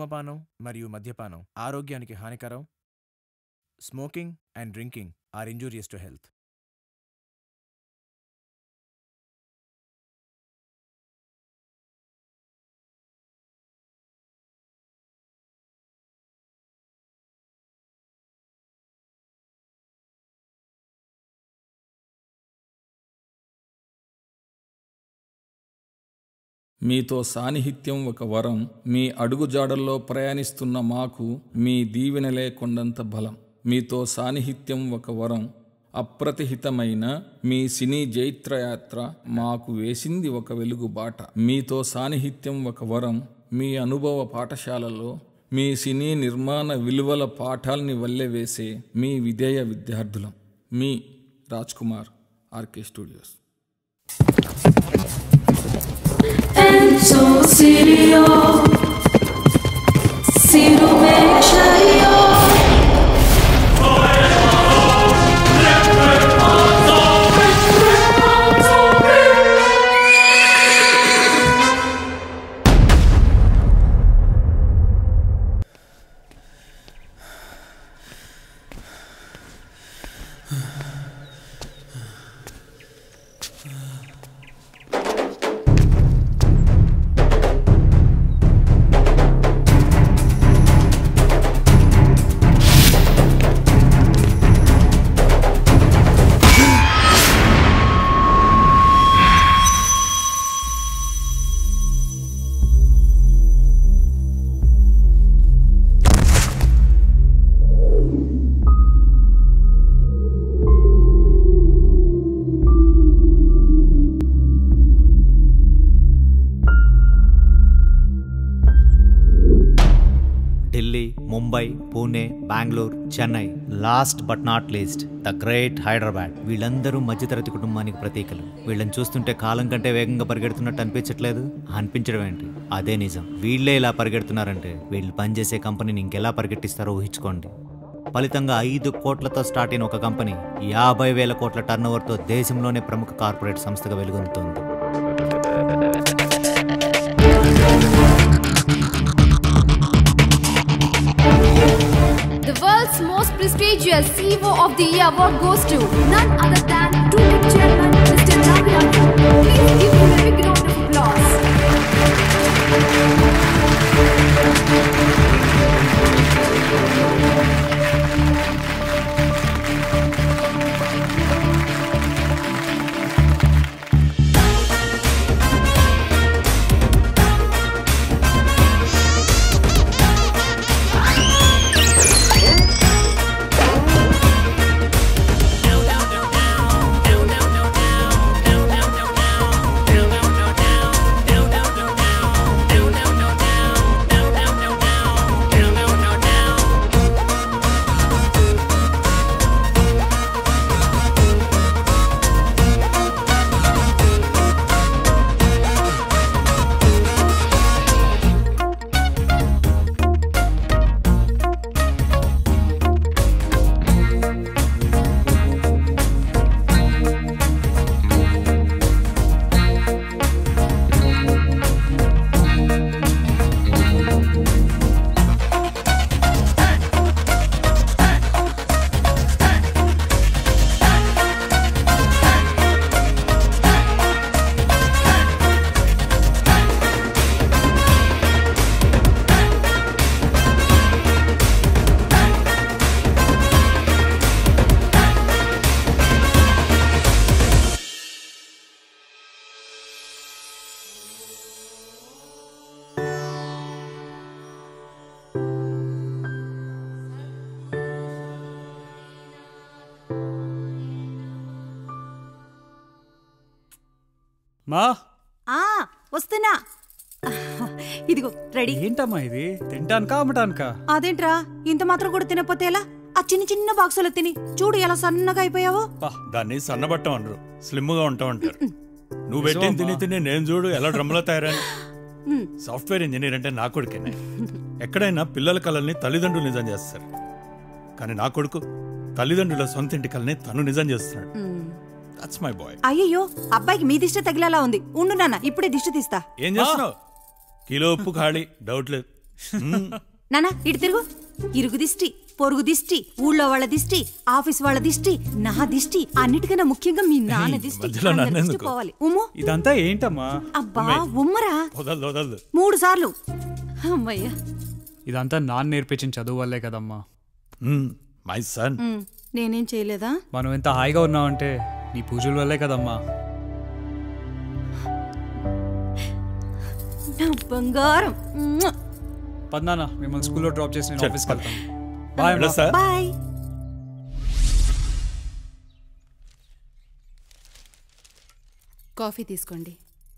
ధూమపానం మరియు మద్యపానం ఆరోగ్యానికి హానికరం smoking and drinking are injurious to health మీతో సాన్నిహిత్యం ఒక వరం మీ అడుగుజాడల్లో ప్రయాణిస్తున్న మాకు మీ దీవెనలే కొండంత బలం మీతో సాన్నిహిత్యం ఒక వరం అప్రతిహితమైన మీ సినీ జైత్రయాత్ర మాకు వేసింది ఒక వెలుగు బాట మీతో సాన్నిహిత్యం ఒక వరం మీ అనుభవ పాఠశాలలో మీ సినీ నిర్మాణ విలువల పాఠాల్ని వల్లెవేసే మీ విధేయ విద్యార్థులం మీ Raj Kumar RK studios Enzo Sirio Siru Mechaio Delhi Mumbai Pune Bengaluru Chennai last but not least the great Hyderabad వీళ్ళందరూ మధ్యతరగతి కుటుంబానికి ప్రతీకలు వీళ్ళని చూస్తుంటే కాలం కంటే వేగంగా పరిగెడుతున్నట్టు అనిపించట్లేదు అనిపించడం ఏంటి అదే నిజం వీళ్ళే ఇలా పరిగెడుతున్నారంటే వీళ్ళు పనిచేసే కంపెనీని ఇంకెలా పరిగెట్టిస్తారో ఊహించుకోండి ఫలితంగా ఐదు కోట్లతో స్టార్ట్ అయిన ఒక కంపెనీ యాభై వేల కోట్ల టర్నోవర్తో దేశంలోనే ప్రముఖ కార్పొరేట్ సంస్థగా వెలుగొందుతోంది The world's most prestigious CEO of the Year award goes to none other than Tunic Chairman Mr. Ravi Akram. Please give him a big round of applause. మా ఆ వస్తున్నా ఇదిగో రెడీ ఏంటమ్మా ఇది తింటానుకా అమ్మటానుకా అదేంట్రా ఇంత మాత్రం కూడా తినకపోతే ఎలా ఆ చిన్న చిన్న బాక్సులు తిని చూడు ఎలా సన్నగా అయిపోయావో పా, దాన్ని సన్నబట్టం అనరు స్లిమ్ గా ఉంటాం అంటారు నువ్వు పెట్టిన తిని తిని నేను చూడు ఎలా డ్రమ్లో తయారని మ్. సాఫ్ట్వేర్ ఇంజనీర్ అంటే నా కొడుకేనే ఎక్కడైనా పిల్లల కళల్ని తల్లిదండ్రులు నిజం చేస్తారు కానీ నా కొడుకు తల్లిదండ్రుల సొంత ఇంటి కళని తను నిజం చేస్తున్నాడు దట్స్ మై బాయ్ అయ్యయ్యో అబ్బాయికి మీ దిష్టి తగిలేలా ఉంది ఉండు నాన్న ఇప్పుడే దిష్టి తీస్తా ఏం చేస్తున్నావు కిలో ఉప్పు ఖాళీ డౌట్ లేదు నానా ఇటు తిరుగు ఇరుగు దిష్టి పొరుగు దిష్టి ఊళ్ళో వాళ్ళ దిష్టి ఆఫీస్ వాళ్ళ దిష్టి నా దిష్టి అన్నిటికన్నా ముఖ్యంగా మీ నాన్న దిష్టి మధ్యలో అందరి దిష్టి నన్నెందుకు? పోవాలి ఉమ్ము ఇదంతా ఏంటమ్మా అబ్బా ఉమ్మరా వదలదు వదలదు మూడు సార్లు అమ్మయ్యా ఇదంతా నాన్న నేర్పించిన చదువు వల్లే కదమ్మా మై సన్ ఉమ్, నేనేం చేయలేదా మనం ఎంత హాయిగా ఉన్నామంటే నీ పూజల వల్లే కదమ్మా నా బంగారం ఉమ్మ్. పద్నానా మిమ్మల్ని స్కూల్లో డ్రాప్ చేసి నేను ఆఫీస్కి వెళ్తాను బాయ్ అమ్మా. సార్ బాయ్ కాఫీ తీసుకోండి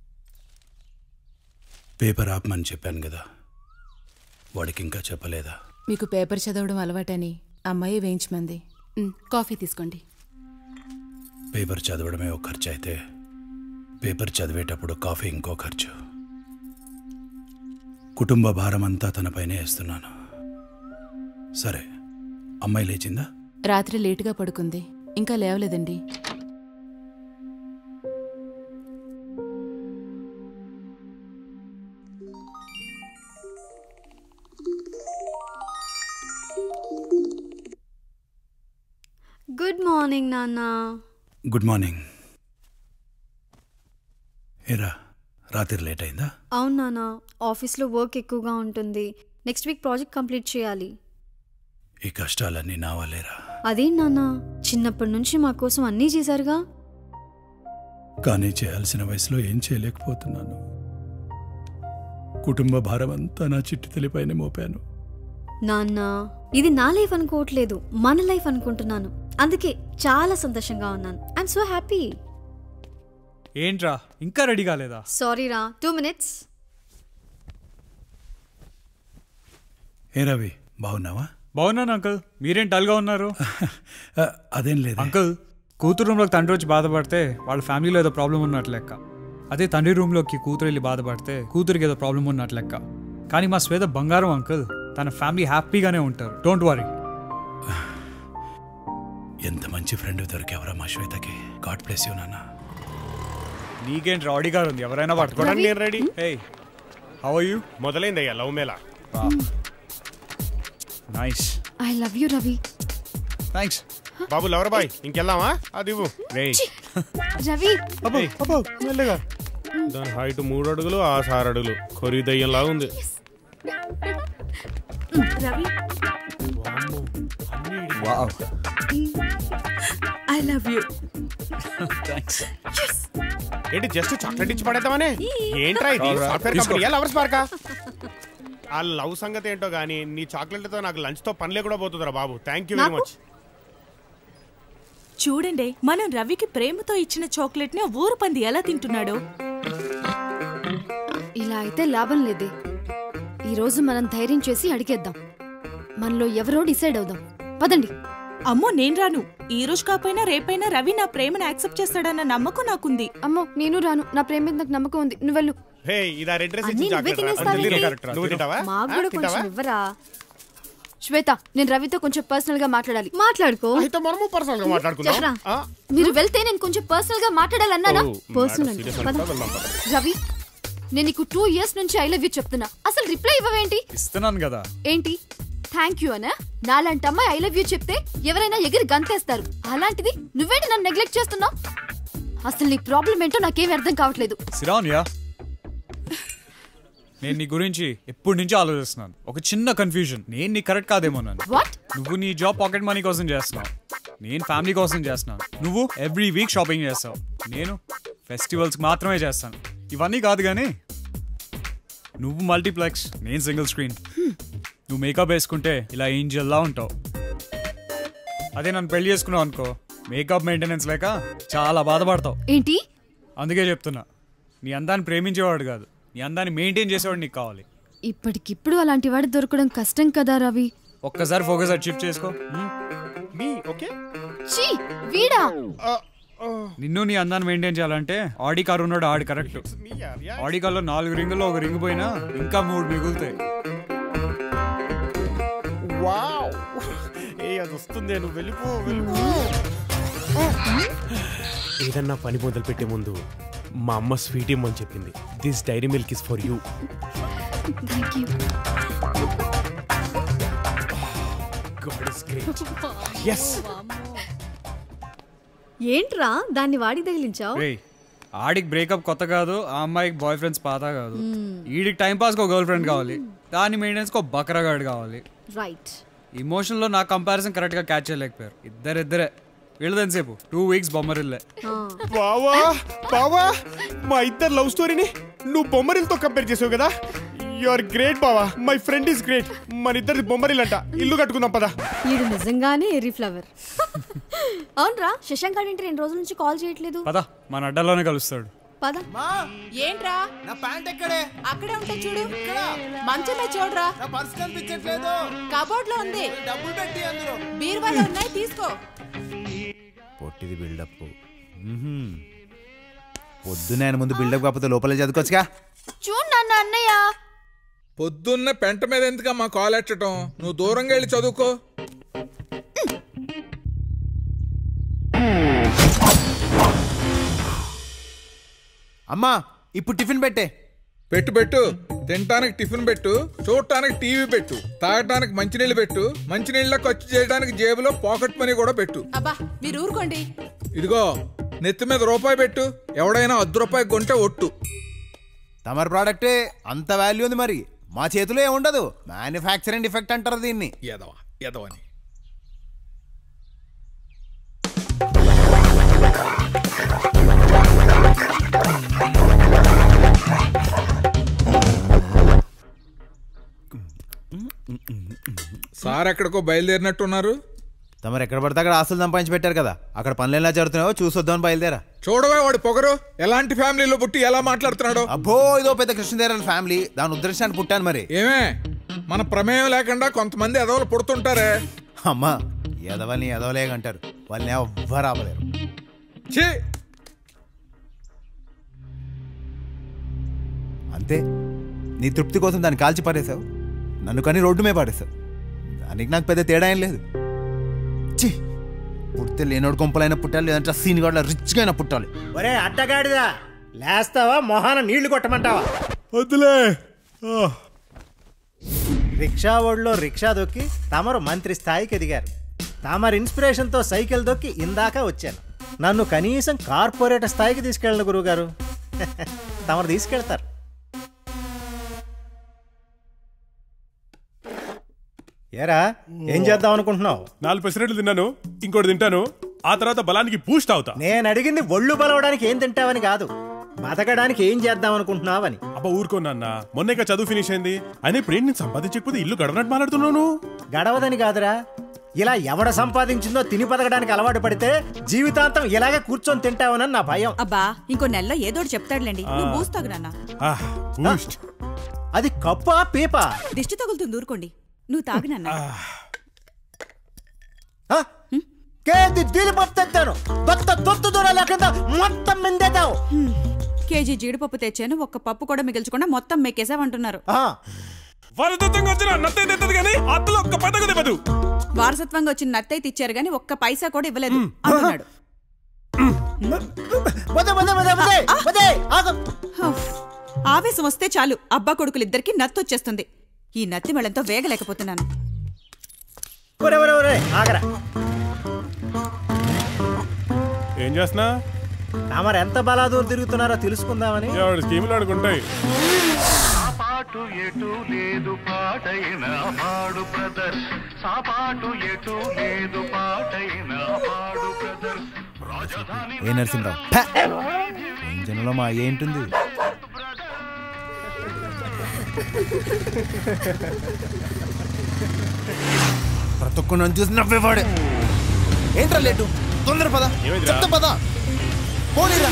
పేపర్ ఆపమని చెప్పాను కదా వాడికి ఇంకా చెప్పలేదా మీకు పేపర్ చదవడం అలవాటని అమ్మాయి వేయించమంది మ్, కాఫీ తీసుకోండి పేపర్ చదవడమే ఒక ఖర్చు అయితే పేపర్ చదివేటప్పుడు కాఫీ ఇంకో ఖర్చు కుటుంబ భారం అంతా తనపైనే వేస్తున్నాను సరే అమ్మాయి లేచిందా రాత్రి లేటుగా పడుకుంది ఇంకా లేవలేదండి గుడ్ మార్నింగ్ నాన్న గుడ్ మార్నింగ్ ఏరా రాత్రి లేట్ అయిందా అవును నాన్న ఆఫీస్లో వర్క్ ఎక్కువగా ఉంటుంది నెక్స్ట్ వీక్ ప్రాజెక్ట్ కంప్లీట్ చేయాలి ఈ కష్టాలన్నీ నా వల్లేరా అదేం నాన్న చిన్నప్పటి నుంచి మా కోసం అన్నీ చేశారుగా కానీ చేయాల్సిన వయసులో ఏం చేయలేకపోతున్నాను కుటుంబ భారం అంతా నా చిట్టి తల్లిపైన మోపాను నాన్న ఇది నా లైఫ్ అనుకోవట్లేదు మన లైఫ్ అనుకుంటున్నాను అందుకే చాలా సంతోషంగా ఉన్నాను ఐఎమ్ సో హ్యాపీ ఏంట్రా ఇంకా రెడీ కాలేదా సారీ రా టూ మినిట్స్ ఏ రవి బాగున్నావా బాగున్నాను అంకుల్ మీరేం డల్గా ఉన్నారు ఆ, అదేం లేదు అంకుల్ కూతురు రూమ్లోకి తండ్రి వచ్చి బాధపడితే వాళ్ళ ఫ్యామిలీలో ఏదో ప్రాబ్లం ఉన్నట్లు లెక్క అదే తండ్రి రూమ్లోకి కూతురు వెళ్ళి బాధపడితే కూతురికి ఏదో ప్రాబ్లం ఉన్నట్లు లెక్క కానీ మా శ్వేత బంగారం అంకుల్ తన ఫ్యామిలీ హ్యాపీగానే ఉంటారు డోంట్ వరీ ఎంత మంచి ఫ్రెండ్ దొరికేవరా మా శ్వేతకి గాడ్ ప్లేస్ యూ నాన్న నీకేంటి రాడీ గారు ఉంది ఎవరైనా పట్టుకోవడానికి నేను ready hey how are you మొదలైందయ్యా లవ్ మేళ nice I love you Ravi thanks బాబు లవర్ బాయ్ ఇంకెళ్దామా అది ఇవ్వు రే రవి అబ్బో అబ్బో మెల్లగా దాని హైట్ మూడు అడుగులు ఆ సారు అడుగులు కొరి దయ్యంలా ఉంది Ravi I love you thanks ఏంటి జస్ట్ చాక్లెట్ ఇచ్చి పడేద్దామనే ఏంట్రా ఇది అవురా? సాఫ్ట్వేర్ తీసుకో. కంపెనీ లవర్స్ పార్కా ఆ లవ్ సంగతి ఏంటో గానీ నీ చాక్లెట్లతో నాకు లంచ్ తో పనిలే కూడా పోతుందిరా బాబు థ్యాంక్ యూ వెరీ నాకు? మచ్ చూడండి మనం రవికి ప్రేమతో ఇచ్చిన చాక్లెట్ ని ఊరు పంది ఎలా తింటున్నాడో ఇలా అయితే లాభం లేదే ఈరోజు మనం ధైర్యం చేసి అడిగేద్దాం మనలో ఎవరో డిసైడ్ అవుదాం పదండి అమ్మో నేను రాను ఈ రోజు కాకపోయినా రేపైనా రవి నా ప్రేమను యాక్సెప్ట్ చేస్తాడన్న నమ్మకం నాకుంది అమ్మో నేను రాను నా ప్రేమ మీద నాకు నమ్మకం ఉంది నువ్వు వెళ్ళు హే ఇదా రెడ్ డ్రెస్ అన్నీ ఇచ్చి నువ్వే చాక్లెట్ తినేస్తావేంటి? correct రా. నువ్వు తింటావా మాకు ఆ, కూడా తింటావా కొంచెం ఇవ్వరా శ్వేత నేను రవితో కొంచెం పర్సనల్ గా మాట్లాడాలి మాట్లాడుకో అయితే మనము పర్సనల్ గా మాట్లాడుకుందాం చెప్పరా ఆ? మీరు వెళ్తే నేను కొంచెం పర్సనల్ గా మాట్లాడాలన్నానా ఓ, పర్సనల్ మ్యాటర్ అంటే సీరియస్ పద. అనుకుంటా, వెళ్దాం పద. రవి నేను నీకు టూ ఇయర్స్ నుంచి ఐ లవ్ యూ చెప్తున్నా అసలు రిప్లై ఇవ్వవేంటి ఇస్తున్నాను కదా ఏంటి థ్యాంక్ యూ అనా నాలాంటి అమ్మాయి ఐ లవ్ యూ చెప్తే ఎవరైనా ఎగిరి గంతేస్తారు అలాంటిది నువ్వేంటి నన్ను నెగ్లెక్ట్ చేస్తున్నావు అసలు నీ ప్రాబ్లం ఏంటో నాకేం అర్థం కావట్లేదు సిరాన్ యా నేను నీ గురించి ఎప్పటి నుంచో ఆలోచిస్తున్నాను ఒక చిన్న కన్ఫ్యూజన్ నేను నీ కరెక్ట్ కాదేమో నన్ను వాట్ నువ్వు నీ జాబ్ పాకెట్ మనీ కోసం చేస్తున్నావు నేను ఫ్యామిలీ కోసం చేస్తున్నాను నువ్వు ఎవ్రీ వీక్ షాపింగ్ చేస్తావు నేను ఫెస్టివల్స్ మాత్రమే చేస్తాను ఇవన్నీ కాదు కానీ నువ్వు మల్టీప్లెక్స్ నేను సింగిల్ స్క్రీన్ నువ్వు మేకప్ వేసుకుంటే ఇలా ఏంజల్లా ఉంటావు అదే నన్ను పెళ్లి చేసుకున్నావు అనుకో మేకప్ మెయింటెనెన్స్ లేక చాలా బాధపడతావు ఏంటి అందుకే చెప్తున్నా నీ అందాన్ని ప్రేమించేవాడు కాదు నీ అందాన్ని మెయింటైన్ చేసేవాడు నీకు కావాలి ఇప్పటికిప్పుడు అలాంటి వాడు దొరకడం కష్టం కదా రవి ఒక్కసారి ఫోకస్ అటు షిఫ్ట్ చేసుకో హ్మ్? మీ ఓకే చీ వీడా నిన్ను నీ అందాన్ని మెయింటైన్ చేయాలంటే ఆడి కారు ఉన్నాడు ఆడి కరెక్ట్ మీ యార్ యా ఆడి కార్లో నాలుగు రింగుల్లో ఒక రింగ్ పోయినా ఇంకా మూడు మిగులుతాయి వావ్ ఏ అది వస్తుంది నువ్వు వెళ్ళిపో వెళ్ళిపో ఏదన్నా పని మొదలు పెట్టే ముందు మా అమ్మ స్వీట్ ఇమ్మని చెప్పింది this Dairy Milk is for you thank you yes ఏంట్రా దాన్ని వాడికి తగిలించావు రేయ్ ఆడికి బ్రేకప్ కొత్త కాదు ఆ అమ్మాయికి బాయ్ ఫ్రెండ్స్ పాత కాదు ఈడికి టైం పాస్కి ఒక గర్ల్ ఫ్రెండ్ కావాలి దాని మెయింటెనెన్స్కి ఒక బకరగాడు కావాలి రైట్ ఇమోషన్లో నా కంపారిజన్ కరెక్ట్గా క్యాచ్ చేయలేకపోయారు ఇద్దరిద్దరే వీళ్ళది ఎంతసేపు టూ వీక్స్ బొమ్మరిల్లే బావా బావా మా ఇద్దరు లవ్ స్టోరీని నువ్వు బొమ్మరిల్తో కంపేర్ చేసావు కదా యు ఆర్ గ్రేట్ బావా మై ఫ్రెండ్ ఇస్ గ్రేట్ మన ఇద్దరిది బొమ్మరిల్ అంట ఇల్లు కట్టుకుందాం పదా వీడు నిజంగానే ఎర్రీ ఫ్లవర్ అవునరా శశాంక్ గారి రెండు రోజుల నుంచి కాల్ చేయట్లేదు పద మన అడ్డాలోనే కలుస్తాడు పద ఏంట్రా నా ప్యాంట్ ఎక్కడే అక్కడే ఉంటా చూడు మంచమే చూడరా నా పర్స్ కనిపించట్లేదు కబోర్డ్ లో ఉంది డబ్బులు పెట్టి అందులో బీరువాలో ఉన్నాయి తీసుకో పొట్టిది బిల్డప్ పొద్దున ఆయన ముందు బిల్డప్ కాకపోతే లోపలే చదువుకోవచ్చుగా చూడు నన్ను అన్నయ్య పొద్దున్న పెంట మీద ఎందుకమ్మా కాలెట్టడం నువ్వు దూరంగా వెళ్ళి చదువుకో అమ్మా ఇప్పుడు టిఫిన్ పెట్టే పెట్టు పెట్టు తినటానికి టిఫిన్ పెట్టు చూడటానికి టీవీ పెట్టు తాగటానికి మంచినీళ్ళు పెట్టు మంచినీళ్ళ ఖర్చు చేయడానికి జేబులో పాకెట్ మనీ కూడా పెట్టు అబ్బా మీరు ఊరుకోండి ఇదిగో నెత్తి మీద రూపాయి పెట్టు ఎవడైనా అర్ధ రూపాయి కొంటే ఒట్టు తమరి ప్రోడక్టే అంత వాల్యూ ఉంది మరి మా చేతిలో ఏముండదు మ్యానుఫ్యాక్చరింగ్ డిఫెక్ట్ అంటారు దీన్ని ఎదవా ఎదవని సార్ ఎక్కడికో బయలుదేరినట్టున్నారు తమరు ఎక్కడ పడితే అక్కడ ఆస్తులు సంపాదించి పెట్టారు కదా అక్కడ పనులు ఎలా జరుగుతున్నాయో చూసొద్దామని బయలుదేరా చూడవే వాడి పొగరు ఎలాంటి ఫ్యామిలీలో పుట్టి ఎలా మాట్లాడుతున్నాడు అబ్బో ఇదో పెద్ద కృష్ణదేవరాయల ఫ్యామిలీ దాని ఉద్దేశాన్ని పుట్టాను మరి ఏమే మన ప్రమేయం లేకుండా కొంతమంది ఎదవలు పుడుతుంటారే అమ్మా ఎదవల్ని ఎదవలేగంటారు వాళ్ళని ఎవ్వరు ఆపలేరు ఛీ అంతే నీ తృప్తి కోసం దాన్ని కాల్చి పారేశావు నన్ను కానీ రోడ్డు మీద పారేశావు దానికి నాకు పెద్ద తేడా ఏం లేదు ఛీ పుడితే లేనోడు కొంపలైనా పుట్టాలి లేదంటే సీన్ కూడా రిచ్గా అయినా పుట్టాలి ఒరే అడ్డగాడిదా లేస్తావా మొహాన నీళ్లు కొట్టమంటావా వద్దులే రిక్షా ఓడిలో రిక్షా దొక్కి తమరు మంత్రి స్థాయికి ఎదిగారు తమరు ఇన్స్పిరేషన్తో సైకిల్ దొక్కి ఇందాక వచ్చాను నన్ను కనీసం కార్పొరేట్ స్థాయికి తీసుకెళ్ళండి గురువుగారు తమరు తీసుకెళ్తారు ఏరా ఏం చేద్దాం అనుకుంటున్నావు నాలుగు పెసరెట్లు తిన్నాను ఇంకోటి తింటాను ఆ తర్వాత బలానికి బూస్ట్ అవుతా నేను అడిగింది ఒళ్ళు బలవడానికి ఏం తింటావని కాదు బతకడానికి ఏం చేద్దాం అనుకుంటున్నావని అబ్బా ఊరుకో నాన్న మొన్న చదువు ఫినిష్ అయింది అయినా ఇప్పుడు ఏంటి నేను సంపాదించకపోతే ఇల్లు గడవనట్టు మాట్లాడుతున్నాను గడవదని కాదురా ఇలా ఎవడ సంపాదించిందో తిని బతకడానికి అలవాటు పడితే జీవితాంతం ఇలాగే కూర్చొని తింటావనని నా భయం అబ్బా ఇంకో నెలలో ఏదోటి చెప్తాడులేండి నువ్వు బూస్తాగు నాన్న బూస్ట్ అది కప్పా పీపా దిష్టి తగులుతుంది ఊరుకోండి నువ్వు తాగు నాన్న కేజీ జీడిపప్పు తెచ్చాను కొత్త తొత్తు దూర లేకుండా మొత్తం మిందేతావు కేజీ జీడిపప్పు తెచ్చాను ఒక్క పప్పు కూడా మిగిల్చకుండా మొత్తం మెక్కేసావంటున్నారు వరదత్వంగా వచ్చిన నత్తయ్య తెత్తది కానీ అత్తలో ఒక్క పదకు తెప్పదు వారసత్వంగా వచ్చిన నత్తయ్య తెచ్చారు గాని ఒక్క పైసా కూడా ఇవ్వలేదు అంటున్నాడు హఫ్. ఆవేశం వస్తే చాలు అబ్బా కొడుకులిద్దరికి నత్తొచ్చేస్తుంది ఈ నత్తి మెళంతో వేగలేకపోతున్నాను ఒరే ఒరే ఒరే ఆగరా ఏం చేస్తున్నా తమరు ఎంత బలాదూరు తిరుగుతున్నారో తెలుసుకుందామని ఎవడు స్కీములు ఆడుకుంటాయి సాపాటు ఎటు లేదు పాటైన పాడు బ్రదర్ సాపాటు ఎటు లేదు పాటైన పాడు బ్రదర్ రాజధాని ఏ నరసింహరావు ఫ! ఏం జనంలో మా అయ్య ఏంటుంది ప్రతి ఒక్క నన్ను చూసి నవ్వేవాడే ఏంట్రా లేటు తొందర పద చెప్తా పద పోనీరా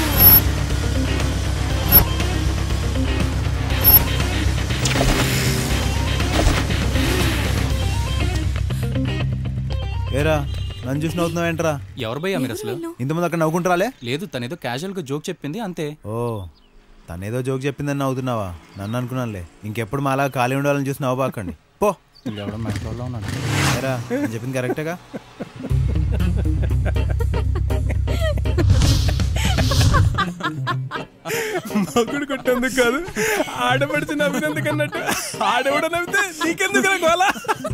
ఏరా నన్ను చూసి నవ్వుతున్నావు ఏంట్రా ఎవరు భయ్యా మీరు అసలు ఇంతమంది అక్కడ నవ్వుకుంటారాలే లేదు తనేదో క్యాజువల్ గా జోక్ చెప్పింది అంతే ఓ తనేదో జోక్ చెప్పిందని నవ్వుతున్నావా నన్ను అనుకున్నానులే ఇంకెప్పుడు మా అలా ఖాళీ ఉండాలని చూసి నవ్వబాకండి పో ఎవడో మెంటల్లో ఉన్నాడు ఏరా నేను చెప్పింది కరెక్టేగా మగుడు కొట్టేందుకు కాదు ఆడపడిచి నవ్వినందుకు అన్నట్టు ఆడవిడ నవ్వితే నీకెందుకు గోలా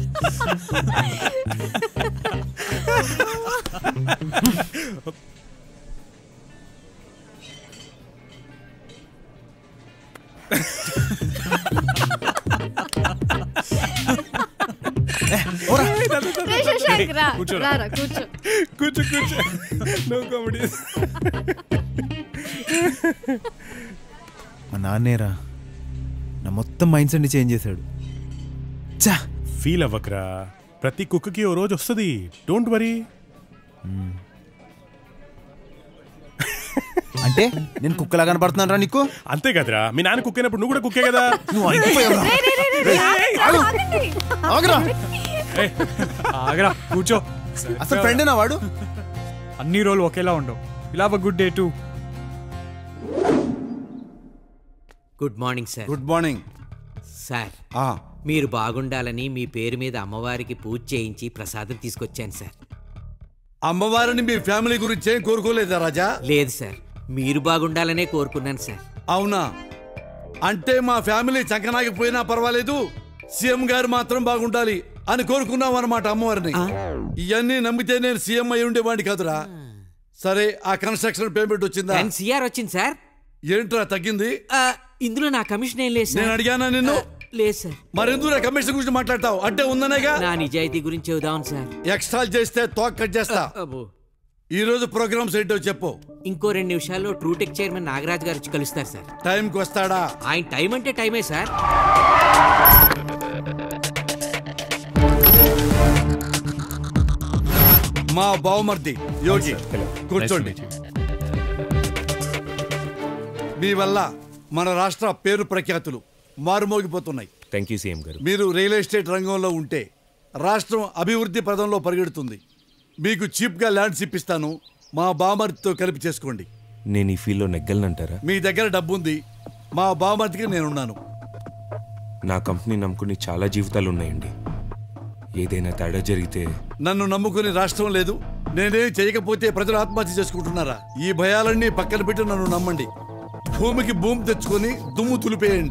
రే శశాంక్ రా కూర్చోరా. రా, రా కూర్చో కూర్చో కూర్చో నో కామెడీ మా నాన్నేరా నా మొత్తం మైండ్ సెట్ని చేంజ్ చేశాడు చా ఫీల్ అవ్వకరా ప్రతి కుక్కకి ఓ రోజు వస్తుంది డోంట్ వరీ అంటే నేను కుక్కలా కనపడుతున్నాను రా నీకు అంతే కదరా మీ నాన్న కుక్కైనప్పుడు నువ్వు కూడా కుక్కే కదా నువ్వు అయిపోయావురా. రే, రే, రే, రే, రేయ్, ఆగండి, ఆగు. ఆగండి. ఆగురా. ఏయ్, ఆగరా కూర్చో అసలు ఫ్రెండేనా వాడు అన్ని రోజులు ఒకేలా ఉండవు ఇలా good day too good morning sir good morning sir మీరు బాగుండాలని మీ పేరు మీద అమ్మవారికి పూజ చేయించి ప్రసాదం తీసుకొచ్చాను సార్ అమ్మవారిని మీ ఫ్యామిలీ గురించి ఏం కోరుకోలేదా రాజా లేదు సార్ మీరు బాగుండాలనే కోరుకున్నాను సార్ అవునా అంటే మా ఫ్యామిలీ చంకనాగిపోయినా పర్వాలేదు సీఎం గారు మాత్రం బాగుండాలి అని కోరుకున్నాం అనమాట అమ్మవారిని ఇవన్నీ నమ్మితే నేను సీఎం అయి ఉండేవాడిని కాదురా సరే ఆ కన్స్ట్రక్షన్ పేమెంట్ వచ్చిందా సిఆర్ వచ్చింది సార్ ఏంట్రా తగ్గింది ఆ, ఇందులో నా కమిషన్ ఏం లేదు సార్ నేను అడిగానా నిన్ను లేదు సార్ మరెందుకు నా కమిషన్ గురించి మాట్లాడతావు అంటే ఉందనేగా నా నిజాయితీ గురించి చెబుదాం సార్ ఎక్స్ట్రా చేస్తే తోక కట్ చేస్తా అబ్బో. ఈ రోజు ప్రోగ్రామ్స్ ఏంటో చెప్పు ఇంకో రెండు నిమిషాల్లో ట్రూటెక్ చైర్మన్ నాగరాజ్ గారు వచ్చి కలుస్తారు సార్ టైంకి వస్తాడా ఆయన టైం అంటే టైమే సార్ మా బావమర్ది యోగి కూర్చోండి మీ వల్ల మన రాష్ట్ర పేరు ప్రఖ్యాతులు మారుమోగిపోతున్నాయి థ్యాంక్ యూ సీఎం గారు మీరు రియల్ ఎస్టేట్ రంగంలో ఉంటే రాష్ట్రం అభివృద్ధి పదంలో పరిగెడుతుంది మీకు చీప్గా ల్యాండ్స్ ఇప్పిస్తాను మా బామర్దితో కలిపి చేసుకోండి నేను ఈ ఫీల్డ్లో నెగ్గలనంటారా మీ దగ్గర డబ్బు ఉంది మా బామర్దికి నేనున్నాను నా కంపెనీ నమ్ముకుని చాలా జీవితాలు ఉన్నాయండి ఏదైనా తేడా జరిగితే నన్ను నమ్ముకుని రాష్ట్రం లేదు నేనేం చేయకపోతే ప్రజలు ఆత్మహత్య చేసుకుంటున్నారా ఈ భయాలన్నీ పక్కన పెట్టి నన్ను నమ్మండి భూమికి భూమి తెచ్చుకొని దుమ్ము తులిపేయండి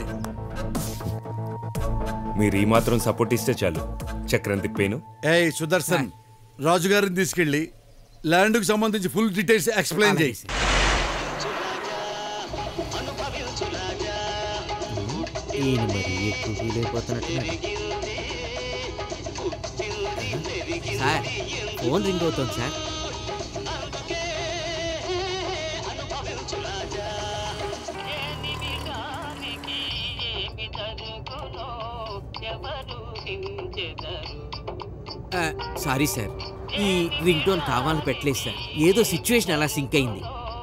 మీరు ఈ మాత్రం సపోర్ట్ ఇస్తే చాలు చక్రం తిప్పేను ఏయ్ సుదర్శన్ రాజుగారిని తీసుకెళ్ళి ల్యాండ్కు సంబంధించి ఫుల్ డీటెయిల్స్ ఎక్స్ప్లెయిన్ చేయి ఈయన మరి ఎక్కువ ఫీల్ అయిపోతున్నట్టున్నాడు సార్ ఫోన్ రింగ్ అవుతుంది సార్ ఆ, సారీ సార్ ఈ రింగ్ టోన్ కావాలని పెట్టలేదు సార్ ఏదో సిచ్యువేషన్ అలా సింక్ అయింది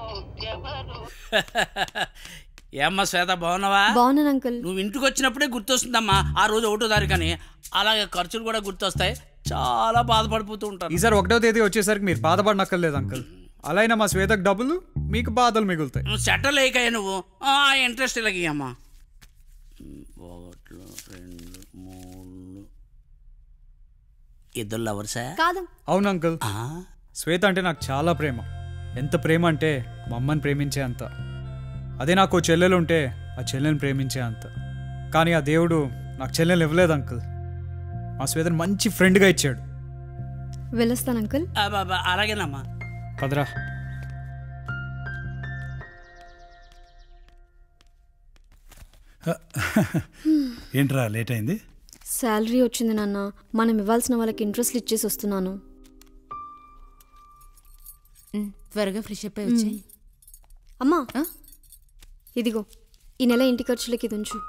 ఏమ్మా శ్వేత బాగున్నావా బాగున్నాను అంకుల్ నువ్వు ఇంటికి వచ్చినప్పుడే గుర్తొస్తుందమ్మా ఆ రోజు ఒకటో తారీఖు అని అలాగే ఖర్చులు కూడా గుర్తొస్తాయి చాలా బాధపడిపోతూ ఉంటాను ఈసారి ఒకటో తేదీ వచ్చేసరికి మీరు బాధపడనక్కర్లేదు అంకుల్ అలా అయినా మా శ్వేతకు డబ్బులు మీకు బాధలు మిగులుతాయి నువ్వు సెటిల్ అయ్యాయి నువ్వు ఆ ఇంట్రెస్ట్ ఇలాగమ్మా ఒకటి రెండు మూడు ఇద్దరు లవర్సా కాదు అవును అంకుల్ శ్వేత అంటే నాకు చాలా ప్రేమ ఎంత ప్రేమ అంటే మా అమ్మని ప్రేమించే అంత అదే నాకు ఓ చెల్లెలు ఉంటే ఆ చెల్లెని ప్రేమించే అంత కానీ ఆ దేవుడు నాకు చెల్లెలు ఇవ్వలేదు అంకుల్ మా శ్వేతని మంచి ఫ్రెండ్గా ఇచ్చాడు వెళ్ళొస్తాను అంకుల్ అబ్బబ్బా, అలాగేనమ్మా పదరా ఏంట్రా లేట్ అయింది శాలరీ వచ్చింది నాన్న మనం ఇవ్వాల్సిన వాళ్ళకి ఇంట్రెస్ట్ ఇచ్చేసి వస్తున్నాను త్వరగా ఫ్రెష్ అప్ అయి వచ్చాయి అమ్మా ఇదిగో ఈ నెల ఇంటి ఖర్చులకి ఇది ఉంచు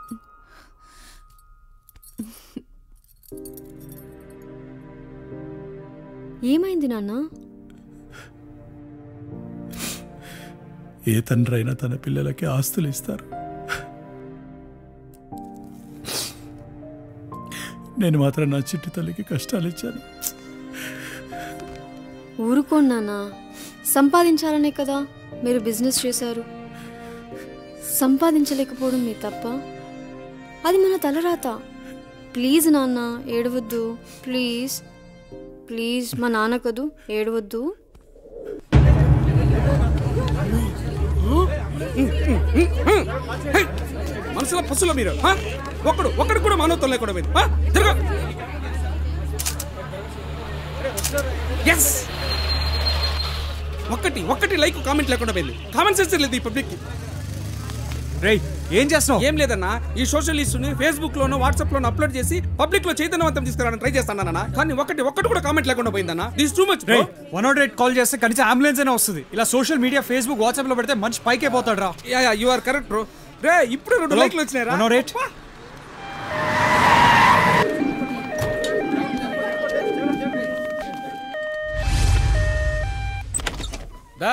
ఏమైంది నాన్న ఏ తండ్రి అయినా తన పిల్లలకి ఆస్తులు ఇస్తారు నేను మాత్రం నా చిట్టి తల్లికి కష్టాలు ఇచ్చాను ఊరుకోండి నాన్న సంపాదించాలనే కదా మీరు బిజినెస్ చేశారు సంపాదించలేకపోవడం మీ తప్ప అది మన తలరాత ప్లీజ్ నాన్న ఏడవద్దు ప్లీజ్ ప్లీజ్ మా నాన్న కదూ ఏడవద్దు మనసులో పసులో మీరు ఆ? ఒక్కడు ఒక్కడు కూడా మానవత్వం లేకుండా పోయింది ఆ? తిరగ ఎస్ ఒక్కటి ఒక్కటి లైక్ కామెంట్ లేకుండా పోయింది కామెంట్ సెన్స్ లేదు ఈ పబ్లిక్ రేయ్ ఏం చేస్తున్నావు ఏం లేదన్నా ఈ సోషల్ ఇష్యూని ఫేస్బుక్ లోనో వాట్సాప్ లోనో అప్లోడ్ చేసి పబ్లిక్ లో చైతన్యవంతం తీసుకురావడానికి ట్రై చేస్తానన్నా కానీ ఒకటి ఒక్కటి కూడా కామెంట్ లేకుండా పోయిందన్నా దిస్ టూ మచ్ రే వన్ నాట్ ఎయిట్ కాల్ చేస్తే కనీసం అంబులెన్స్ అయినా వస్తుంది ఇలా సోషల్ మీడియా ఫేస్బుక్ వాట్సాప్ లో పెడితే మనిషి పైకే పోతాడు రా yeah yeah you are correct bro రే ఇప్పుడు రెండు లైక్లు వచ్చినాయి రా వన్ నాట్ ఎయిట్ దా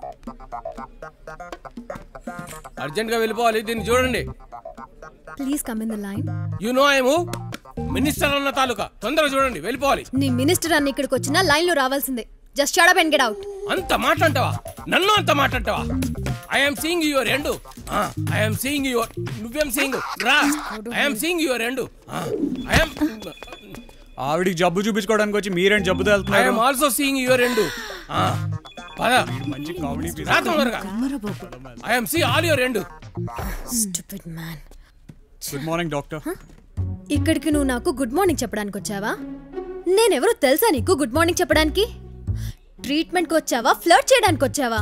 అర్జెంట్గా వెళ్ళిపోవాలి దీన్ని చూడండి please come in the line you know I'm minister అన్న తాలూకా తొందరగా చూడండి వెళ్ళిపోవాలి నీ మినిస్టర్ అన్ని ఇక్కడికి వచ్చినా లైన్ లో రావాల్సిందే just shut up and get out అంత మాట అంటావా నన్ను అంత మాట అంటావా I'm seeing your end I'm seeing your నువ్వేం సీయింగ్ రా I'm seeing your end I'm ఆవిడికి జబ్బు చూపించుకోవడానికి వచ్చి మీరేంటి జబ్బు ఐఎమ్ తేలుతున్నారు ఆల్సో సీయింగ్ యువర్ ఎండు పద మంచి కామెడీ రా తొందరగా I'm see all your end stupid man good morning doctor ఇక్కడికి నువ్వు నాకు గుడ్ మార్నింగ్ చెప్పడానికి వచ్చావా నేనెవరో తెలుసా నీకు గుడ్ మార్నింగ్ చెప్పడానికి ట్రీట్మెంట్కి వచ్చావా ఫ్లర్ట్ చేయడానికి వచ్చావా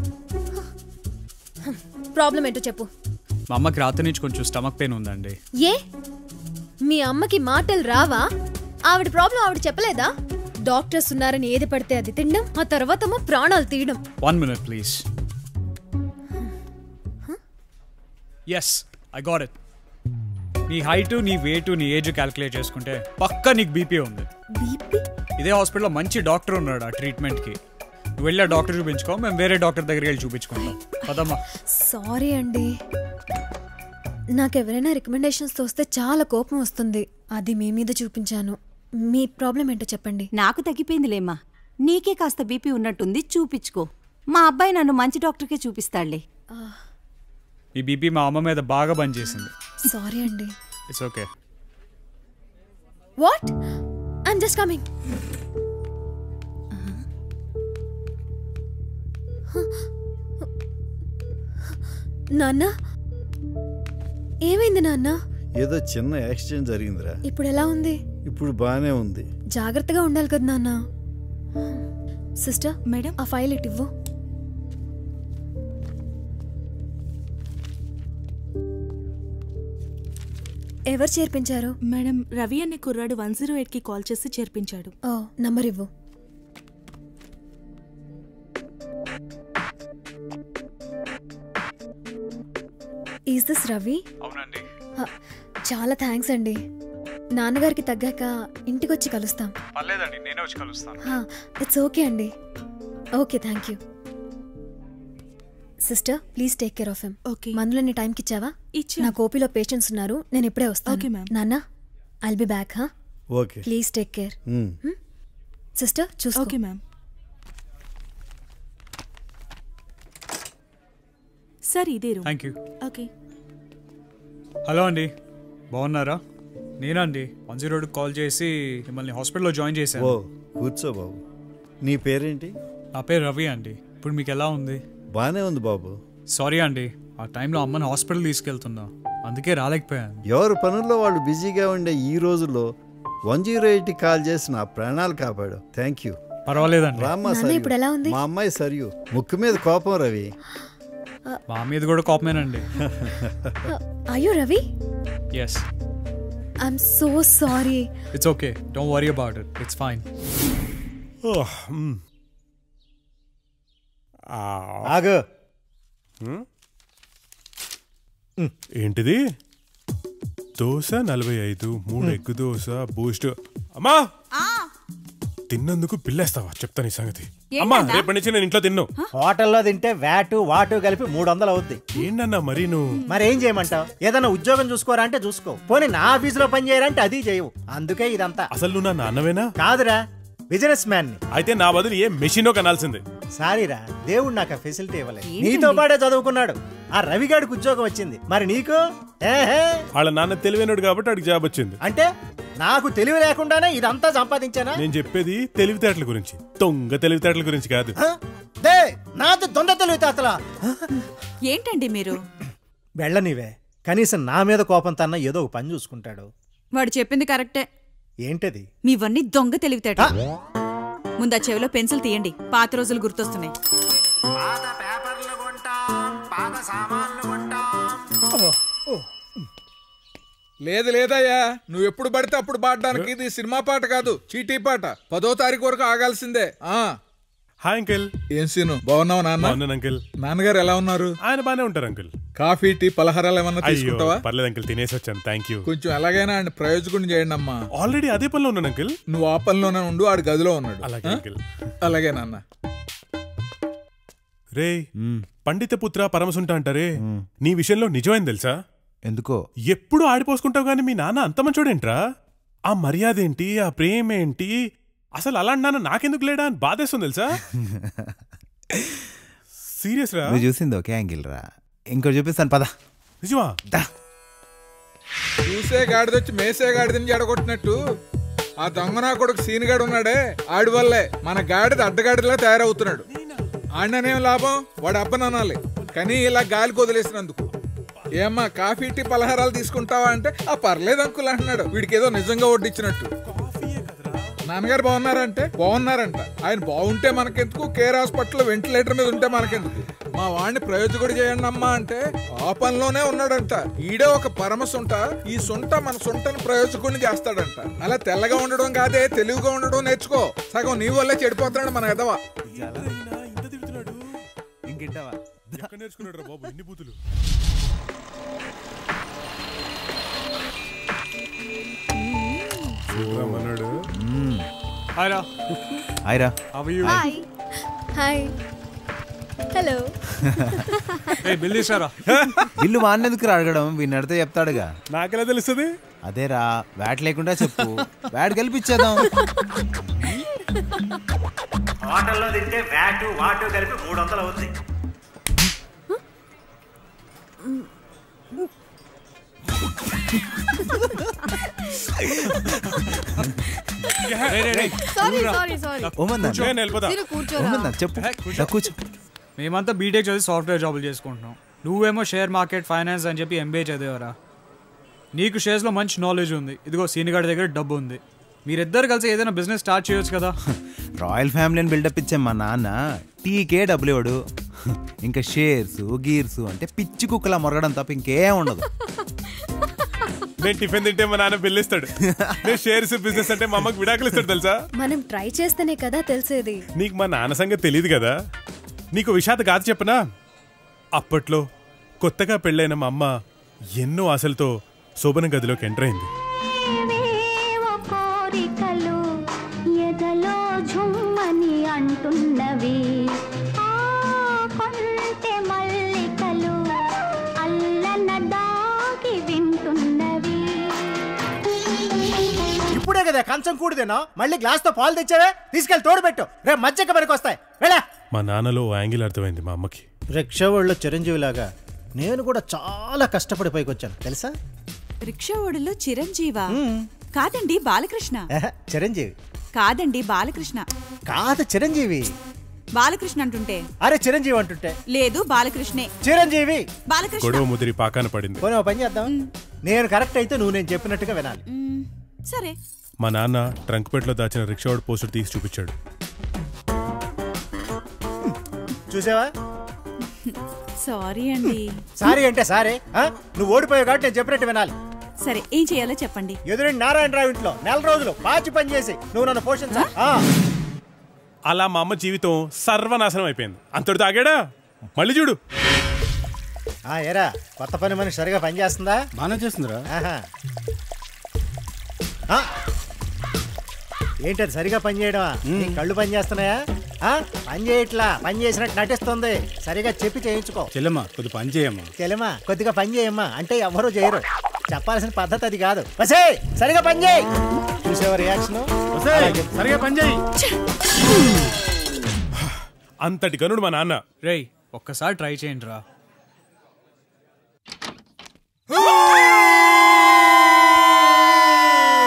ప్రాబ్లం ఏంటో చెప్పు మా అమ్మకి రాత్రి నుంచి కొంచెం స్టమక్ పెయిన్ ఉందండి ఏ మీ అమ్మకి మాటలు రావా ఆవిడ ప్రాబ్లం ఆవిడ చెప్పలేదా డాక్టర్స్ ఉన్నారని ఏది పడితే అది తినడం ఆ తర్వాత మా ప్రాణాలు తీయడం one minute please yes I got it నీ హైట్ నీ వెయిట్ నీ ఏజ్ క్యాలిక్యులేట్ చేసుకుంటే పక్కా నీకు బీపీ ఉంది ఇదే హాస్పిటల్లో మంచి డాక్టర్ ఉన్నాడు ఆ ట్రీట్మెంట్కి నువ్వు వెళ్ళి ఆ డాక్టర్ చూపించుకో మేము వేరే డాక్టర్ దగ్గరికి వెళ్ళి చూపించుకుంటాం పదమ్మా సారీ అండి నాకు ఎవరైనా రికమెండేషన్స్ వస్తే చాలా కోపం వస్తుంది అది మీ మీద చూపించాను మీ ప్రాబ్లం ఏంటో చెప్పండి నాకు తగ్గిపోయిందిలేమ్మా నీకే కాస్త బీపీ ఉన్నట్టుంది చూపించుకో మా అబ్బాయి నన్ను మంచి డాక్టర్కే చూపిస్తాడులే ఈ బీపీ మా అమ్మ మీద బాగా పనిచేసింది సారీ అండి it's okay what I'm just coming నాన్న ఏమైంది నాన్న ఏదో చిన్న యాక్సిడెంట్ జరిగిందిరా ఇప్పుడు ఎలా ఉంది ఇప్పుడు బాగానే ఉంది జాగ్రత్తగా ఉండాలి కదా నాన్న సిస్టర్ మేడం ఆ ఫైల్ ఇటు ఇవ్వు ఎవరు చేర్పించారు మేడం రవి అనే కుర్రాడు వన్ జీరో ఎయిట్కి కాల్ చేసి చేర్పించాడు ఓ నంబర్ ఇవ్వు ఈజ్ దిస్ రవి అవునండి ఆ, చాలా థ్యాంక్స్ అండి నాన్నగారికి తగ్గాక ఇంటికి వచ్చి కలుస్తాం పర్లేదండి నేనే వచ్చి కలుస్తాను ఇట్స్ ఓకే అండి okay thank you sister please take care of him okay మందులన్నీ టైంకి ఇచ్చావా నా కోపీలో పేషెంట్స్ ఉన్నారు నేను ఇప్పుడే వస్తాను Okay, ma'am. నాన్న ఐల్ బి బ్యాక్ హా okay please take care um. Sister చూసుకో ఓకే మ్యామ్ సార్ ఇదే room thank you okay hello అండి బాగున్నారా నేనండి వన్ జీరో కాల్ చేసి మిమ్మల్ని హాస్పిటల్లో జాయిన్ ఓ చేశాను కూర్చో బాబు నీ పేరేంటి నా పేరు రవి అండి ఇప్పుడు మీకు ఎలా ఉంది బానే ఉంది బాబు సారీ అండి ఆ టైంలో అమ్మని హాస్పిటల్ తీసుకెళ్తున్నా అందుకే రాలేకపోయాను ఎవరు పనుల్లో వాళ్ళు బిజీగా ఉండే ఈ రోజుల్లో వన్ జీరో ఎయిట్కి కాల్ చేసి నా ప్రాణాలు కాపాడు థ్యాంక్ యూ పర్వాలేదండి రామ్మా నాన్న, సరియు. ఇప్పుడు ఎలా ఉంది? మా అమ్మాయి సరియు ముక్కు మీద కోపం రవి మా మీద కూడా కోపమేనండి అయ్యో Ravi yes I'm so sorry it's okay don't worry about it it's fine ఆగు ఏంటిది దోశ నలభై ఐదు మూడు ఎగ్గు దోశ బూస్ట్ అమ్మా తిన్నందుకు పిల్లేస్తావా చెప్తాను ఈ సంగతి అమ్మా ఏంటన్నా? రేపటి నుంచి నేను ఇంట్లో తిన్ను హోటల్లో తింటే వ్యాటు వాటు కలిపి మూడు వందలు అవుద్ది ఏంటన్నా మరి నువ్వు మరి ఏం చేయమంటావు ఏదైనా ఉద్యోగం చూసుకోరా అంటే చూసుకో పోనీ నా ఆఫీసులో పని చేయరంటే అది చేయవు అందుకే ఇదంతా అసలు నువ్వు నా నాన్నవేనా కాదురా బిజినెస్ మ్యాన్ ని అయితే నా బదులు ఏ మెషినో కనాల్సిందే సారీరా దేవుడు నాకు ఆ ఫెసిలిటీ ఇవ్వలేదు నీతో పాటే చదువుకున్నాడు ఆ రవిగాడికి ఉద్యోగం వచ్చింది మరి నీకు ఏహే వాళ్ళ నాన్న తెలివైనడు కాబట్టి వాడికి జాబ్ వచ్చింది అంటే నాకు తెలివి లేకుండానే ఇదంతా సంపాదించానా నేను చెప్పేది తెలివితేటల గురించి దొంగ తెలివితేటల గురించి కాదు దే నాది దొంద తెలివితేతల ఏంటండి మీరు వెళ్ళనివే కనీసం నా మీద కోపం తన్న ఏదో ఒక పని చూసుకుంటాడు వాడు చెప్పింది కరెక్టే ఏంటది మీవన్నీ దొంగ తెలివితేట ముందు ఆ చెవిలో పెన్సిల్ తీయండి పాత రోజులు గుర్తొస్తున్నాయి లేదు లేదయ్యా నువ్వు ఎప్పుడు పడితే అప్పుడు పాడడానికి ఇది సినిమా పాట కాదు చీటీ పాట పదో తారీఖు వరకు ఆగాల్సిందే ఆ హాయ్ అంకిల్ ఏం సీను బాగున్నావు నాన్న బాగున్నాను అంకిల్ నాన్నగారు ఎలా ఉన్నారు ఆయన బాగానే ఉంటారు అంకిల్ కాఫీ టీ పలహారాలు ఏమన్నా అయ్యో తీసుకుంటావా పర్లేదు అంకిల్ తినేసి వచ్చాను థ్యాంక్ యూ కొంచెం ఎలాగైనా ఆయన ప్రయోజకుని చేయండి అమ్మా ఆల్రెడీ అదే పనిలో ఉన్నాను అంకిల్ నువ్వు ఆ పనిలోనే ఉండు ఆడు గదిలో ఉన్నాడు అలాగే ఆ? అంకిల్ అలాగే నాన్న రే పండిత పుత్ర పరమసుంట అంటారే నీ విషయంలో నిజమైంది తెలుసా ఎందుకో ఎప్పుడు ఆడిపోసుకుంటావు గానీ మీ నాన్న అంత మంచోడేంట్రా ఆ మర్యాద ఏంటి ఆ ప్రేమ ఏంటి అసలు అలాంటి నాన్న నాకెందుకు లేడా అని బాధేస్తుంది తెలుసా సీరియస్ రా నువ్వు చూసింది ఓకే యాంగిల్ రా ఇంకోటి చూపిస్తాను పద నిజమా చూసే గాడిదొచ్చి మేసే గాడిదని జడగొట్టినట్టు ఆ దొంగనా కొడుకు సీనిగాడు ఉన్నాడే ఆడి వల్లే మన గాడిద అడ్డగాడిలా తయారవుతున్నాడు ఆడిననేం లాభం వాడు అబ్బననాలి కానీ ఇలా గాలికి వదిలేసినందుకు ఏమ్మా కాఫీ టీ పలహారాలు తీసుకుంటావా అంటే ఆ పర్లేదు అంకుల్ అంటున్నాడు వీడికి ఏదో నిజంగా వడ్డిచ్చినట్టు నాన్నగారు బాగున్నారంటే బాగున్నారంట ఆయన బాగుంటే మనకెందుకు కేర్ హాస్పిటల్ వెంటిలేటర్ మీద ఉంటే మనకెందుకు మా వాడిని ప్రయోజకుడు చేయండి అమ్మా అంటే ఆ పనిలోనే ఉన్నాడంట ఈడే ఒక పరమ సుంట ఈ సుంట మన సుంటను ప్రయోజకుడిని చేస్తాడంట అలా తెల్లగా ఉండడం కాదే తెలివిగా ఉండడం నేర్చుకో సగం నీ వల్లే చెడిపోతున్నాడు మన ఎదవా ఇంకింటావా ఎక్కడ నేర్చుకున్నాడు రా బాబు ఇన్ని బూతులు మనోడు హాయ్ రా హాయ్ రా How are you? Hi hi hello ఏ బిల్ తీసారా బిల్లు మానేందుకు రా అడగడం వీడిని అడితే చెప్తాడుగా నాకెలా తెలుస్తుంది అదేరా వ్యాట్ లేకుండా చెప్పు వ్యాట్ కల్పించేద్దాం హోటల్లో తింటే వ్యాటు వాటు కలిపి మూడు వందలు అవుతుంది సారీ సారీ సారీ ఓమన్నా నేను వెళ్ళిపోతా. మీరు కూర్చోరా. ఓమన్నా చెప్పు దా కూర్చో మేమంతా బీటెక్ చదివి సాఫ్ట్వేర్ జాబులు చేసుకుంటున్నాం నువ్వేమో షేర్ మార్కెట్ ఫైనాన్స్ అని చెప్పి ఎంబీఏ చదివారా నీకు షేర్స్లో మంచి నాలెడ్జ్ ఉంది ఇదిగో సీనిగాడి దగ్గర డబ్బు ఉంది మీరిద్దరు కలిసి ఏదైనా బిజినెస్ స్టార్ట్ చేయొచ్చు కదా రాయల్ ఫ్యామిలీని బిల్డప్ ఇచ్చే మా నాన్న టీకే డబ్బులు ఇవ్వడు ఇంకా షేర్స్ గీర్స్ అంటే పిచ్చి కుక్కలా మొరగడం తప్ప ఇంకేం ఉండదు నేను టిఫిన్ తింటే మా నాన్న బిల్లు ఇస్తాడు నేను షేర్స్ బిజినెస్ అంటే మా అమ్మకి విడాకులు ఇస్తాడు తెలుసా మనం ట్రై చేస్తేనే కదా తెలిసేది నీకు మా నాన్న సంగతి తెలియదు కదా నీకు విషాద గాథ చెప్పనా అప్పట్లో కొత్తగా పెళ్ళైన మా అమ్మ ఎన్నో ఆశలతో శోభన గదిలోకి ఎంటర్ అయింది కోరికలు ఎదలో ఝుమ్మని అంటున్నవి ఆ కొంటె మల్లికలు అల్లన దాగి వింటున్నవి ఇప్పుడే కదా కంచం కూడిదేనా మళ్ళీ గ్లాస్ తో పాలు తెచ్చావే తీసుకెళ్ళి తోడు పెట్టు రేపు మధ్యక పనికి వస్తాయి వెళ్ళా మా నాన్నలో ఓ యాంగిల్ అర్థమైంది మా అమ్మకి రిక్షా వాళ్ళు చిరంజీవిలాగా నేను కూడా చాలా కష్టపడి పైకి వచ్చాను తెలుసా రిక్షా ఓడిలో చిరంజీవా కాదండి బాలకృష్ణ ఏహ, చిరంజీవి కాదండి బాలకృష్ణ కాదు చిరంజీవి బాలకృష్ణ అంటుంటే అరే చిరంజీవి అంటుంటే లేదు బాలకృష్ణే చిరంజీవి బాలకృష్ణ గొడవ ముదిరి పాకాన పడింది పోనీ ఓ పని చేద్దాం నేను కరెక్ట్ అయితే నువ్వు నేను చెప్పినట్టుగా వినాలి మ్మ్, సరే మా నాన్న ట్రంక్ పెట్లో దాచిన రిక్షావాడు పోస్టర్ తీసి చూపించాడు చూసావా సారీ అండి సారీ అంటే సారీ ఆ? నువ్వు ఓడిపోయావు కాబట్టి నేను చెప్పినట్టు వినాలి సరే ఏం చేయాలో చెప్పండి ఎదురండి నారాయణరావు ఇంట్లో నెల రోజులు పాచి పని చేసి నువ్వు నన్ను పోషించా ఆ. అలా మా అమ్మ జీవితం సర్వనాశనం అయిపోయింది అంతటితో ఆగాడా మళ్ళీ చూడు ఆ ఏరా కొత్త పని మనిషి సరిగా పని చేస్తుందా బాగానే చేస్తుందిరా ఆహా. ఆ? ఏంటది సరిగా పని చేయడమా నీ కళ్ళు పని చేస్తున్నాయా ఆ? పని చేయట్లా పని చేసినట్టు నటిస్తుంది సరిగా చెప్పి చేయించుకో చెల్లెమ్మ కొద్ది పని చేయమ్మా చెల్లెమా కొద్దిగా పని చేయమ్మా అంటే ఎవ్వరూ చేయరు చెప్పాల్సిన పద్ధతి అది కాదు వసే సరిగా పని చేయి చూసేవా రియాక్షన్ సరిగా పని చేయి అంతటి గనుడు మా నాన్న రేయ్ ఒక్కసారి ట్రై చేయండి రా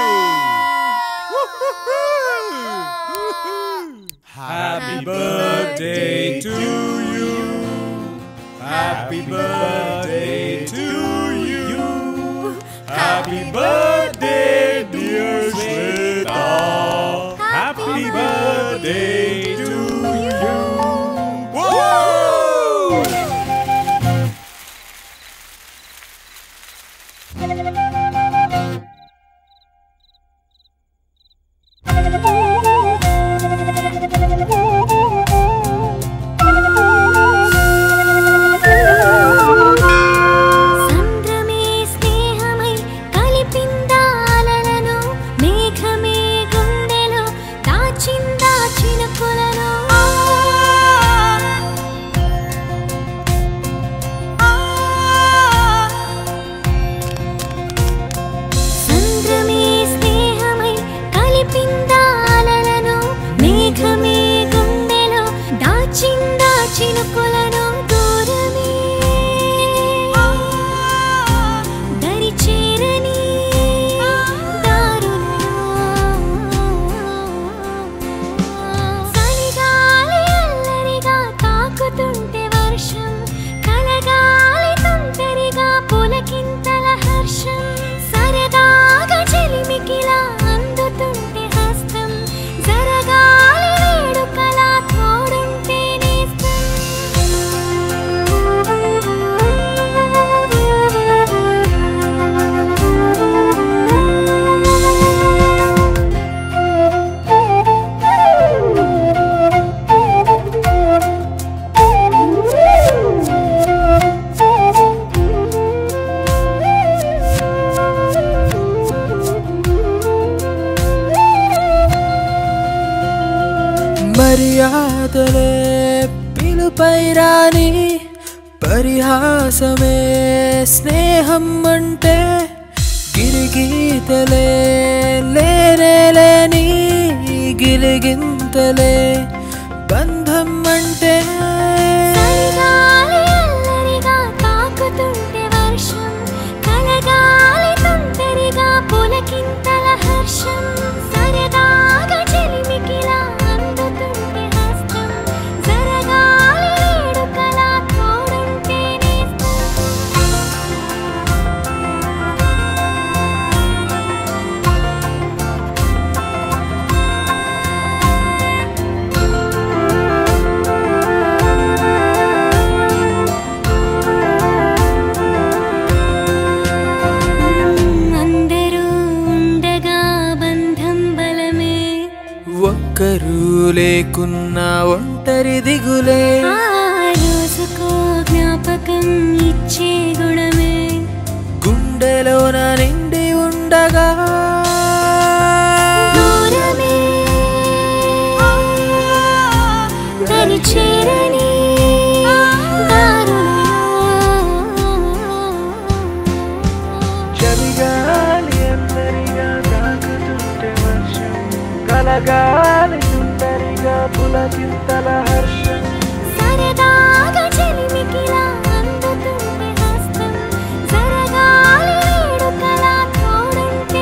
happy birthday birthday to you. Happy birthday to you. Happy birthday, dear Shweta. Happy birthday to you. Whoa! సంద్రమే స్నేహమై కలిపిందాలలను మేఘమే గుండెలో దాచిందా చినుకులను సంద్రమే స్నేహమై కలిపిందాలలను మేఘమే గుండెలో దాచిందా చినుకులను దూరమే దరి చేరని చలిగాలి అల్లరిగా తాకుతుంటే వర్షం కలగాలి తుంటరిగా పులకింతల హర్షం సరదాగా చెలిమికిలా అందుతుంటే హస్తం జరగాలి వేడుకలా తోడుంటే మర్యాదలే పిలుపై రాని పరిహాసమే స్నేహం అంటే గిరిగీతలే లేనే లేని గిలిగింతలే బంధం అంటే చలిగాలి అల్లరిగా తాకుతుంటే వర్షం కలగాలి తుంటరిగా పులకింతల హర్షం సరదాగా చెలిమికిలా అందుతుంటే హస్తం జరగాలి వేడుకలా తోడుంటే అందరూ ఉండగా బంధం బలమే ఒక్కరు లేకున్నా ఒంటరి దిగులే ఆ రోజుకో జ్ఞాపకం ఇచ్చే గుణమే గుండెలోన నిండి ఉండగా దూరమే దరి చేరని చలిగాలి అందరిగా తాకుతుంటే వర్షం కలగాలి సుందరిగా పులకింతల హర్షం సరదాగా చెలిమికిలా అందుతుంటే హస్తం జరగాలి వేడుకలా తోడుంటే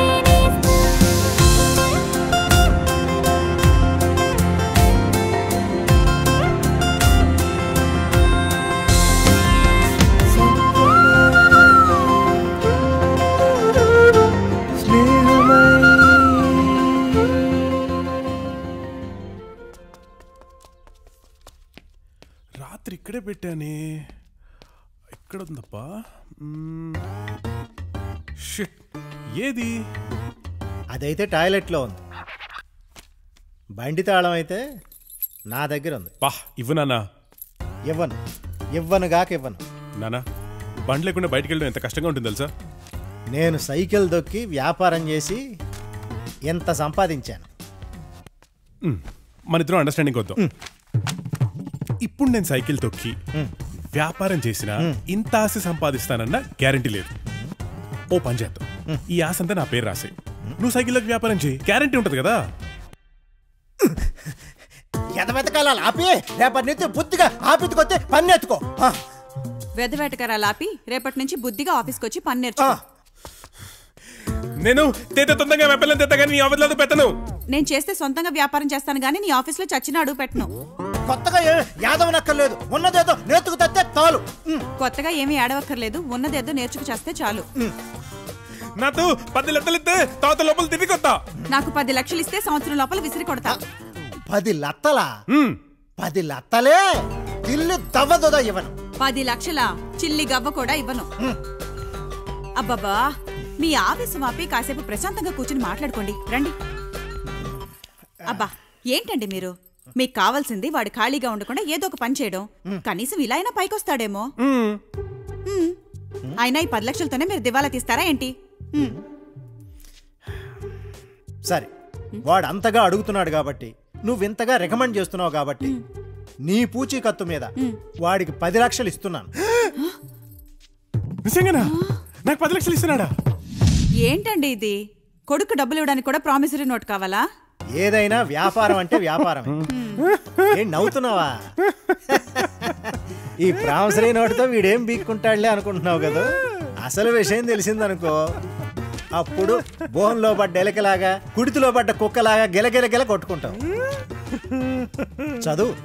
రాత్రి ఇక్కడే పెట్టానే ఎక్కడ ఉందప్పా మ్మ్. షిట్ ఏది అదైతే టాయిలెట్లో ఉంది బండి తాళం అయితే నా దగ్గర ఉంది పా ఇవ్వు నాన్న ఇవ్వను ఇవ్వను గాక ఇవ్వను నాన్న బండి లేకుండా బయటికి వెళ్ళడం ఎంత కష్టంగా ఉంటుంది తెలుసా నేను సైకిల్ దొక్కి వ్యాపారం చేసి ఎంత సంపాదించాను మ్మ్. మన ఇద్దరం అండర్స్టాండింగ్ వద్దాం ఇప్పుడు నేను సైకిల్ తొక్కి వ్యాపారం చేసిన ఇంత ఆశ సంపాదిస్తానన్న గ్యారంటీ లేదు ఓ పని చేద్దాం ఈ ఆశ అంతా నా పేరు రాసే నువ్వు సైకిల్లోకి వ్యాపారం చేయి గ్యారంటీ ఉంటుంది కదా ఎదవెతకాల ఆపి రేపటి నుంచి బుద్ధిగా ఆపితికొస్తే పన్ను ఎత్తుకో ఆ, వెదవేటకరాలు ఆపి రేపటి నుంచి బుద్ధిగా ఆఫీస్కి వచ్చి పని నేర్చుకో నేను తేత తొందరగా వెప్పలేని తెత్త కానీ నీ ఆఫీస్లో పెట్టను నేను చేస్తే సొంతంగా వ్యాపారం చేస్తాను కానీ నీ ఆఫీస్లో చచ్చిన అడుగు పెట్టను కొత్తగా ఏ యాదవ నక్కర్లేదు ఉన్నదేదో నేతుకు తత్తే తాలు కొత్తగా ఏమీ ఆడవక్కర్లేదు ఉన్నదేదో నేర్చుకు చేస్తే చాలు నాతో పది లెక్కలిస్తే తాత లోపల తిరిగి కొత్త నాకు పది లక్షలు ఇస్తే సంవత్సరం లోపల విసిరి కొడతా పది లత్తలా పది లత్తలే ఇల్లు దవ్వదోదా ఇవ్వను పది లక్షల చిల్లి గవ్వ కూడా ఇవ్వను అబ్బబ్బా మీ ఆవేశం ఆపి కాసేపు ప్రశాంతంగా కూర్చుని మాట్లాడుకోండి రండి అబ్బా ఏంటండి మీరు మీకు కావాల్సింది వాడు ఖాళీగా ఉండకుండా ఏదో ఒక పని చేయడం కనీసం ఇలా అయినా పైకొస్తాడేమో మ్మ్. అయినా ఈ పది లక్షలతోనే మీరు దివాలా తీస్తారా ఏంటి మ్మ్. సరే వాడు అంతగా అడుగుతున్నాడు కాబట్టి నువ్వు ఇంతగా రికమెండ్ చేస్తున్నావు కాబట్టి నీ పూచీకత్తు మీద వాడికి పది లక్షలు ఇస్తున్నాను నిజంగానా నాకు పది లక్షలు ఇస్తున్నాడా ఏంటండి ఇది కొడుకు డబ్బులు ఇవ్వడానికి కూడా ప్రామిసరీ నోట్ కావాలా ఏదైనా వ్యాపారం అంటే వ్యాపారమే ఏం నవ్వుతున్నావా ఈ ప్రామిసరీ నోటితో వీడేం బీక్కుంటాడులే అనుకుంటున్నావు కదా అసలు విషయం తెలిసిందనుకో అప్పుడు బోన్లో పడ్డ ఎలకలాగా కుడితిలో పడ్డ కుక్కలాగా గిలగిల గిల కొట్టుకుంటావు చదువు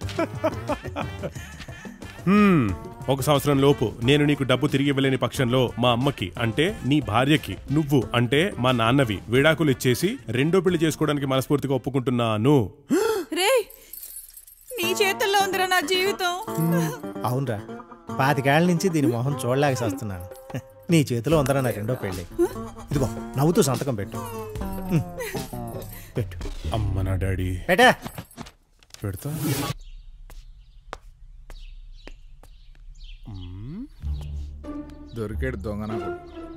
హ్మ్, ఒక సంవత్సరం లోపు నేను నీకు డబ్బు తిరిగి ఇవ్వలేని పక్షంలో మా అమ్మకి అంటే నీ భార్యకి నువ్వు అంటే మా నాన్నవి విడాకులు ఇచ్చేసి రెండో పెళ్లి చేసుకోవడానికి మనస్ఫూర్తిగా ఒప్పుకుంటున్నాను రే నీ చేతుల్లో ఉందిరా నా జీవితం అవునరా పాతికేళ్ల నుంచి దీని మొహం చూడలేక చేస్తున్నాను నీ చేతిలో ఉందరా నా రెండో పెళ్ళి ఇదిగో నవ్వుతూ సంతకం పెట్టు ఉమ్. పెట్టు అమ్మ నా డాడీ పెట్టా పెడతా దొరికాడు దొంగ నాకు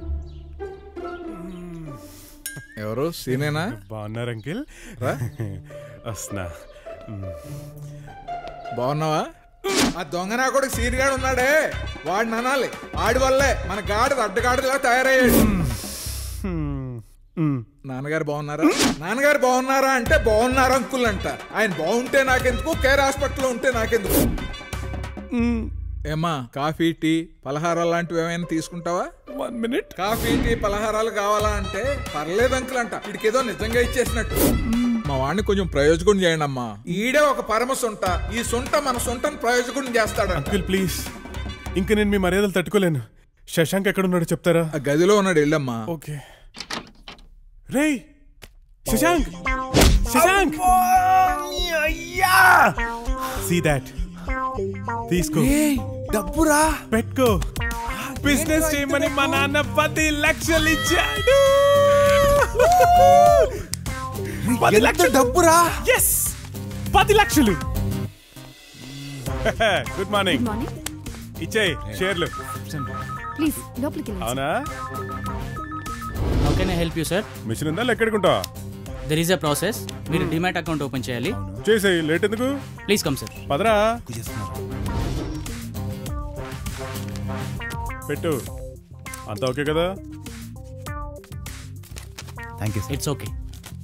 ఎవరు సీనేనా బాగున్నారు అంకిల్ రా. వస్తున్నా మ్, బాగున్నావా ఆ దొంగ నా కొడుకు సీన్ గాడు ఉన్నాడే వాడిని అనాలి ఆడి వల్లే మన గాడిద అడ్డగాడిదలా తయారయ్యాడు నాన్నగారు బాగున్నారా నాన్నగారు బాగున్నారా అంటే బాగున్నారు అంకుల్ అంట ఆయన బాగుంటే నాకెందుకు కేర్ హాస్పిటల్లో ఉంటే నాకెందుకు ఏమా కాఫీ టీ పలహారాలు లాంటివి ఏమైనా తీసుకుంటావా వన్ మినిట్ కాఫీ టీ పలహారాలు కావాలా అంటే పర్లేదు అంకుల్ అంట వీడికి ఏదో నిజంగా ఇచ్చేసినట్టు మా వాడిని కొంచెం ప్రయోజకుని చేయండి అమ్మా ఈడే ఒక పరమ సొంట ఈ సొంట మన సొంటను ప్రయోజకుని చేస్తాడు అంకిల్ ప్లీజ్ ఇంక నేను మీ మర్యాదలు తట్టుకోలేను శశాంక్ ఎక్కడున్నాడో చెప్తారా ఆ గదిలో ఉన్నాడు వెళ్ళమ్మా ఓకే రేయ్ శశాంక్ శశాంక్ సీ దాట్ తీసుకో డబ్బురా పెట్టుకో బిజినెస్ చేయమని మా నాన్న పది లక్షలు ఇచ్చాడు పది లక్షలు డబ్బురా ఎస్ పది లక్షలు గుడ్ మార్నింగ్ ఇచ్చేయి షేర్లు ప్లీజ్ లోపలికి వెళ్ళండి. అవునా how can I help you sir machine ఉందా లెక్కెడుకుంటా దెర్ ఈస్ అ ప్రాసెస్ మీరు డిమాట్ అకౌంట్ ఓపెన్ చేయాలి చేసేయి లేట్ ఎందుకు ప్లీజ్ కమ్ సార్ పదరా పెట్టు అంతా ఓకే కదా థ్యాంక్ యూ ఇట్స్ ఓకే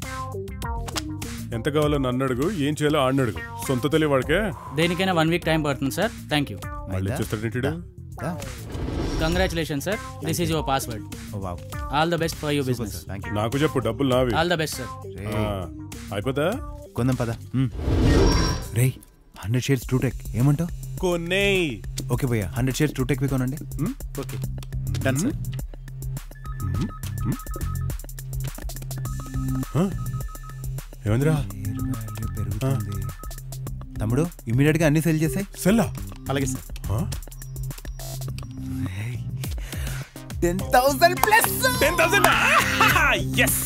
ఎంత కావాలో నన్ను అడుగు ఏం చేయాలో ఆడిని అడుగు సొంత తెలియ వాడికే దేనికైనా వన్ వీక్ టైం పడుతుంది సార్ థ్యాంక్ యూ మళ్ళీ చూస్తాడు congratulation sir this is your password all the best for your business నాకు చెప్పు డబ్బులు నావి ఆల్ ద బెస్ట్ సార్ ఆ, అయిపోతా కొందాం పద రేయ్ హండ్రెడ్ షేర్స్ టూ టెక్ ఏమంటావు కొనేయ్ ఓకే భయ్యా హండ్రెడ్ షేర్స్ టూ టెక్ కొనండి ఓకే డన్ సార్ ఏమందిరా పెరుగుతుంది తమ్ముడు ఇమీడియట్ గా అన్ని సెల్ చేసాయి సెల్లా అలాగే sir ten thousand plus ten thousand yes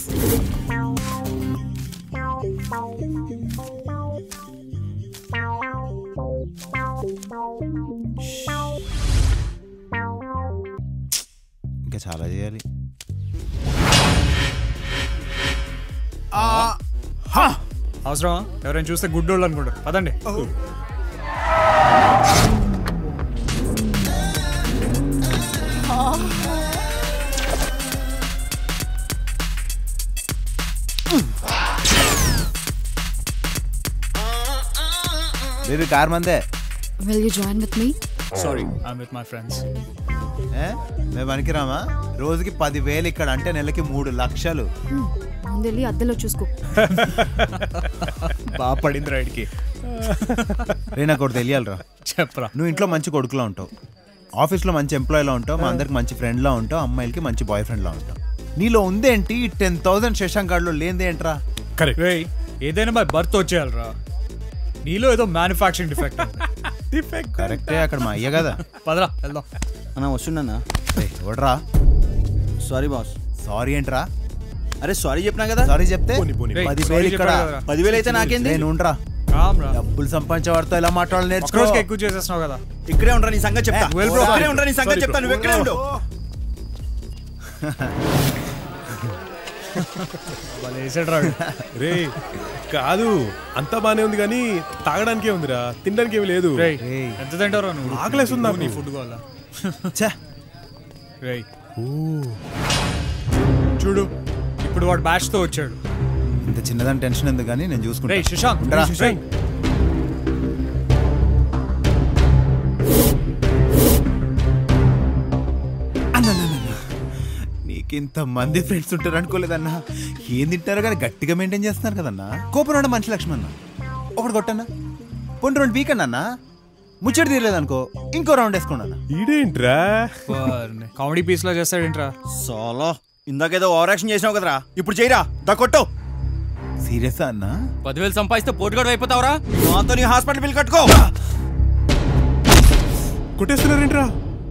ఇంకా చాలా చేయాలి అవసరం ఎవరైనా చూస్తే గుడ్డోళ్ళు అనుకుంటారు పదండి బేబీ కార్ మందే Will you join with me? Sorry I'm with my friends ఏ? మేము పనికిరామా రోజుకి పదివేలు ఇక్కడ అంటే నెలకి మూడు లక్షలు ముందెళ్ళి అద్దెలో చూసుకో బాగా పడింది రైడ్కి రే నాకు ఒకటి తెలియాలిరా చెప్పరా నువ్వు ఇంట్లో మంచి కొడుకులా ఉంటావు ఆఫీస్లో మంచి ఎంప్లాయీలా ఉంటావు మా అందరికి మంచి ఫ్రెండ్లా ఉంటావు అమ్మాయిలకి మంచి బాయ్ ఫ్రెండ్లా ఉంటావు నీలో ఉందేంటి టెన్ థౌసండ్ శశాంక్ కార్డులో లేనిదేంట్రా కరెక్ట్ ఏదైనా బై బర్త్ వచ్చేయాలరా నీలో ఏదో మ్యానుఫ్యాక్చరింగ్ డిఫెక్ట్ డిఫెక్ట్ కరెక్టే అక్కడ మా అయ్య కదా పదరా వెళ్దాం అన్న వస్తున్నా ఎవడరా సారీ బాస్ సారీ ఏంట్రా అరే సారీ చెప్పినా కదా సారీ చెప్తే రేయ్, పది sorry వేలు ఇక్కడ చెప్పాడు కదరా. పదివేలు అయితే నాకేంది నేను ఉండరా రామ్రా డబ్బులు సంపాదించే వాడితో ఎలా మాట్లాడాలి ఒక నేర్చుకో రోజుకి ఎక్కువ చేసేస్తున్నావు కదా ఇక్కడే ఉండరా నీ సంగతి చెప్తా ఏ, well bro. ఇక్కడే ఉండరా నీ సంగతి Sorry చెప్తా bro. నువ్వు ఎక్కడే ఉండు రే కాదు అంతా బానే ఉంది కానీ తాగడానికే ఉందిరా తినడానికి ఏమి లేదు రేయ్, ఎంత తింటారా నువ్వు ఆకలేస్తుంది నాకు. నీ ఫుడ్ కావాలా ఛే రేయ్ చూడు ఇప్పుడు వాడు బ్యాచ్ తో వచ్చాడు ఇంత చిన్నదాని టెన్షన్ ఎందుకు కానీ నేను చూసుకుంటా రేయ్ శశాంక్ ఉండరా? రేయ్. నీకు ఇంత మంది ఫ్రెండ్స్ ఉంటారు అనుకోలేదన్నా ఏం తింటారో కానీ గట్టిగా మెయింటైన్ చేస్తున్నారు కదన్నా కోపం రావడం మంచి లక్ష్మణ్ అన్న ఒకటి కొట్టన్నా పొండి రెండు వీకెండ్ అన్నా ముచ్చటి తీరలేదనుకో ఇంకో రౌండ్ వేసుకోండి అన్న ఈడేంట్రా కామెడీ పీస్ లా చేస్తాడేంట్రా సోలో ఇందాకేదో ఓవర్ యాక్షన్ చేసినావు కదరా ఇప్పుడు చేయరా దా కొట్టు సీరియస్ అన్నా పదివేలు సంపాదిస్తే పోటుగాడు అయిపోతావురా మాతో నీ హాస్పిటల్ బిల్ కట్టుకో కొట్టేస్తున్నారేంట్రా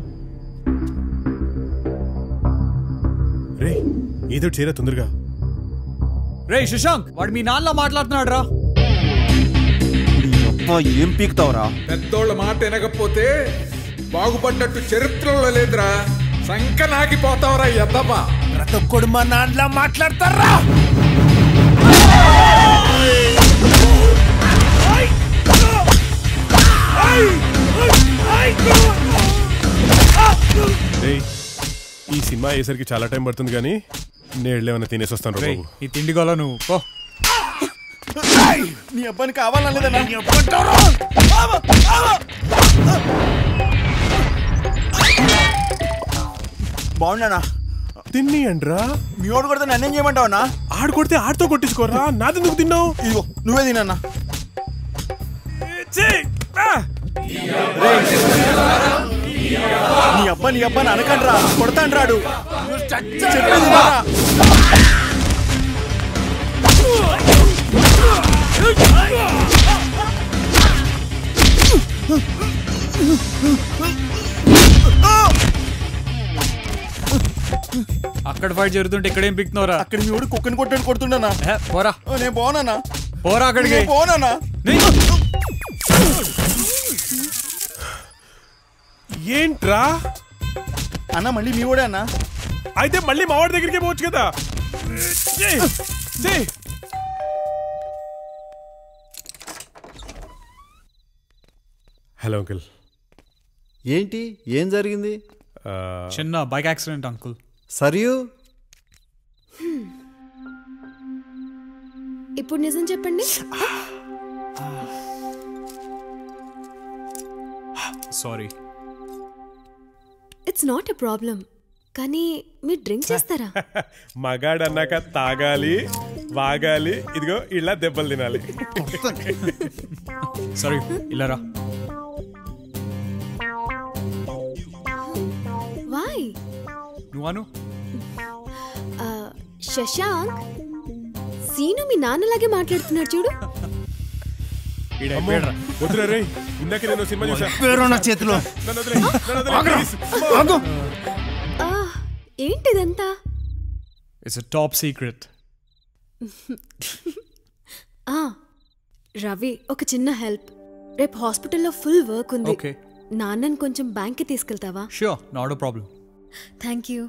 రే ఏదో చేరా తొందరగా రేయ్ శశాంక్ వాడు మీ నాన్న మాట్లాడుతున్నాడు రా ఏం పీకుతావురా పెద్దోళ్ళ మాట వినకపోతే బాగుపడ్డట్టు చరిత్రలో లేదురా సంక నాకిపోతావరా ఎద్దమ్మా ప్రతి ఒక్కడు మా నాన్నలా మాట్లాడతారా రేయ్ ఈ సినిమా అయ్యేసరికి చాలా టైం పడుతుంది కానీ నేను ఏమైనా తినేసి వస్తాను రా రేయ్ బాబు ఈ తిండి గోల నువ్వు పో నీ అబ్బాయిని కావాలన్నా లేదన్నా బాగున్నానా తిన్ని అండ్రా మీ వాడు కొడితే నన్నేం చేయమంటావన్నా ఆడు కొడితే ఆడితో కొట్టించుకోరా నాదెందుకు తిన్నావు ఇదిగో నువ్వే తినన్నా నీ అబ్బా నీ అబ్బా అనకండ్రా కొడతాను రాడు చెప్పేది వినరా? అక్కడ ఫైట్ జరుగుతుంటే ఇక్కడేం పిక్తున్నావురా అక్కడ మీ వాడు కుక్కని కొట్టాడు కొడుతుండనా ఏ, పోరా నేను బాగున్నానా పోరా అక్కడికి నేను బాగున్నానా ఏంట్రా అన్న మళ్ళీ మీ వాడే అన్నా అయితే మళ్ళీ మావాడి దగ్గరికి పోవచ్చు కదా చెయ్, చెయ్. హలో అంకుల్ ఏంటి ఏం జరిగింది చిన్న బైక్ యాక్సిడెంట్ అంకుల్ సరియు ఇప్పుడు నిజం చెప్పండి sorry it's not a problem కానీ మీరు డ్రింక్ చేస్తారా మగాడు అన్నాక తాగాలి వాగాలి ఇదిగో ఇలా దెబ్బలు తినాలి సారీ ఇలా రా వాయ్ నువ్వు అను శశాంక్ సీను మీ నాన్నలాగే మాట్లాడుతున్నాడు చూడు ఈడ అమ్మో, అయిపోయాడురా. వద్దురా రేయ్ ఇందాక నేను సినిమా చూసా పేరు నా చేతిలో. నన్ను వదిలేయ్, నన్ను వదిలేయ్, please. ఆగు. ఆ, ఏంటిదంతా ఇట్స్ టాప్ సీక్రెట్ ఆ, రవి ఒక చిన్న హెల్ప్ రేపు హాస్పిటల్లో ఫుల్ వర్క్ ఉంది Okay. నాన్నని కొంచెం బ్యాంక్కి తీసుకెళ్తావా sure not problem thank you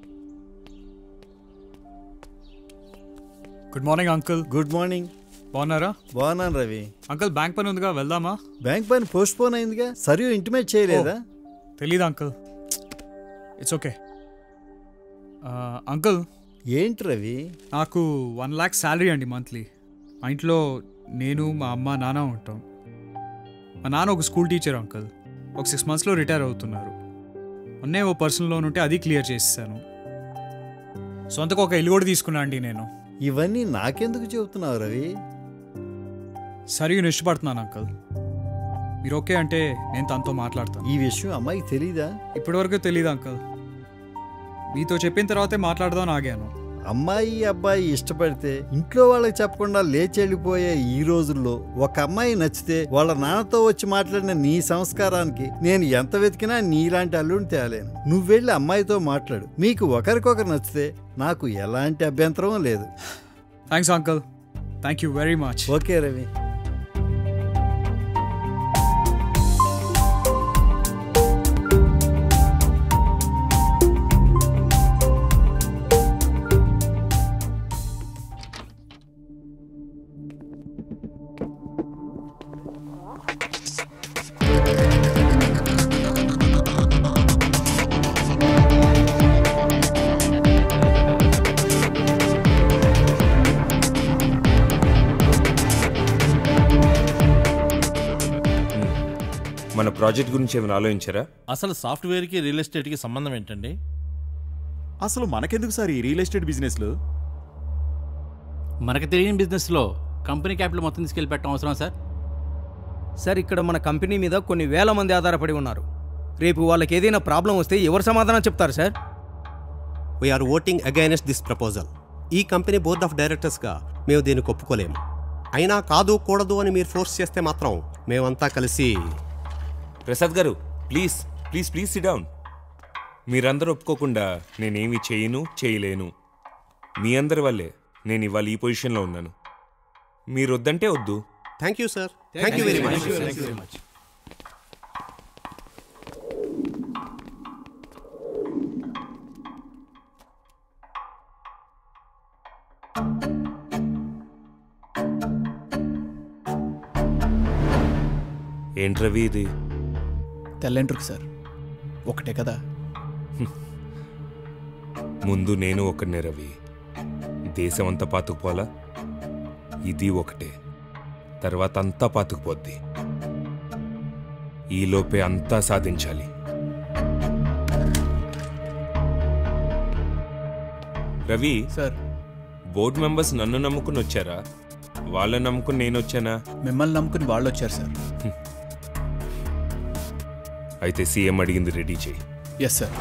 good morning uncle good morning బాగున్నారా బాగున్నాను రవి అంకుల్ బ్యాంక్ పని ఉందిగా వెళ్దామా బ్యాంక్ పని పోస్ట్ పోన్ అయిందిగా సరియు ఇంటిమేట్ చేయలేదా తెలీదు అంకుల్ ఇట్స్ ఓకే అంకుల్ ఏంటి రవి నాకు వన్ ల్యాక్ శాలరీ అండి మంత్లీ మా ఇంట్లో నేను మా అమ్మ నాన్న ఉంటాం మా నాన్న ఒక స్కూల్ టీచర్ అంకుల్ ఒక సిక్స్ మంత్స్లో రిటైర్ అవుతున్నారు మొన్నే ఓ పర్సనల్ లోన్ ఉంటే అది క్లియర్ చేసేసాను సొంతకు ఒక ఇల్లు కూడా తీసుకున్నా అండి నేను ఇవన్నీ నాకెందుకు చెబుతున్నావు రవి సరిగ్గా ఇష్టపడుతున్నాను అంకుల్ మీరు ఓకే అంటే నేను తనతో మాట్లాడతాను ఈ విషయం అమ్మాయికి తెలీదా ఇప్పటివరకు తెలియదు అంకుల్ మీతో చెప్పిన తర్వాతే మాట్లాడదాం ఆగాను అమ్మాయి అబ్బాయి ఇష్టపడితే ఇంట్లో వాళ్ళకి చెప్పకుండా లేచి వెళ్ళిపోయే ఈ రోజుల్లో ఒక అమ్మాయి నచ్చితే వాళ్ళ నాన్నతో వచ్చి మాట్లాడిన నీ సంస్కారానికి నేను ఎంత వెతికినా నీలాంటి అల్లుడిని తేలేను నువ్వు వెళ్ళి అమ్మాయితో మాట్లాడు మీకు ఒకరికొకరు నచ్చితే నాకు ఎలాంటి అభ్యంతరం లేదు thanks uncle thank you very much okay Ravi మన ప్రాజెక్ట్ గురించి ఏమైనా ఆలోచించారా అసలు సాఫ్ట్వేర్కి రియల్ ఎస్టేట్కి సంబంధం ఏంటండి అసలు మనకెందుకు సార్ ఈ రియల్ ఎస్టేట్ బిజినెస్లు మనకు తెలియని బిజినెస్లో కంపెనీ క్యాపిటల్ మొత్తం తీసుకెళ్ళి పెట్టడం అవసరం సార్ సార్ ఇక్కడ మన కంపెనీ మీద కొన్ని వేల మంది ఆధారపడి ఉన్నారు రేపు వాళ్ళకి ఏదైనా ప్రాబ్లం వస్తే ఎవరు సమాధానం చెప్తారు sir we're voting against this proposal ఈ కంపెనీ బోర్డ్ ఆఫ్ డైరెక్టర్స్గా మేము దీనికి ఒప్పుకోలేము అయినా కాదు కూడదు అని మీరు ఫోర్స్ చేస్తే మాత్రం మేమంతా కలిసి Prasad garu please please please sit down మీరందరూ ఒప్పుకోకుండా నేనేమి చేయను చేయలేను మీ అందరి వల్లే నేను ఇవాళ ఈ పొజిషన్లో ఉన్నాను మీరు వద్దంటే వద్దు thank you sir thank you very much ఏంటి రవి ఇది తెల్లంట్రుకు సార్ ఒకటే కదా ముందు నేను ఒకనే రవి దేశం అంతా పాతుకుపోలా ఇది ఒకటే తర్వాత అంతా పాతుకుపోద్ది ఈలోపే అంతా సాధించాలి రవి సార్ బోర్డు మెంబర్స్ నన్ను నమ్ముకుని వచ్చారా వాళ్ళని నమ్ముకుని నేను వచ్చానా మిమ్మల్ని నమ్ముకుని వాళ్ళు వచ్చారు సార్ అయితే సీఎం అడిగింది రెడీ చేయి yes sir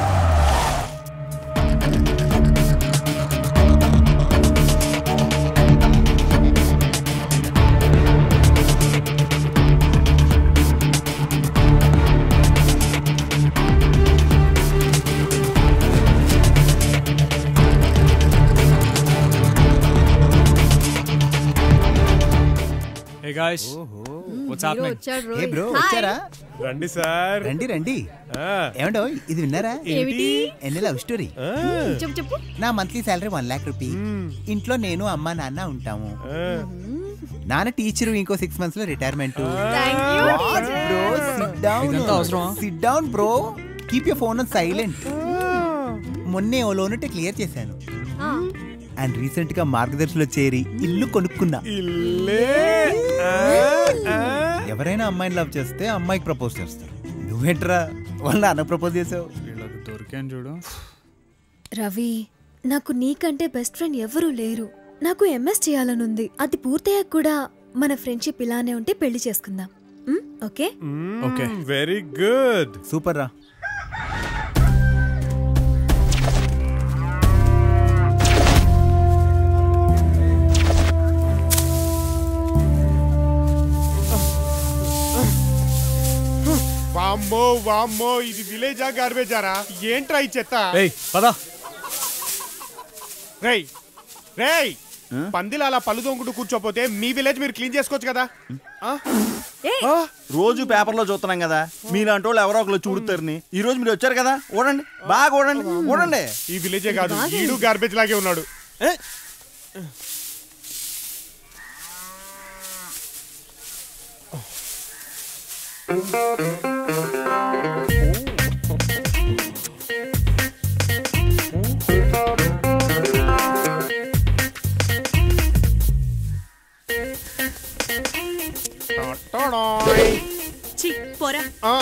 hey guys what's happening ఏ బ్రో వచ్చారా రండి సార్ రండి రండి ఏమండో ఇది విన్నారా ఏమిటి? ఎన్ని లవ్ స్టోరీ చెప్పు చెప్పు నా monthly salary one lakh rupee ఇంట్లో నేను అమ్మ నాన్న ఉంటాము నాన్న టీచర్ ఇంకో సిక్స్ మంత్స్ లో retirement Thank you, teacher. Bro sit down ఇదంతా అవసరమా? Sit down bro keep you phone on silent మొన్నే ఓ లోన్ ఉంటే క్లియర్ చేశాను అండ్ రీసెంట్ గా మార్గదర్శిలో చేరి ఇల్లు కొనుక్కున్నా ఎవరైనా అమ్మాయిని లవ్ చేస్తే అమ్మాయికి ప్రపోజ్ చేస్తారు నువ్వేంట్రా వాళ్ళ నాన్న ప్రపోజ్ చేసావు వీళ్ళకి దొరికాను చూడు రవి నాకు నీకంటే బెస్ట్ ఫ్రెండ్ ఎవరూ లేరు నాకు ఎంఎస్ చేయాలనుంది అది పూర్తయ్యాక కూడా మన ఫ్రెండ్షిప్ ఇలానే ఉంటే పెళ్లి చేసుకుందాం um, okay okay very good super రా వామ్మో వామ్మో ఇది విలేజా గార్బేజారా ఏంట్రా ఈ చెత్త ఏయ్ పదా రేయ్ రేయ్ పందిలు అలా పళ్ళు దొంగుతూ కూర్చోపోతే మీ విలేజ్ మీరు క్లీన్ చేసుకోవచ్చు కదా ఆ? రోజు పేపర్లో చూస్తున్నాం కదా మీలాంటి వాళ్ళు ఎవరో ఒకరు చూడుతారని ఈ రోజు మీరు వచ్చారు కదా ఓడండి బాగా ఓడండి ఓడండి ఈ విలేజే కాదు ఈడు గార్బేజ్ లాగే ఉన్నాడు ఛీ, పోరా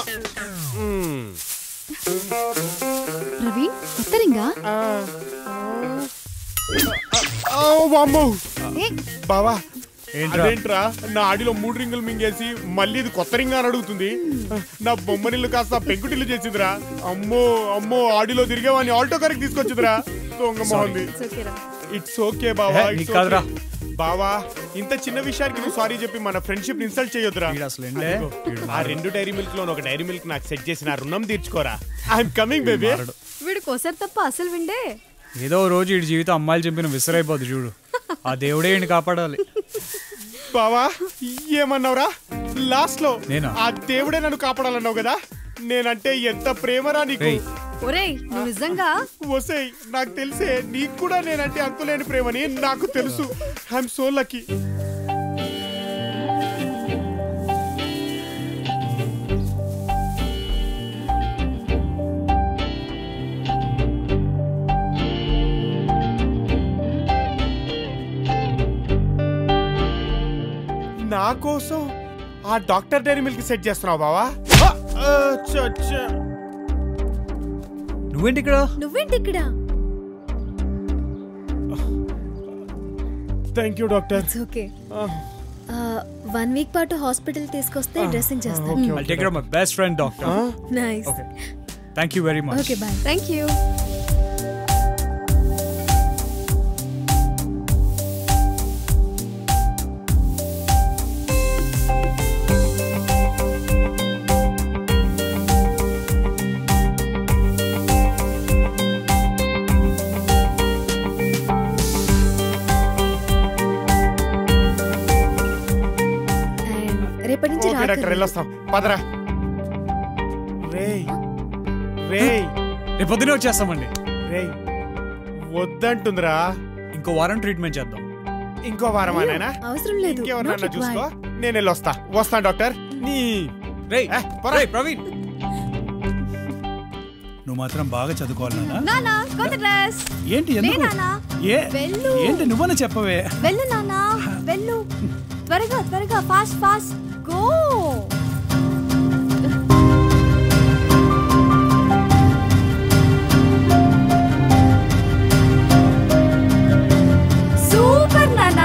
రవి ఉత్తరింగా వామ్మో ఏ బావా ఏంట్రా? అదేంట్రా నా ఆడిలో మూడు రింగులు మింగేసి మళ్ళీ ఇది కొత్త రింగ్ అని అడుగుతుంది నా బొమ్మనిల్లు కాస్త పెంకుటిల్లు చేసిందిరా అమ్మో అమ్మో ఆడిలో తిరిగేవాడిని ఆల్టో కరెక్ట్ తీసుకొచ్చిందిరా దొంగ మొహంది ఇట్స్ ఓకే బావా ఏ, it's నీకు కాదురా. okay. బావా ఇంత చిన్న విషయానికి నువ్వు సారీ చెప్పి మన ఫ్రెండ్షిప్ ఇన్సల్ట్ చేయొద్దురా ఏంలే? అదిగో, ఆ రెండు డైరీ మిల్క్ లో ఒక డైరీ మిల్క్ నాకు సెట్ చేసి నా రుణం తీర్చుకోరా ఐఎమ్ కమింగ్ బేబీ వీడు కోసారు తప్ప అసలు విండే ఏదో ఓ రోజు ఈ జీవితం అమ్మాయిలు చంపిన విసిరైపోద్ది చూడు ఆ దేవుడే ఈయన కాపాడాలి బావా ఏమన్నావురా లాస్ట్ లో నేనా? ఆ దేవుడే నన్ను కాపాడాలన్నావు కదా నేనంటే ఎంత ప్రేమరా నీకు రేయ్. ఒరేయ్ నువ్వు నిజంగా వసేయ్ నాకు తెలిసే నీకు కూడా నేనంటే అంతులేని ప్రేమని నాకు తెలుసు ఐఎమ్ సో లక్కీ నా కోసం ఆ డాక్టర్ డైరీ మిల్క్ సెట్ చేస్తున్నావు బావా నువ్వేంటి ఇక్కడ నువ్వేంటి ఇక్కడ thank you doctor it's okay one week పాటు హాస్పిటల్ తీసుకొస్తే డ్రెస్సింగ్ చేస్తాను I'll take care of my best friend, doctor. Nice Okay. Thank you very much. Okay bye thank you రేపటి నుంచి ఓకే డాక్టర్ రాకండి. వెళ్ళొస్తాం పదరా రేయ్ రేయ్ రేపు పొద్దునే వచ్చేస్తామండి రేయ్ వద్దంటుందిరా ఇంకో వారం ట్రీట్మెంట్ చేద్దాం ఇంకో వారం నాయనా అవసరం లేదు ఇంకెవరన్నా Not చూసుకో required. నేను వెళ్ళొస్తా వస్తాను డాక్టర్ నీ రేయ్ రేయ్ ప్రవీణ్ నువ్వు మాత్రం బాగా చదువుకోవాలి నాన్న నానా కొత్త డ్రెస్ ఏంటి ఎందుకు లే నాన్నా. ఏ వెళ్ళు. ఏంటి నువ్వని చెప్పవే వెళ్ళు నానా వెళ్ళు త్వరగా త్వరగా ఫాస్ట్ ఫాస్ట్ గో సూపర్ నానా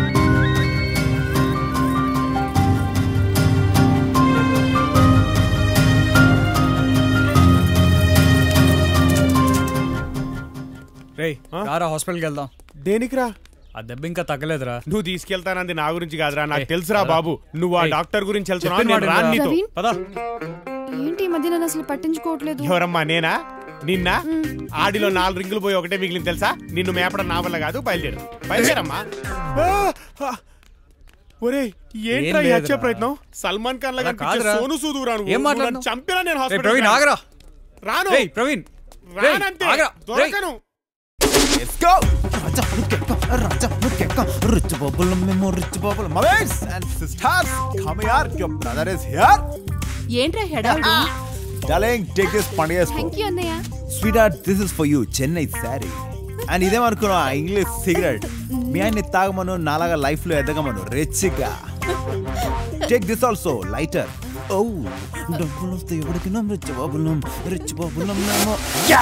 రేయ్ రారా హాస్పిటల్కి వెళ్దాం దేనికిరా ఆ దెబ్బ ఇంకా తగ్గలేదురా నువ్వు తీసుకెళ్తానంది నా గురించి కాదురా నాకు ఏయ్, తెలుసురా పద. బాబు నువ్వు ఆ ఏయ్, డాక్టర్ గురించి వెళ్తున్నావు చెప్పిన నేను మాట రాను వినరా? నీతో ప్రవీణ్? పద ఏంటి ఈ మధ్య నన్ను అసలు పట్టించుకోవట్లేదు ఎవరమ్మా నేనా నిన్న ఆడిలో నాలుగు రింగులు పోయి ఒకటే మిగిలింది తెలుసా నిన్ను మేపడం నా వల్ల కాదు బయలుదేరు బయలుదేరమ్మా ఆ, ఆ. ఒరేయ్ ఏంట్రా ఈ ఏం హత్య లేదురా. ప్రయత్నం సల్మాన్ ఖాన్ లాగా అలా కాదురా. సోను సూదు రాను ఏం మాట్లాడుతున్నావ్? చంపినా నేను రేయ్, హాస్పిటల్ ప్రవీణ్ ఆగరా రాను రేయ్ ప్రవీణ్ రేయ్, రానంతే ఆగరా. దొరకను Let's go! Raja, look at come, Raja, look at come. Rich bubble, memo, rich bubble. Mothers and sisters, come here. Your brother is here. ఏంట్రా హెడావిడి Darling, take this Pandya's thank you అన్నయ్య Sweetheart, this is for you, Chennai sari and ఇదేమనుకున్నా English cigarette మీ ఆయన్ని తాగమను నాలాగా life లో ఎదగమను రిచ్గా టేక్ దిస్ ఆల్సో లైటర్ ఓ డబ్బులు వస్తే ఎవరికి నమ్ రిచ్ బాబులం రిచ్ బాబులం నేమో యా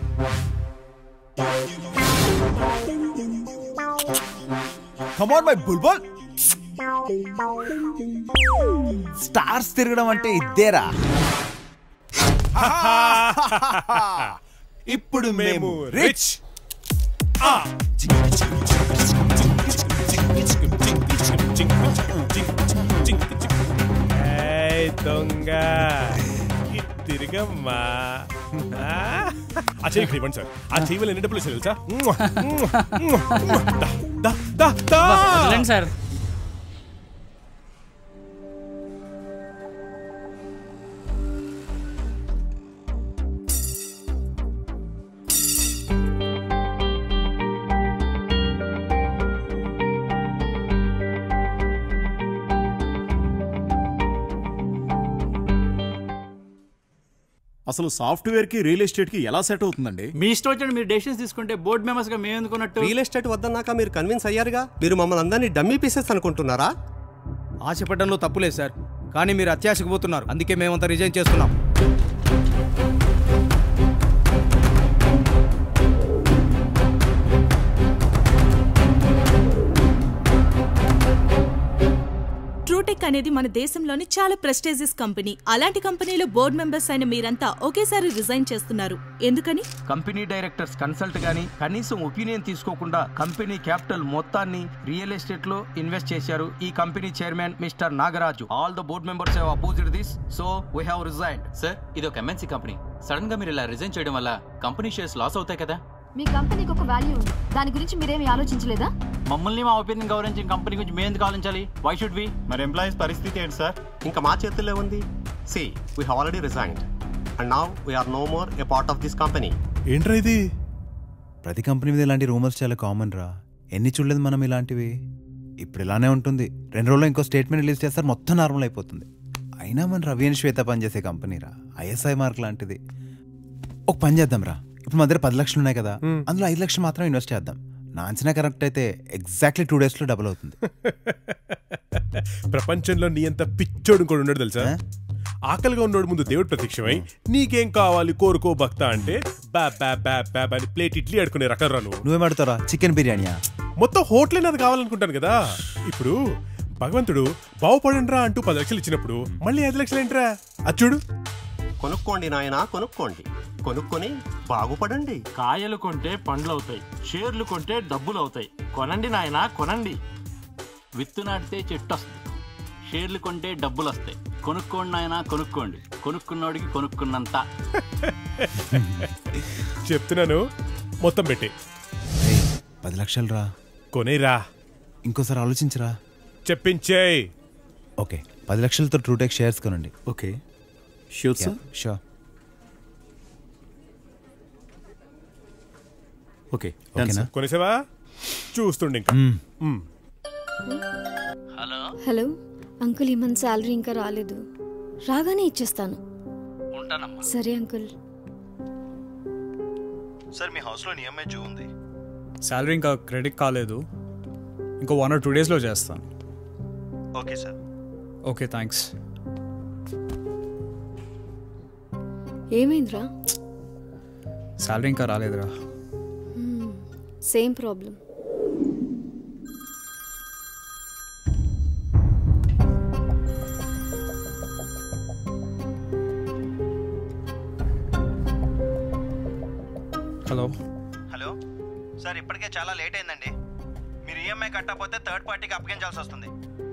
కమాన్ మై బుల్బుల్ స్టార్స్ తిరగడం అంటే ఇద్దేరా ఇప్పుడు మేము రిచ్ ఏయ్, దొంగ ఇటు తిరగమ్మా ఆ చెయ్యి ఇక్కడ ఇవ్వండి సార్ ఆ చెయ్యి వల్ల ఎన్ని డబ్బులు వచ్చాయి తెలుసా దా, దా, దా, దా. వదలండి సార్ అసలు సాఫ్ట్వేర్ కి రియల్ ఎస్టేట్ కి ఎలా సెట్ అవుతుందండి మీ ఇష్టం వచ్చినట్టు మీరు డెసిషన్స్ తీసుకుంటే బోర్డు మెంబర్స్ గా మేము ఎందుకున్నట్టు రియల్ ఎస్టేట్ వద్దన్నాక మీరు కన్విన్స్ అయ్యారుగా మీరు మమ్మల్ని అందరినీ డమ్మీ పీసెస్ అనుకుంటున్నారా ఆశపడడంలో తప్పులేదు సార్ కానీ మీరు అత్యాశకు పోతున్నారు అందుకే మేమంతా రిజైన్ చేస్తున్నాం బ్యాంక్ అనేది మన దేశంలోని చాలా ప్రెస్టేజియస్ కంపెనీ అలాంటి కంపెనీలో బోర్డు మెంబర్స్ అయిన మీరంతా ఒకేసారి రిజైన్ చేస్తున్నారు ఎందుకని కంపెనీ డైరెక్టర్స్ కన్సల్ట్ గానీ కనీసం ఒపీనియన్ తీసుకోకుండా కంపెనీ క్యాపిటల్ మొత్తాన్ని రియల్ ఎస్టేట్ లో ఇన్వెస్ట్ చేశారు ఈ company chairman mister Nagaraju all the board members have opposed this so we have resigned sir ఇది ఒక ఎంఎన్సీ కంపెనీ సడన్ గా మీరు ఇలా రిజైన్ చేయడం వల్ల కంపెనీ షేర్స్ లాస్ అవుతాయి కదా మీ కంపెనీకి ఒక వాల్యూ ఉంది దాని గురించి మీరేమి ఆలోచించలేదా మమ్మల్ని మా ఒపీనియన్ గౌరవించిన కంపెనీ గురించి మేము ఎందుకు ఆలోచించాలి వై షుడ్ వి మరి ఎంప్లాయీస్ పరిస్థితి ఏంటి సార్ ఇంకా మా చేతుల్లో ఉంది so we have already resigned and now we're no more a part of this company ఏంట్రా ఇది ప్రతి కంపెనీ మీద ఇలాంటి రూమర్స్ చాలా కామన్ రా ఎన్ని చూడలేదు మనం ఇలాంటివి ఇప్పుడు ఇలానే ఉంటుంది రెండు రోజుల్లో ఇంకో స్టేట్మెంట్ రిలీజ్ చేస్తారు మొత్తం నార్మల్ అయిపోతుంది అయినా మన రవి అని శ్వేత పనిచేసే కంపెనీ రా ఐఎస్ఐ మార్క్ లాంటిది ఒక పని చేద్దాం రా ఇప్పుడు మా దగ్గర పది లక్షలు ఉన్నాయి కదా అందులో ఐదు లక్షలు మాత్రం ఇన్వెస్ట్ చేద్దాం నా అంచనా కరెక్ట్ అయితే ఎగ్జాక్ట్లీ టూ డేస్లో డబుల్ అవుతుంది ప్రపంచంలో నీ అంత పిచ్చోడు కూడా ఉన్నాడు తెలుసా ఆకలిగా ఉన్నోడు ముందు దేవుడు ప్రత్యక్షమై నీకేం కావాలి కోరుకో భక్త అంటే బ్యా బ్యా బ్యా బ్యా అని ప్లేట్ ఇడ్లీ అడుకునే రకం రా నువ్వు నువ్వేం అడుగుతారా చికెన్ బిర్యానీయా మొత్తం హోటల్ అది కావాలనుకుంటాను కదా ఇప్పుడు భగవంతుడు బాగుపడండి రా అంటూ పది లక్షలు ఇచ్చినప్పుడు మళ్ళీ ఐదు లక్షలు ఏంట్రా అది చూడు కొనుక్కోండి నాయనా కొనుక్కోండి కొనుక్కొని బాగుపడండి కాయలు కొంటే పండ్లు అవుతాయి షేర్లు కొంటే డబ్బులు అవుతాయి కొనండి నాయన కొనండి విత్తు నాటితే చెట్టు వస్తుంది షేర్లు కొంటే డబ్బులు వస్తాయి కొనుక్కోండి నాయన కొనుక్కోండి కొనుక్కున్నోడికి కొనుక్కున్నంత చెప్తున్నాను మొత్తం పెట్టే పది లక్షలు రా కొనేరా ఇంకోసారి ఆలోచించరా చెప్పించేయ్ ఓకే పది లక్షలతో ట్రూటెక్ షేర్స్ కొనండి okay sure sir sure okay ఓకేనా కొనేసావా చూస్తుండే ఇంకా మ్మ్. హలో అంకుల్ ఈ మంత్ శాలరీ ఇంకా రాలేదు రాగానే ఇచ్చేస్తాను సరే అంకుల్ సార్ మీ హౌస్లో ఈఎంఐ డ్యూ ఉంది శాలరీ ఇంకా క్రెడిట్ కాలేదు ఇంకో వన్ ఆర్ టూ డేస్లో చేస్తాను ఓకే సార్ ఓకే థ్యాంక్స్ ఏమైందిరా శాలరీ ఇంకా రాలేదురా same problem hello hello sir ఇప్పటికే చాలా లేట్ అయిందండి మీరు ఈఎంఐ కట్టకపోతే థర్డ్ పార్టీకి అప్పగించాల్సి వస్తుంది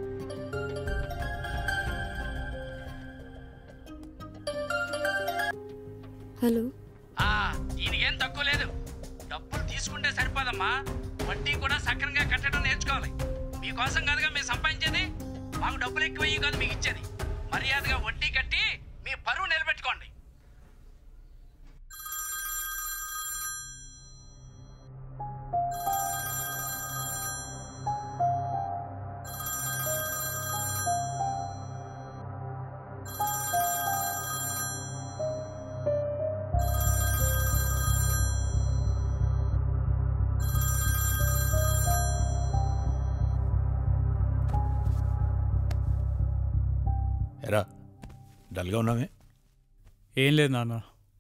హలో ఈయనకేం తక్కువ లేదు డబ్బులు తీసుకుంటే సరిపోదమ్మా వడ్డీ కూడా సక్రంగా కట్టడం నేర్చుకోవాలి మీకోసం కాదుగా మేము సంపాదించేది మాకు డబ్బులు ఎక్కువ ఇయ్యి కాదు మీకు ఇచ్చేది మర్యాదగా వడ్డీ కట్టి మీ పరువు నిలబెట్టుకోండి ఎరా డల్గా ఉన్నామే ఏం లేదు నాన్న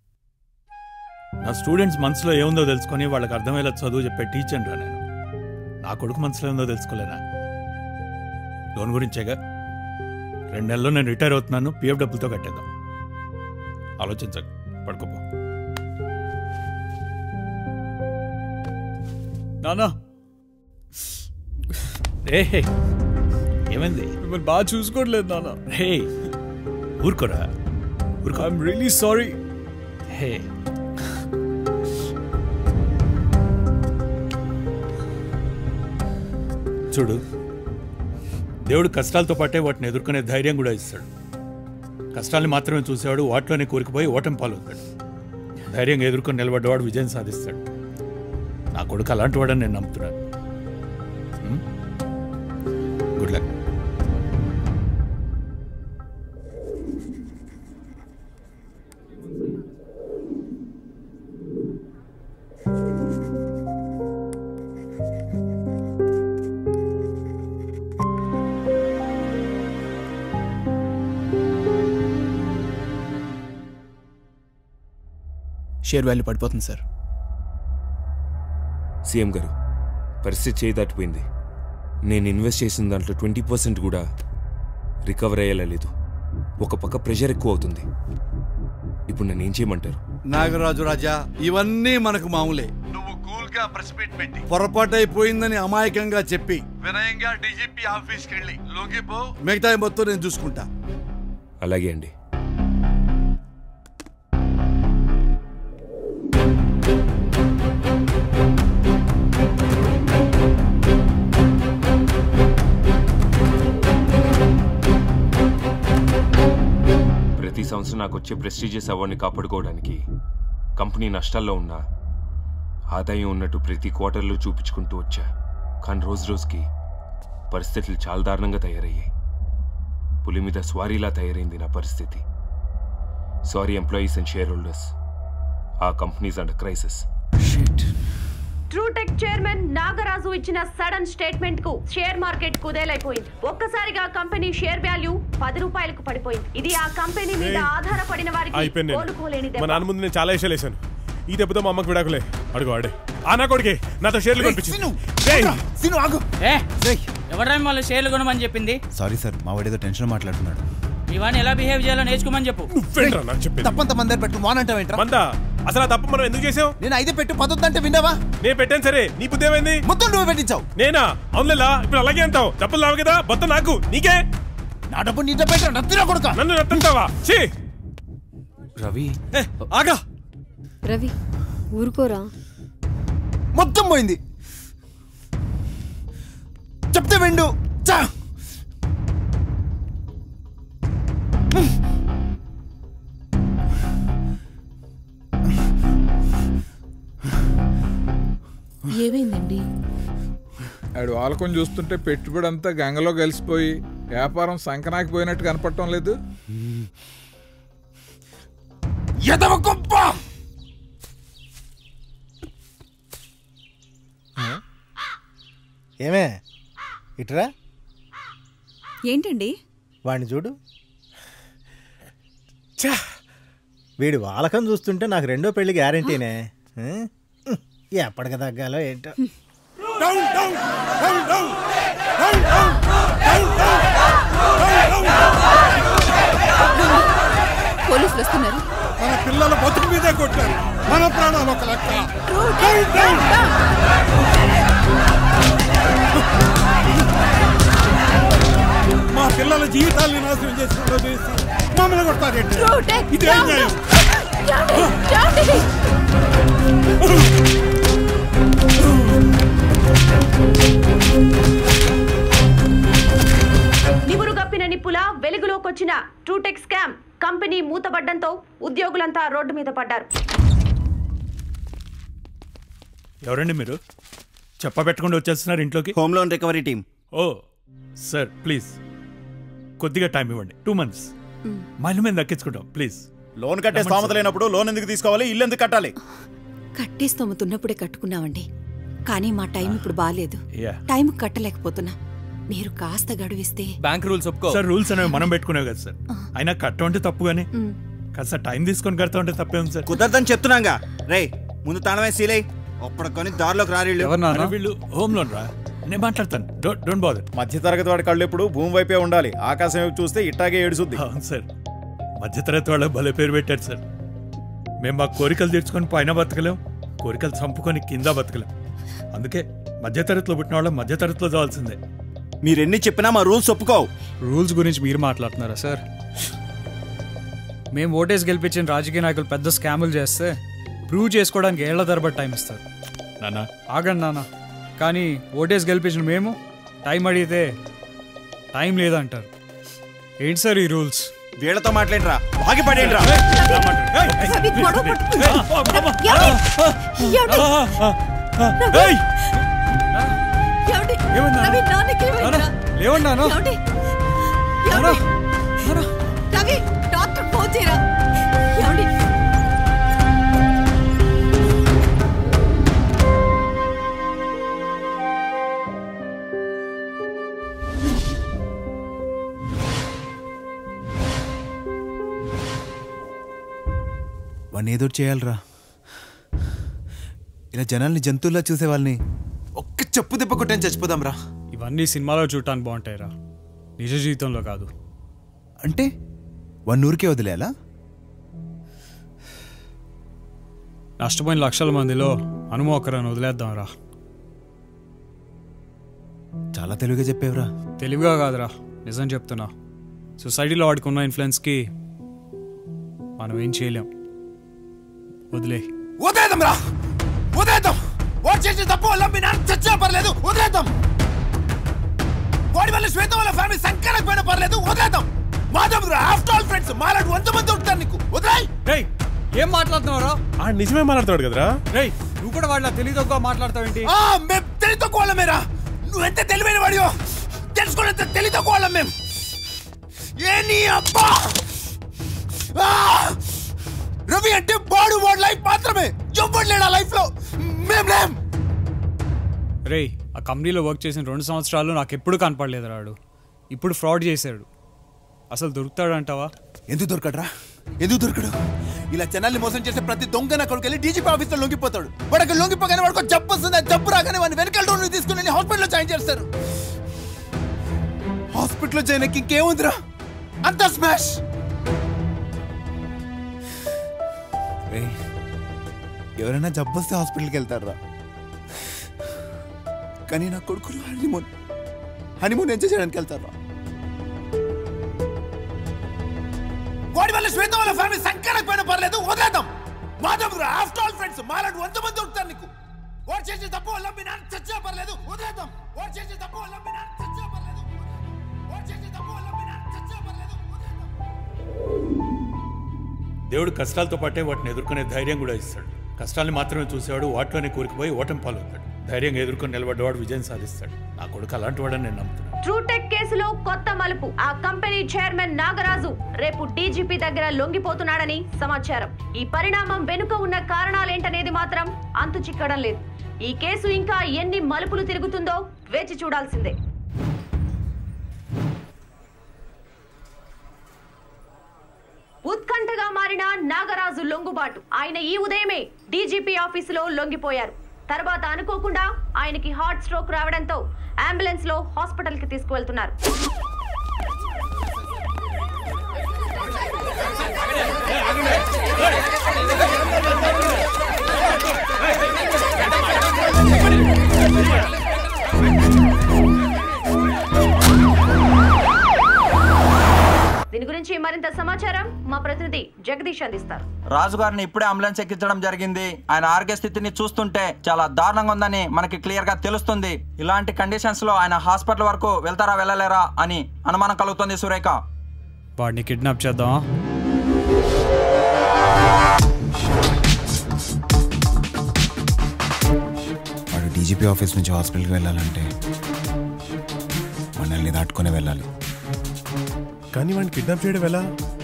నా స్టూడెంట్స్ మనసులో ఏముందో తెలుసుకొని వాళ్ళకి అర్థమయ్యేలా చదువు చెప్పే టీచర్ రా నేను నా కొడుకు మనసులో ఏముందో తెలుసుకోలేనా లోన్ గురించేగా రెండు నెలల్లో నేను రిటైర్ అవుతున్నాను పిఎఫ్ డబ్బులతో కట్టేద్దాం ఆలోచించక పడుకోపో నాన్న ఏ ఏమైంది మిమ్మల్ని బాగా చూసుకోవట్లేదు నాన్న హే ఊరుకోరా ఊరుకో ఐఎమ్ రియలీ సారీ హే చూడు దేవుడు కష్టాలతో పాటే వాటిని ఎదుర్కొనే ధైర్యం కూడా ఇస్తాడు కష్టాల్ని మాత్రమే చూసేవాడు వాటిలోనే కూరుకుపోయి ఓటమి పాలవుతాడు ధైర్యంగా ఎదుర్కొని నిలబడ్డవాడు విజయం సాధిస్తాడు నా కొడుకు అలాంటి వాడని నేను నమ్ముతున్నాను గుడ్ లక్ షేర్ వాల్యూ పడిపోతుంది సార్ సీఎం గారు పరిస్థితి చేయి దాటిపోయింది నేను ఇన్వెస్ట్ చేసిన దాంట్లో ట్వంటీ పర్సెంట్ కూడా రికవర్ అయ్యేలా లేదు ఒక పక్క ప్రెషర్ ఎక్కువ అవుతుంది ఇప్పుడు నన్ను ఏం చేయమంటారు నాగరాజు రాజా ఇవన్నీ మనకు మామూలే నువ్వు కూల్ గా ప్రెస్ మీట్ పెట్టి పొరపాటు అయిపోయిందని అమాయకంగా చెప్పి వినయంగా డీజీపీ ఆఫీస్కి వెళ్ళి లొంగిపో మిగతా మొత్తం నేను చూసుకుంటా అలాగే అండి ప్రతి సంవత్సరం నాకు వచ్చే ప్రెస్టీజియస్ అవార్డుని కాపాడుకోవడానికి కంపెనీ నష్టాల్లో ఉన్నా ఆదాయం ఉన్నట్టు ప్రతి క్వార్టర్లో చూపించుకుంటూ వచ్చా కానీ రోజు రోజుకి పరిస్థితులు చాలా దారుణంగా తయారయ్యాయి పులి మీద స్వారీలా తయారైంది నా పరిస్థితి sorry employees and shareholders ఆ companies under crisis TruTech chairman Nagaraju ఇచ్చిన సడన్ స్టేట్మెంట్ కు షేర్ మార్కెట్ కుదేలైపోయింది ఒక్కసారిగా కంపెనీ షేర్ వాల్యూ పది రూపాయలకు పడిపోయింది ఇది ఆ కంపెనీ మీద ఏయ్. ఆధారపడిన వారికి అయిపోయింది నేను. కోలుకోలేని మా దెబ్బ నాన్న ముందు నేను చాలా విషయాలు వేసాను ఈ దెబ్బతో మా అమ్మకి విడాకులే అడుగు ఆడే ఆ నా కొడుకే నాతో షేర్లు కనిపించింది ఏ ఎవరా మిమ్మల్ని షేర్లు కొనమని చెప్పింది సారీ సార్ మా వాడేదో టెన్షన్ మాట్లాడుతున్నాడు ఇవన్నీ ఎలా బిహేవ్ చేయాలో నేర్చుకోమని చెప్పు నువ్వేంట్రా నాకు చెప్పేది తప్పంత మందరు పెట్టు మానంటావేంట్రా మందా అసలు ఆ తప్పు మనం ఎందుకు చేసావు నేను ఐదే పెట్టు పదొద్దంటే విన్నావా నేను పెట్టాను సరే నీ బుద్ధి ఏమైంది మొత్తం నువ్వు పెట్టించావు నేనా అవునులేలా ఇప్పుడు అలాగే అంటావు డబ్బులు రావు కదా మొత్తం నాకు నీకే నా డబ్బు నీ డబ్బు ఏంట్రా? నత్తినా కొడుకా నన్ను నత్తంటావా ఛీ రవి ఆగా రవి ఊరుకోరా మొత్తం పోయింది చెప్తే వెండు చా ఏమైందండి ఆడు వాలకం చూస్తుంటే పెట్టుబడి అంతా గంగలో కలిసిపోయి వ్యాపారం సంకనాకి పోయినట్టు కనపడటం లేదు ఎదవ గొప్ప ఏమే ఇట్రా ఏంటండి వాడిని చూడు వీడి వాలకం చూస్తుంటే నాకు రెండో పెళ్లి గ్యారంటీనే ఆ? ఎప్పటికి తగ్గాలో ఏంటో పోలీసులు వస్తున్నారు మన పిల్లల బతుకు మీదే కొట్టారు మన ప్రాణాలు ఒక లెక్క మా పిల్లల జీవితాల్ని నాశనం చేసుకుంటూ చేసి మమ్మల్ని కొడతారేంటి ఇదేం న్యాయం నివురు గప్పిన నిప్పుల వెలుగులోకొచ్చిన ట్రూటెక్ స్కామ్ కంపెనీ మూతపడ్డంతో ఉద్యోగులంతా రోడ్డు మీద పడ్డారు ఎవరండి మీరు చెప్పబెట్టకుండా వచ్చేస్తున్నారు ఇంట్లోకి హోమ్ లోన్ రికవరీ టీం ఓ సార్ ప్లీజ్ కొద్దిగా టైం ఇవ్వండి టూ మంత్స్ మళ్ళీ మేము దక్కించుకుంటాం ప్లీజ్ లోన్ కట్టే స్తోమత లేనప్పుడు లోన్ ఎందుకు తీసుకోవాలి ఇల్లు ఎందుకు కట్టాలి కట్టే స్తోమతున్నప్పుడే కట్టుకున్నామండి కానీ మా టైం ఇప్పుడు బాగాలేదు యా టైం కట్టలేకపోతున్నా మీరు కాస్త గడువిస్తే బ్యాంక్ రూల్స్ ఒప్పుకో సార్ రూల్స్ అనేవి మనం పెట్టుకునేవి కదా సార్ అయినా కట్ట ఉంటే తప్పు కానీ కాస్త టైం తీసుకొని కడతా ఉంటే తప్పే ఉంది సార్ కుదరదని చెప్తున్నాగా రే ముందు తాళమే సీలై అప్పుడు కొని దారిలోకి రారీళ్ళు అరే వీళ్ళు హోమ్ లోన్ రా నేను మాట్లాడతాను డోంట్ డోంట్ బాదర్ మధ్యతరగతి వాడి కళ్ళు ఎప్పుడు భూమి వైపే ఉండాలి ఆకాశం వైపు చూస్తే ఇట్టాగే ఏడుసుద్ది అవును సార్ మధ్యతరగతి వాళ్ళ భలే పేరు పెట్టారు సార్ మేము మా కోరికలు తీర్చుకొని పైన బతకలేం కోరికలు చంపుకొని కింద బతకలేం అందుకే మధ్యతరగతిలో పుట్టిన వాళ్ళం మధ్యతరగతిలో చావాల్సిందే మీరెన్ని చెప్పినా మా రూల్స్ ఒప్పుకోవు రూల్స్ గురించి మీరు మాట్లాడుతున్నారా సార్ మేము ఓటేసి గెలిపించిన రాజకీయ నాయకులు పెద్ద స్కాములు చేస్తే ప్రూవ్ చేసుకోవడానికి ఏళ్ల తరబడి టైం ఇస్తారు నానా ఆగండి నాన్న కానీ ఓటేసి గెలిపించిన మేము టైం అడిగితే టైం లేదంటారు ఏంటి సార్ ఈ రూల్స్ వీళ్ళతో మాట్లాడరా బాగి పడేంట్రా లేవండి నాన్న రవి డాక్టర్ ఫోన్ చేయరా ఏమండి? వాడిని ఏదో ఒకటి చేయాలిరా ఇలా జనాల్ని జంతువుల్లా చూసే వాళ్ళని ఒక్క చెప్పు దెబ్బ కొట్టని చచ్చిపోదాం రా ఇవన్నీ సినిమాలో చూడటానికి బాగుంటాయిరా నిజ జీవితంలో కాదు అంటే వన్ ఊరికే వదిలేలా నష్టపోయిన లక్షల మందిలో హనుమ ఒకరని వదిలేద్దాం రా చాలా తెలివిగా చెప్పేవరా తెలివిగా కాదురా నిజం చెప్తున్నా సొసైటీలో వాడికి ఉన్న ఇన్ఫ్లుయెన్స్కి మనం ఏం చేయలేం వదిలే వదిలేద్దాం రా వదిలేద్దాం వాడు చేసిన తప్పు వల్ల మీ నాన్న చచ్చినా పర్లేదు వదిలేద్దాం వాడి వల్ల శ్వేత వాళ్ళ ఫ్యామిలీ సంకలకు పోయినా పర్లేదు వదిలేద్దాం మాధవ్ ఆఫ్టర్ ఆల్ ఫ్రెండ్స్ మాలాడు వంద మంది ఉంటారు నీకు వదిలేయ్ రేయ్ ఏం మాట్లాడుతున్నావురా ఆ నిజమే మాట్లాడతాడు కదరా రేయ్ నువ్వు కూడా వాళ్ళ తెలియదొక్క మాట్లాడతావేంటి ఆ మేం తెలివి తక్కువ వాళ్ళం మేరా నువ్వు ఎంత తెలివైన వాడియో తెలుసుకున్నంత తెలివి తక్కువ వాళ్ళం మేం ఏ నీ అబ్బా ఆ! రవి అంటే వాడు వాడి లైఫ్ మాత్రమే ఎవ్వడు లేడు ఆ లైఫ్ లో మేం లేం రేయ్ ఆ కంపెనీలో వర్క్ చేసిన రెండు సంవత్సరాలు నాకు ఎప్పుడు కనపడలేదు రాడు ఇప్పుడు ఫ్రాడ్ చేశాడు అసలు దొరుకుతాడు అంటావా ఎందుకు దొరకడరా ఎందుకు దొరకడు ఇలా జనాల్ని మోసం చేసే ప్రతి దొంగ నా కొడుకు వెళ్ళి డీజీపీ ఆఫీస్ లో లొంగిపోతాడు వాడికి లొంగిపోగానే వాడికి ఒక జబ్బు వస్తుంది ఆ జబ్బు రాగానే వాడిని వెనకాల డోర్ తీసుకుని వెళ్ళి హాస్పిటల్లో జాయిన్ చేస్తారు హాస్పిటల్లో జాయిన్ అయ్యి ఇంకేముందిరా అంత స్మాష్ ఎవరైనా జబ్బు వస్తే హాస్పిటల్కి వెళ్తారా కానీ నా కొడుకులు హనీమూన్ హనీమూన్ ఎంజాయ్ చేయడానికి వెళ్తారా వాడి వల్ల శ్వేత వాళ్ళ ఫ్యామిలీ సంకలకు పోయినా పర్లేదు వదిలేద్దాం మాధవ్ ఆఫ్టర్ ఆల్ ఫ్రెండ్స్ మాలాంటి వంద మంది ఉంటారు నీకు వాడు చేసిన తప్పు వల్ల మీ నాన్న చచ్చినా పర్లేదు వదిలేద్దాం వాడు చేసిన తప్పు వల్ల మీ నాన్న చచ్చినా పర్లేదు వాడు చేసిన తప్పు వల్ల మీ నాన్న చచ్చినా పర్లేదు దేవుడు కష్టాలతో పాటే వాటిని ఎదుర్కొనే ధైర్యం కూడా ఇస్తాడు కష్టాల్ని మాత్రమే చూసేవాడు వాటిలోనే కూరుకుపోయి ఓటమి పాలవుతాడు ధైర్యంగా ఎదుర్కొని నిలబడ్డవాడు విజయం సాధిస్తాడు నా కొడుకు అలాంటి వాడని నేను నమ్ముతున్నాను ట్రూటెక్ కేసులో కొత్త మలుపు ఆ కంపెనీ చైర్మన్ నాగరాజు రేపు డీజీపీ దగ్గర లొంగిపోతున్నాడని సమాచారం ఈ పరిణామం వెనుక ఉన్న కారణాలేంటనేది మాత్రం అంతు చిక్కడం లేదు ఈ కేసు ఇంకా ఎన్ని మలుపులు తిరుగుతుందో వేచి చూడాల్సిందే ఉత్కంఠగా మారిన నాగరాజు లొంగుబాటు ఆయన ఈ ఉదయమే డీజీపీ ఆఫీసులో లొంగిపోయారు తర్వాత అనుకోకుండా ఆయనకి హార్ట్ స్ట్రోక్ రావడంతో అంబులెన్స్ లో హాస్పిటల్ కి తీసుకువెళ్తున్నారు దీని గురించి మరింత సమాచారం మా ప్రతినిధి జగదీష్ అందిస్తారు రాజుగారిని ఇప్పుడే అంబులెన్స్ ఎక్కించడం జరిగింది ఆయన ఆరోగ్య స్థితిని చూస్తుంటే చాలా దారుణంగా ఉందని మనకి క్లియర్ గా తెలుస్తుంది ఇలాంటి కండిషన్స్ లో ఆయన హాస్పిటల్ వరకు వెళ్తారా వెళ్ళలేరా అని అనుమానం కలుగుతుంది సురేఖ వాడిని కిడ్నాప్ చేద్దామా వాడు డీజీపీ ఆఫీస్ నుంచి హాస్పిటల్కి వెళ్ళాలంటే మనల్ని దాటుకొని వెళ్ళాలి కానీ వాడిని కిడ్నాప్ చేయడం ఎలా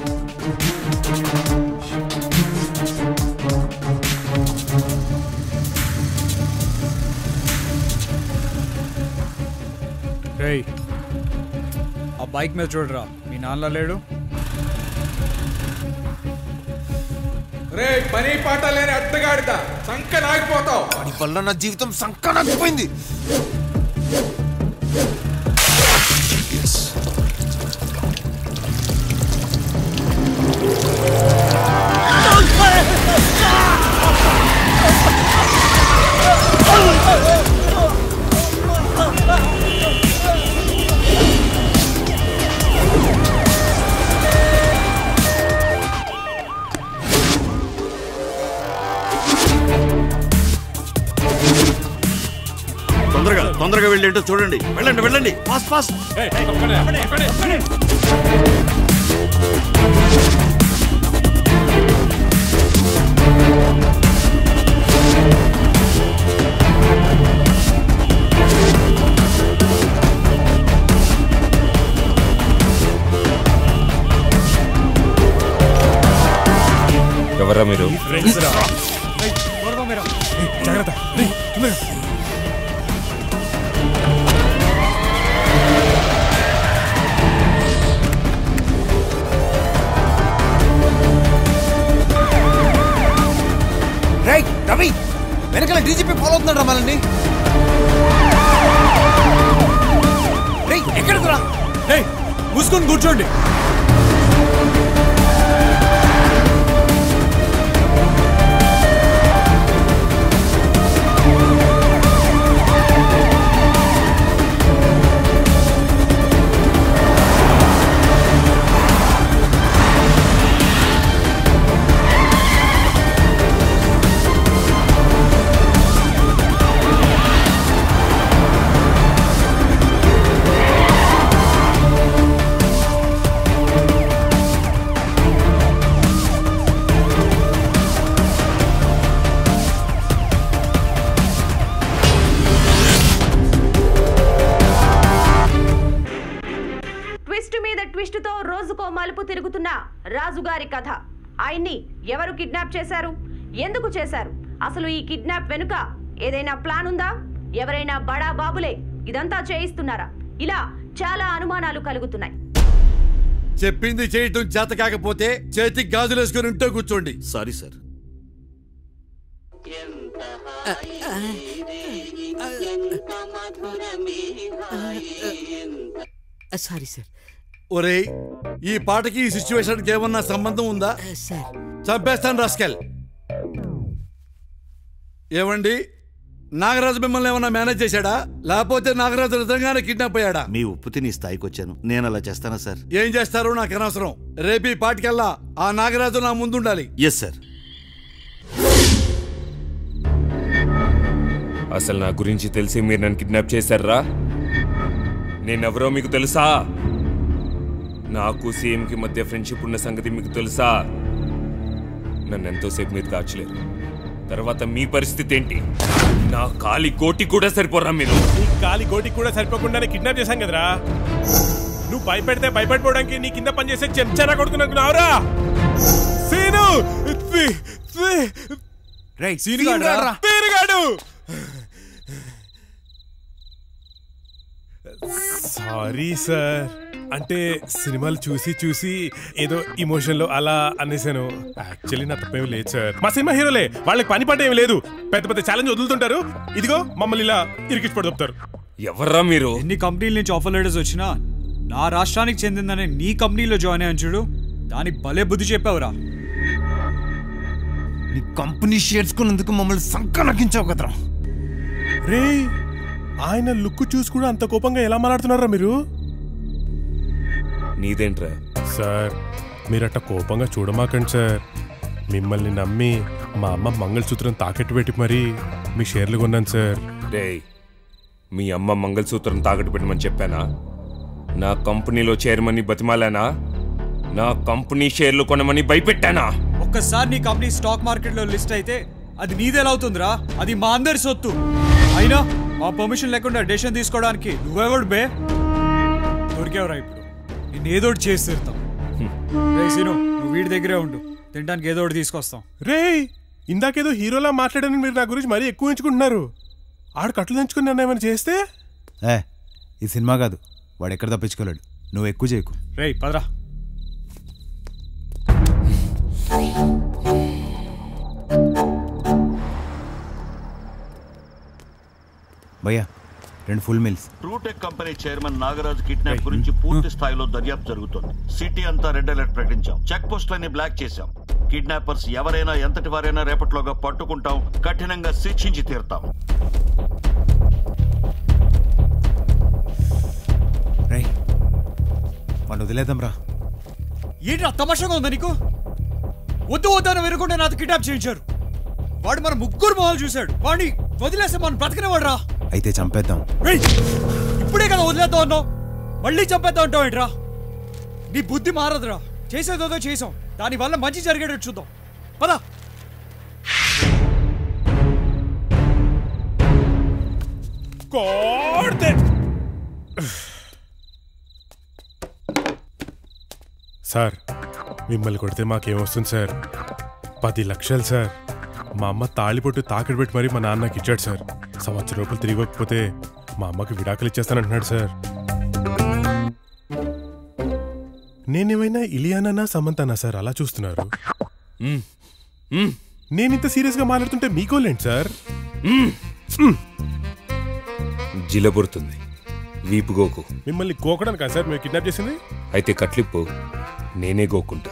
రేయ్ ఆ బైక్ మీద చూడరా మీ నాన్న లేడు రే పని పాట లేని అడ్డగాడిద సంక నాగిపోతావు వాడి వల్ల నా జీవితం సంకనాకపోయింది తొందరగా తొందరగా వెళ్ళేటో చూడండి వెళ్ళండి వెళ్ళండి ఫాస్ట్ ఫాస్ట్ ఎవరా మీరు జాగ్రత్త రేయ్, తొందరగా. రేయ్ రవి వెనకాల డీజీపీ ఫాలో అవుతున్నాడు రా మనల్ని రేయ్ ఎక్కడికి రా మూసుకొని కూర్చోండి వెలుగుతున్న రాజుగారి కథ ఆయన్ని ఎవరు కిడ్నాప్ చేశారు ఎందుకు చేశారు అసలు ఈ కిడ్నాప్ వెనుక ఏదైనా ప్లాన్ ఉందా ఎవరైనా బడా బాబులే ఇదంతా చేయిస్తున్నారా ఇలా చాలా అనుమానాలు కలుగుతున్నాయి చెప్పింది చేయటం చేత కాకపోతే చేతికి గాజులు వేసుకుని ఇంట్లో కూర్చోండి సారీ సార్ సారీ సార్ ఒరేయ్ ఈ పాటకి ఈ సిచ్యువేషన్కి ఏమన్నా సంబంధం ఉందా సార్ చంపేస్తాను రాస్కెల్ ఏమండి నాగరాజు మిమ్మల్ని ఏమన్నా మేనేజ్ చేశాడా లేకపోతే నాగరాజు నిజంగానే కిడ్నాప్ అయ్యాడా మీ ఉప్పు తిని ఈ స్థాయికి వచ్చాను నేను అలా చేస్తానా సార్ ఏం చేస్తారో నాకు అనవసరం రేపు ఈ పాటికల్లా ఆ నాగరాజు నా ముందుండాలి ఎస్ సార్ అసలు నా గురించి తెలిసి మీరు నన్ను కిడ్నాప్ చేశారా నేనెవరో మీకు తెలుసా నాకు సీఎంకి మధ్య ఫ్రెండ్షిప్ ఉన్న సంగతి మీకు తెలుసా నన్ను ఎంతోసేపు మీరు కాచలేరు తర్వాత మీ పరిస్థితి ఏంటి నా కాలి కోటి కూడా సరిపోరా మీరు నీ కాలి గోటికి కూడా సరిపోకుండానే కిడ్నాప్ చేశాం కదరా నువ్వు భయపెడితే భయపడిపోవడానికి నీ కింద పనిచేసే చెంచానా కొడుకున్నావురా సీను సి- సి- సీను గాడురా. తీరుగాడు సారీ సార్ అంటే సినిమాలు చూసి చూసి ఏదో ఇమోషన్ లో అలా అనేసాను యాక్చువల్లీ నా తప్పేమి లేదు సార్ మా సినిమా హీరోలే వాళ్ళకి పని పట్ట ఏమి లేదు పెద్ద పెద్ద ఛాలెంజ్ వదులుతుంటారు ఇదిగో మమ్మల్ని ఇలా ఇరికించి పడుతారు ఎవర్రా మీరు ఎన్ని కంపెనీల నుంచి ఆఫర్ లెటర్స్ వచ్చినా నా రాష్ట్రానికి చెందిందనే నీ కంపెనీలో జాయిన్ అయ్యాను చూడు దానికి భలే బుద్ధి చెప్పావురా నీ కంపెనీ షేర్స్ కొన్నందుకు మమ్మల్ని సంకనకించావు కదరా రే ఆయన లుక్ చూసి కూడా అంత కోపంగా ఎలా మాట్లాడుతున్నారా మీరు నీదేంట్రా సార్ మీరట్ట కోపంగా చూడమాకండి సార్ మిమ్మల్ని నమ్మి మా అమ్మ మంగళసూత్రం తాకెట్టు పెట్టి మరీ మీ షేర్లు కొన్నాను సార్ డేయ్ మీ అమ్మ మంగళసూత్రం తాకట్టు పెట్టమని చెప్పానా నా కంపెనీలో చైర్మన్ని బతిమాలానా నా కంపెనీ షేర్లు కొనమని భయపెట్టానా ఒక్కసారి నీ కంపెనీ స్టాక్ మార్కెట్లో లిస్ట్ అయితే అది నీదెలా అవుతుందిరా అది మా అందరి సొత్తు అయినా మా పర్మిషన్ లేకుండా డెసిషన్ తీసుకోవడానికి నువ్వెవడు బే దొరికేవరా ఇప్పుడు నేను ఏదో ఒకటి చేసి తీరుతాం రే సీను నువ్వు వీడి దగ్గరే ఉండు తినడానికి ఏదో ఒకటి తీసుకొస్తాం రే ఇందాకేదో హీరోలా మాట్లాడని మీరు నా గురించి మరీ ఎక్కువ ఎంచుకుంటున్నారు ఆడు కట్లు దంచుకుని నన్ను ఏమైనా చేస్తే ఏ ఈ సినిమా కాదు వాడు ఎక్కడ తప్పించుకోలేడు నువ్వు ఎక్కువ చేయకు రే పదరా భయ్యా రెండు full meals TruTech company chairman Nagaraju kidnap గురించి పూర్తి స్థాయిలో దర్యాప్తు జరుగుతోంది సిటీ అంతా రెడ్ అలర్ట్ ప్రకటించాం చెక్ పోస్టులన్నీ బ్లాక్ చేశాం కిడ్నాపర్స్ ఎవరైనా ఎంతటి వారైనా రేపట్లోగా పట్టుకుంటాం కఠినంగా శిక్షించి తీరుతాం రై వాడిని వదిలేద్దాం రా ఏంట్రా తమాషాగా ఉందా నీకు వద్దు వద్దాను వినకుండా నాతో కిడ్నాప్ చేయించారు వాడు మన ముగ్గురు మొహాలు చూశాడు వాడిని వదిలేస్తే మనం బ్రతకనివాడు రా అయితే చంపేద్దాం రేయ్! ఇప్పుడే కదా వదిలేద్దాం అన్నావు మళ్ళీ చంపేద్దాం అంటావు ఏంట్రా నీ బుద్ధి మారదురా చేసేదేదో చేసాం దానివల్ల మంచి జరిగేటట్టు చూద్దాం పద కోడితే సార్ మిమ్మల్ని కొడితే మాకేమొస్తుంది సార్ పది లక్షలు సార్ మా అమ్మ తాళిపొట్టు తాకట్టు పెట్టి మరీ మా నాన్నకి ఇచ్చాడు సార్ సంవత్సరం రూపాయలు తిరిగి ఇవ్వకపోతే మా అమ్మకి విడాకులు ఇచ్చేస్తానంటున్నాడు సార్ నేనేమైనా ఇలియానా సమంతానా సార్ అలా చూస్తున్నారు నేను ఇంత సీరియస్గా మాట్లాడుతుంటే మీకోలేండి సార్ జిలబురుతుంది వీపు గోకు మిమ్మల్ని గోకడానికి కాదు సార్ మేము కిడ్నాప్ చేసింది అయితే కట్లిప్పు నేనే గోకుంటా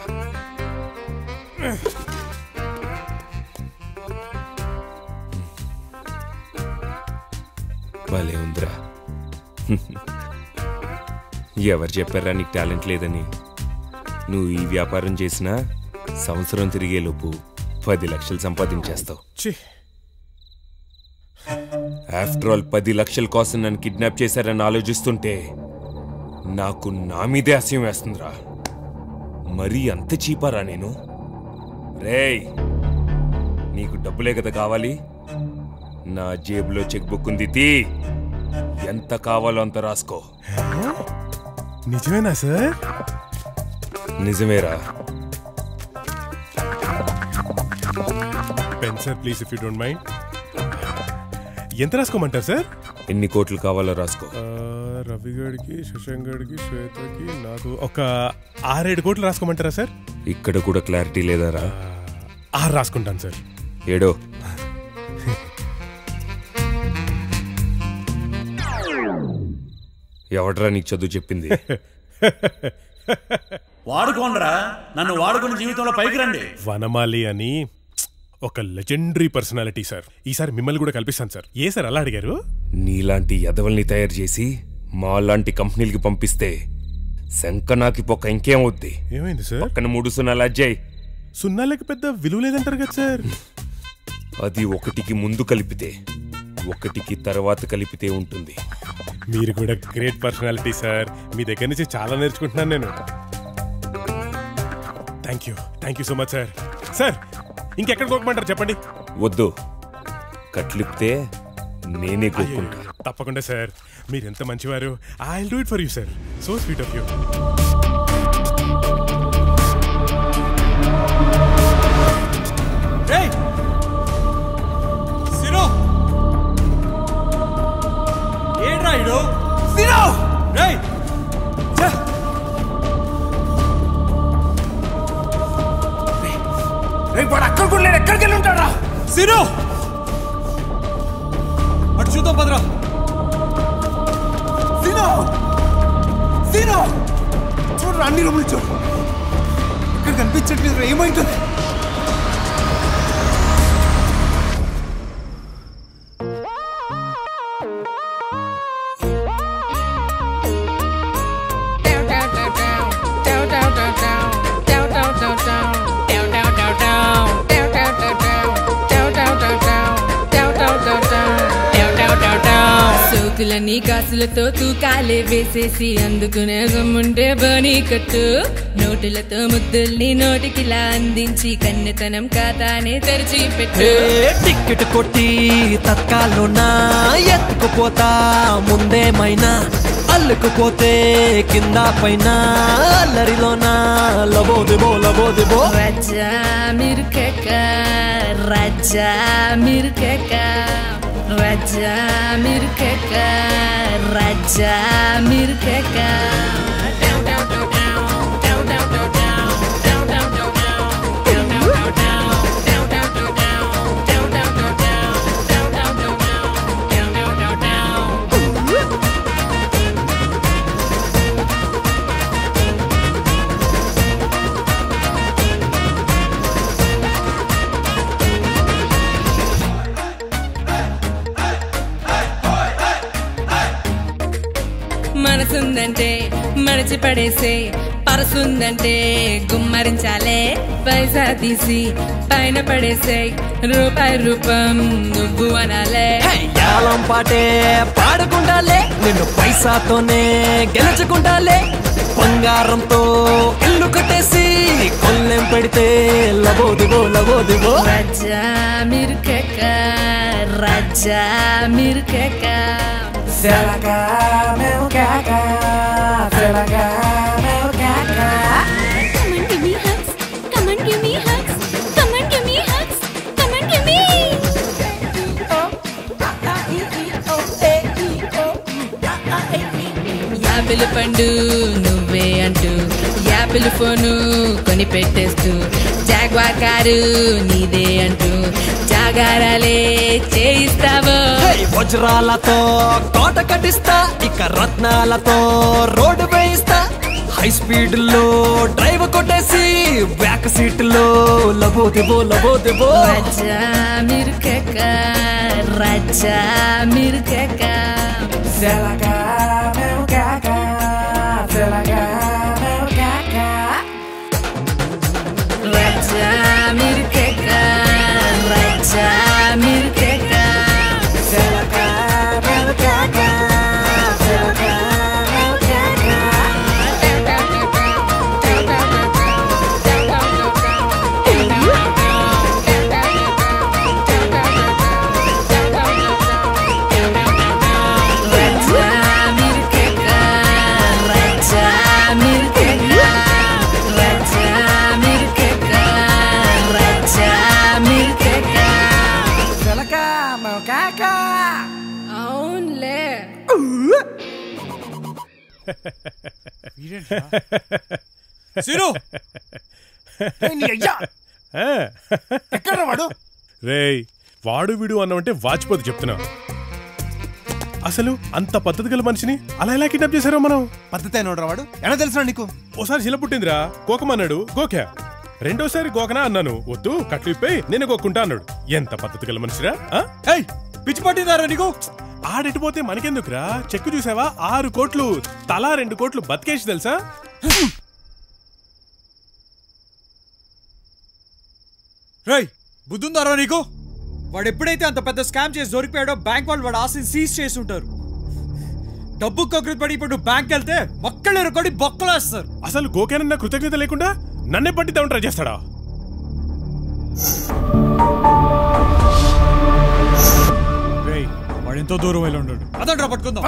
భలే ఉందిరా ఎవరు చెప్పారా నీకు టాలెంట్ లేదని నువ్వు ఈ వ్యాపారం చేసినా సంవత్సరం తిరిగేలోపు పది లక్షలు సంపాదించేస్తావు ఛీ. ఆఫ్టర్ ఆల్ పది లక్షల కోసం నన్ను కిడ్నాప్ చేశారని ఆలోచిస్తుంటే నాకు నా మీదే అసహ్యం వేస్తుందిరా మరీ అంత చీపారా నేను రేయ్ నీకు డబ్బులే కదా కావాలి నా జేబులో చెక్ బుక్ ఉంది తీ ఎంత కావాలో అంత రాసుకో నిజమేనా సార్ నిజమేరా pen sir please if you don't mind ఎంత రాసుకోమంటారు సార్ ఎన్ని కోట్లు కావాలో రాసుకో ఆ, రవి గడికి శశాంక్ గడికి శ్వేతకి నాకు ఒక ఆరేడు కోట్లు రాసుకోమంటారా సార్ ఇక్కడ కూడా క్లారిటీ లేదారా ఆరు రాసుకుంటాను సార్ ఏడో ఎవడ్రా నీకు చదువు చెప్పింది వాడుకోండిరా నన్ను వాడుకుని జీవితంలో పైకి రండి వనమాలి అని ఒక లెజెండరీ పర్సనాలిటీ సార్ ఈసారి మిమ్మల్ని కూడా కల్పిస్తాను సార్ ఏ సార్ అలా అడిగారు నీలాంటి ఎదవల్ని తయారు చేసి మా లాంటి కంపెనీలకి పంపిస్తే శంకనాకి పొక్క ఇంకేమవుద్ది ఏమైంది సార్ పక్కన మూడు సున్నాలు అజ్జాయి సున్నాలకి పెద్ద విలువ లేదంటారు కదా సార్ అది ఒకటికి ముందు కలిపితే ఒకటికి తర్వాత కలిపితే ఉంటుంది మీరు కూడా గ్రేట్ పర్సనాలిటీ సార్ మీ దగ్గర నుంచి చాలా నేర్చుకుంటున్నాను నేను thank you thank you so much sir sir ఇంకెక్కడ కోకమంటారు చెప్పండి వద్దు కట్లిప్తే నేనే కొట్టుకుంటా తప్పకుండా సార్ మీరు ఎంత మంచివారు I do it for you sir so sweet of you రేయ్ సిరో ఏంట్రా ఇడు సిరో రేయ్ ఛ! రేయ్ వాడు అక్కడ కూడా లేడు ఎక్కడికి వెళ్ళి ఉంటాడా సిరో అటు చూద్దాం పదరా సీనో సీనో చూడు అన్ని రూములు చూడు ఇక్కడ కనిపించట్లేదు ఏమైంటుంది సోకులని కాసులతో తూకాలే వేసేసి అందుకునే సొమ్ముంటే బనీ కట్టు నోటులతో ముద్దుల్ని నోటికిలా అందించి కన్నెతనం ఖాతానే తెరిచి పెట్టు టికెట్ కొట్టి తత్కాల్లోనా ఎత్తుకుపోతా ముందేమైనా అల్లుకుపోతే కింద పైన అల్లరిలోనా లబోదిబో లబోదిబో రజ్జా మిరుకెక్క రజ్జా మిరుకెక్క రజ్జా మిరుకెక్క రజ్జా మిరుకెక్క మనసుందంటే మడిచి పడేసే పరసుందంటే గుమ్మరించాలే పైసా తీసి పైన పడేసే రూపాయి రూపం నువ్వు అనాలే యాలం పాటే పాడుకుంటాలే నిన్ను పైసాతోనే గెలుచుకుంటాలే బంగారంతో ఇల్లు కట్టేసి కొల్లెం పెడితే లబోదిగో లబోదిగో రజ్జా మిరుకెక్క రజ్జా మిరుకెక్క సెలగా మేము కాక సెలగా మేము కాక Come and give me hugs. Come and give me hugs. Come and give me hugs. Come and give me. Apple పండు నువ్వే అంటూ యాపిల్ ఫోను కొని పెట్టేస్తూ జాగ్వార్ కారు నీదే అంటూ జాగారాలే చేయిస్తావో హే, వజ్రాలతో కోట కట్టిస్తా ఇక రత్నాలతో రోడ్డు వేయిస్తా హై స్పీడ్ లో డ్రైవ్ కొట్టేసి బ్యాక్ సీట్ లో లబోదిబో లబోదిబో రజ్జా మిరుకెక్క రజ్జా మిరుకెక్క సెలగా మేము కాక సెలగా మేము కాక రజ్జా మిరుకెక్క రజ్జా మిరుకెక్క సెలగా మేము కాక సెలగా మేము కాక రజ్జా మిరుకెక్క రజ్జా మిరుకెక్క సిరు ఎక్కడ వాడు రేయ్ వాడు వీడు అన్నమంటే వాచిపోతే చెప్తున్నా అసలు అంత పద్ధతి గల మనిషిని అలా ఎలా కిడ్నాప్ చేశారో మనం పద్ధతి అయినోడ్రా వాడు ఎలా తెలుసురా నీకు ఓసారి శిల పుట్టిందిరా గోకమన్నాడు గోకా రెండోసారి గోకనా అన్నాను వద్దు కట్లు ఇప్పై నేను గోక్కుంటా అన్నాడు ఎంత పద్ధతి గల మనిషిరా ఆ? ఏయ్ పిచ్చి పట్టిందారా నీకు ఆడెట్టిపోతే మనకెందుకురా చెక్కు చూసావా ఆరు కోట్లు తలా రెండు కోట్లు బతికేసి తెలుసా రేయ్ బుద్ధుందారా నీకు వాడు ఎప్పుడైతే అంత పెద్ద స్కామ్ చేసి దొరికిపోయాడో బ్యాంక్ వాళ్ళు వాడు ఆస్తిని సీజ్ చేసి ఉంటారు డబ్బు కకృతి పడి ఇప్పుడు బ్యాంక్ వెళ్తే మొక్కలు కొడి బొక్కలేస్తారు అసలు గోకేనన్న కృతజ్ఞత లేకుండా నన్నే పట్టిద్దామని ట్రై చేస్తాడా రేయ్ వాడు ఎంతో దూరం వెళ్ళి ఉంటాడు అదంట్రా పట్టుకుందాం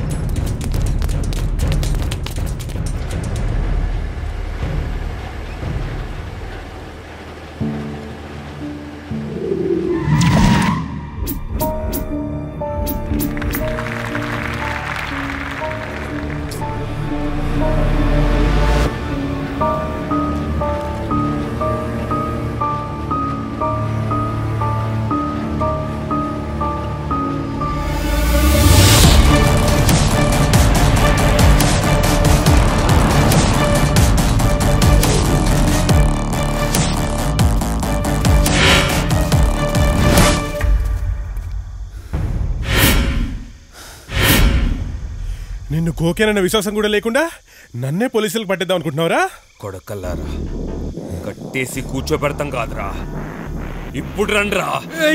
నిన్ను గోకేనన్న విశ్వాసం కూడా లేకుండా నన్నే పోలీసులకు పట్టిద్దాం అనుకుంటున్నావురా కొడకల్లారా కట్టేసి కూర్చోబెడతాం కాదురా ఇప్పుడు రండ్రా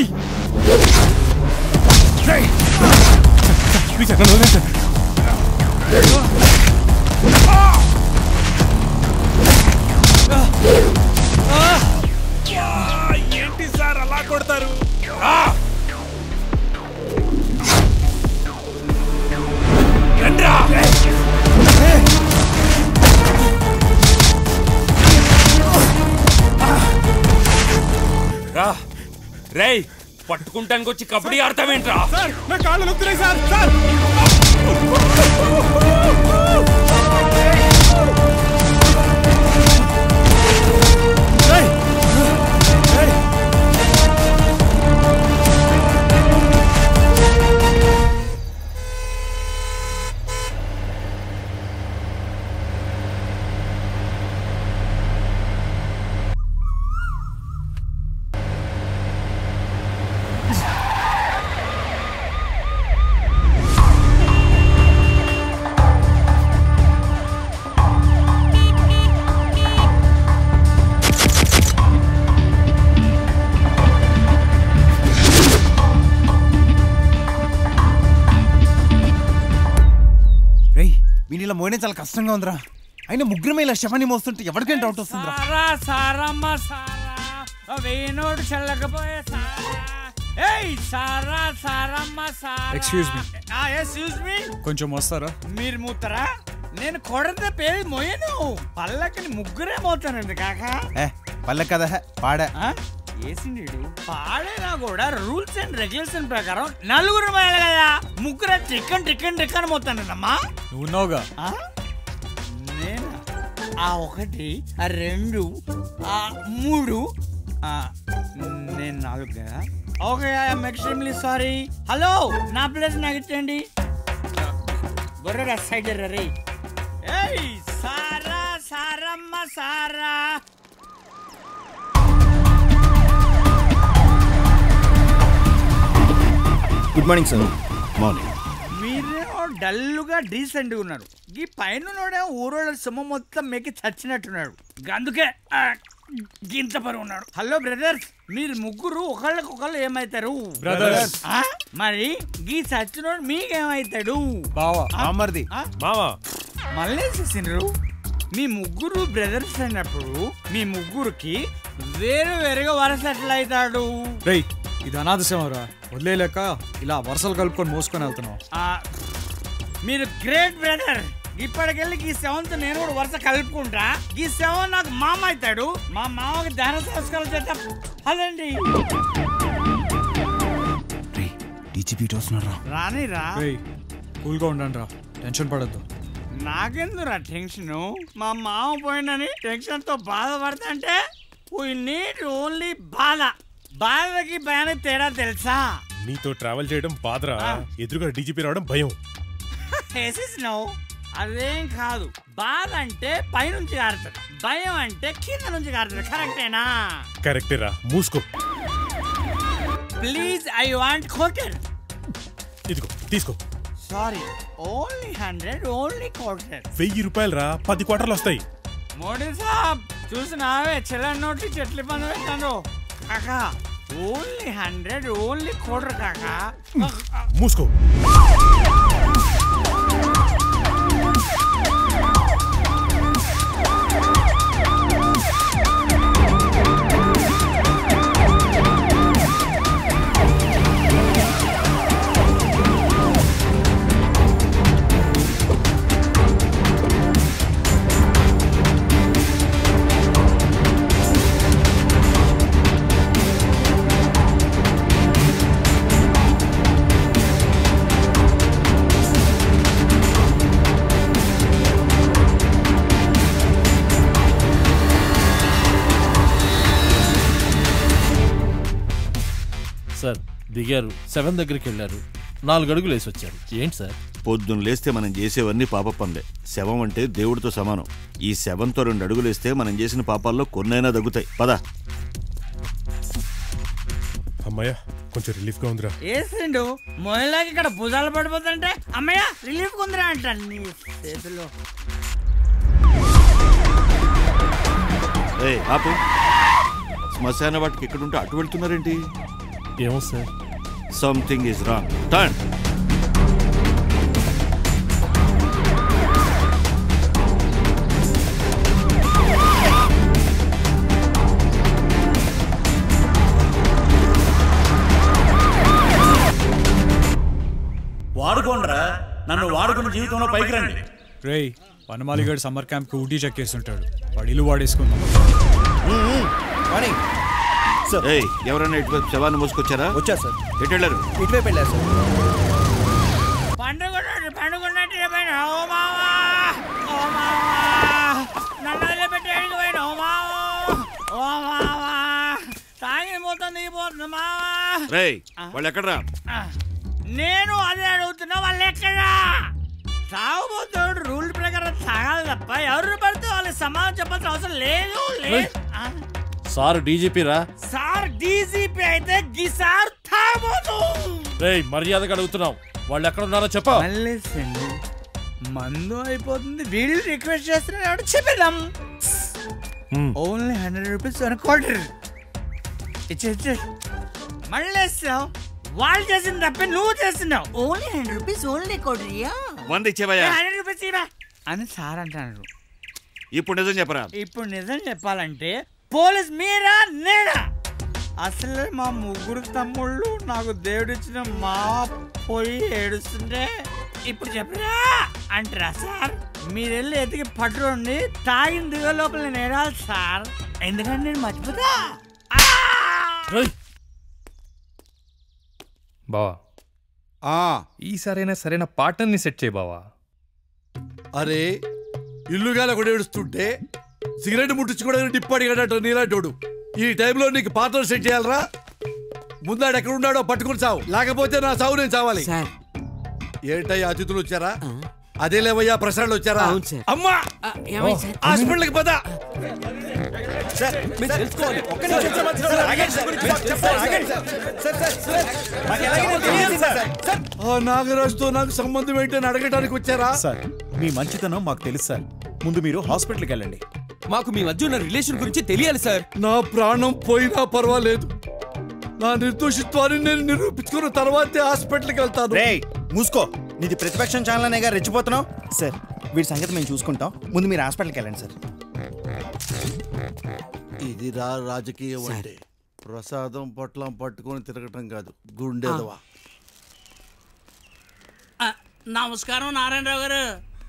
ప్లీజ్ అక్కడ వదిలేండి. ఏంటి సార్ అలా కొడతారు రా రేయ్ పట్టుకుంటానికి వచ్చి కబడ్డీ ఆడతావేంట్రా సార్ నా కాళ్ళు నొక్కుతున్నాయి సార్ సార్ రేయ్ వీని ఇలా మోయడం చాలా కష్టంగా ఉందిరా అయినా ముగ్గురమే ఇలా శవాన్ని మోస్తుంటే ఎవరికైనా డౌట్ వస్తుందిరా సారా సారమ్మ సారా వేణోడు చల్లకపోయే సారా ఏయ్ సారా సారమ్మ సారా Excuse me. ఎక్స్క్యూజ్ మీ కొంచెం వస్తారా మీరు మూతరా నేను కొడత పేరు మోయను పల్లకిని ముగ్గురే మోతానండి కాక ఏ పల్లె కదా పాడా ఏసిండు పాడైనా కూడా రూల్స్ అండ్ రెగ్యులేషన్ ప్రకారం నలుగురు మోయాలి కదా ముగ్గురు టిక్కన్ టిక్కన్ టిక్కన్ మోతానండమ్మా నువ్వు ఉన్నావుగా నేను ఆ ఒకటి ఆ రెండు ఆ మూడు ఆ నేను నాలుగు కదా okay I'm extremely sorry hello నా ప్లేస్ నాకు ఇచ్చండి బొర్ర సైడ్ రే ఏయ్ సారా సారమ్మ సారా గుడ్ మార్నింగ్ సార్ మార్నింగ్ మీరేమో డల్లుగా డీసెంట్గా ఉన్నారు ఈ పైన ఊరోళ్ళ సొమ్ము మొత్తం మేకి చచ్చినట్టున్నాడు అందుకే ఆ, గింత పరువు ఉన్నాడు హలో బ్రదర్స్ మీరు ముగ్గురు ఒకళ్ళకొకళ్ళు ఏమైతారు Brothers. ఆ? మరి గీ చచ్చినోడు మీకేమైతాడు బావా మామర్ది మావా మళ్ళీ చేసిండ్రు మీ ముగ్గురు బ్రదర్స్ అయినప్పుడు మీ ముగ్గురికి వేరు వేరుగా వరస ఎట్లా అవుతాడు రేయ్ ఇది అనాథశమరా వదిలేలేక ఇలా వరుసలు కలుపుకొని మోసుకొని వెళ్తున్నావు ఆ, మీరు గ్రేట్ బ్రదర్ ఇప్పటికెళ్ళి ఈ సెవెంత్ నేను కూడా వరుస కలుపుకుంటా ఈ సెవెన్ నాకు మామ అవుతాడు మా మామకి దహన సంస్కారం చేద్దాం అదండి డీజీపీ వస్తున్నారా రానిరా రేయ్ కూల్గా ఉండండి రా టెన్షన్ పడద్దు నాకెందురా టెన్షన్ మా మామ పోయిందని టెన్షన్ తో బాధపడతాంటే వీ నీడ్ ఓన్లీ బాధ బాధకి భయానికి తేడా తెలుసా నీతో ట్రావెల్ చేయడం బాధరా ఎదురుగా డీజీపీ రావడం భయం నో అదేం కాదు బాధ అంటే పైనుంచి కారుతుంది భయం అంటే కింద నుంచి కారుతుంది కరెక్టేనా కరెక్టేరా మూసుకో ప్లీజ్ ఐ వాంట్ కోటర్ ఇదిగో తీసుకో sorry only hundred only quarter వెయ్యి రూపాయలు రా పది క్వార్టర్లు వస్తాయి మోడీ సాబ్ చూసినావే చెల్లెన్ నోటి చెట్లు పని పెట్టాను కాకా ఓన్లీ హండ్రెడ్ ఓన్లీ కోటర్ కాకా మూసుకో సార్ దిగారు సెవెన్ దగ్గరికి వెళ్ళారు నాలుగు అడుగులు వేసి వచ్చారు ఏంటి సార్ పొద్దున్న లేస్తే మనం చేసేవన్నీ పాప పనులే శవం అంటే దేవుడితో సమానం ఈ శవంతో రెండు అడుగులు వేస్తే మనం చేసిన పాపాల్లో కొన్నైనా తగ్గుతాయి పద అమ్మయ్య కొంచెం రిలీఫ్ గా ఉందిరా వేసిండు మొయలాకి ఇక్కడ భుజాలు పడిపోతుంటే అమ్మయ్య రిలీఫ్ కుందిరా అంట నీ చేతిలో ఏయ్ ఆపు శ్మశాన వాటికి ఇక్కడ ఉంటే అటు వెళ్తున్నారేంటి ఏమో sir something is wrong turn వాడుకోండిరా నన్ను వాడుకున్న జీవితంలో పైకి రండి రేయ్ వనమాలిగడ్ సమ్మర్ క్యాంప్ కి ఊటీ చెక్ చేస్తుంటాడు వాడు ఇల్లు వాడేసుకుందాం ఏయ్ ఎవరైనా ఇటువైపు శవాన్ని మోసుకొచ్చారా వచ్చా సార్ ఎటు వెళ్ళారు ఇటువైపు వెళ్ళారు సార్ పండుగ పండుగ పైన ఓ మావా ఓ మావా నన్ను వదిలిపెట్టేయడానికి పోయిన ఓ మావా ఓ మావా తాగిన మొత్తం దిగిపోతుంది మావా రేయ్ వాళ్ళు ఎక్కడరా నేను అదే అడుగుతున్నా వాళ్ళు ఎక్కడా తాగుబోతుడు రూల్ ప్రకారం తాగాలి తప్ప ఎవరు పడితే వాళ్ళు సమాధానం చెప్పాల్సిన అవసరం లేదు లేదు ఆ, సార్ డీజీపీ రా సార్ డీజీపీ అయితే గిసార్ తాగబోతు రేయ్ మర్యాదగా అడుగుతున్నాం వాళ్ళు ఎక్కడ ఉన్నారో చెప్పా మళ్ళేసండి మందు అయిపోతుంది వీళ్ళు రిక్వెస్ట్ చేస్తున్నాడు చెప్పేద్దాం only hundred rupees one quarter ఇచ్చే మళ్ళేసావు వాళ్ళు చేసిన తప్పే నువ్వు చేస్తున్నావు ఓన్లీ హండ్రెడ్ రూపీస్ ఓన్లీ క్వార్టరియా వంద ఇచ్చేవయ్యా హండ్రెడ్ రూపీస్ ఇవా అని సార్ అంటారు ఇప్పుడు నిజం చెప్పరా ఇప్పుడు నిజం చెప్పాలంటే పోలీస్ మీరా నేనా అసలు మా ముగ్గురు తమ్ముళ్ళు నాకు దేవుడిచ్చిన మా పోయి ఏడుస్తుంటే ఇప్పుడు చెప్పరా అంటారా సార్ మీరు వెళ్ళి ఎతికి పట్టుకోండి తాగిన దిగ లోపల నేను ఏడాలి సార్ ఎందుకంటే నేను మర్చిపోతా బావా ఈసారైనా సరైన పార్ట్నర్ని సెట్ చేయి బావా అరే ఇల్లుగాల కూడా ఏడుస్తుంటే సిగరెట్ ముట్టించుకోవడానికి డిప్పాడి కడట నీలాంటోడు ఈ టైంలో నీకు పాత్ర సెట్ చేయాలరా ముందాడు ఎక్కడ ఉన్నాడో పట్టుకుని చావు లేకపోతే నా చావు నేను చావాలి ఏంటయ్యా అతిథులు వచ్చారా అదే లేవయ్యా ప్రసాదాలు వచ్చారా అమ్మా ఏమైంది సార్? హాస్పిటల్కి పద సార్ మీరు తెలుసుకోవాలి ఒక్క నిమిషం సార్, సార్, సార్, ఆగండి సార్, సార్, చెప్తాను, ఆగండి సార్. సార్, సార్, సార్, మాకు ఎలాగైనా తెలియాలి సార్. సార్, ఆ నాగరాజుతో నాకు సంబంధం ఏంటని అడగడానికి వచ్చారా సార్ మీ మంచితనం మాకు తెలుసు సార్ ముందు మీరు హాస్పిటల్కి వెళ్ళండి మాకు మీ మధ్య ఉన్న రిలేషన్ గురించి తెలియాలి సార్ నా ప్రాణం పోయినా పర్వాలేదు నా నిర్దోషిత్వాన్ని నేను నిరూపించుకున్న తర్వాతే హాస్పిటల్కి వెళ్తాను రేయ్ మూసుకో నీది ప్రతిపక్షం ఛానల్ అనేగా రెచ్చిపోతున్నావు సార్ వీడి సంగతి మేము చూసుకుంటాం ముందు మీరు హాస్పిటల్కి వెళ్ళండి సార్ ఇది రా రాజకీయం అంటే ప్రసాదం పొట్లం పట్టుకొని తిరగటం కాదు గుండెదవా ఆ, నమస్కారం నారాయణరావు గారు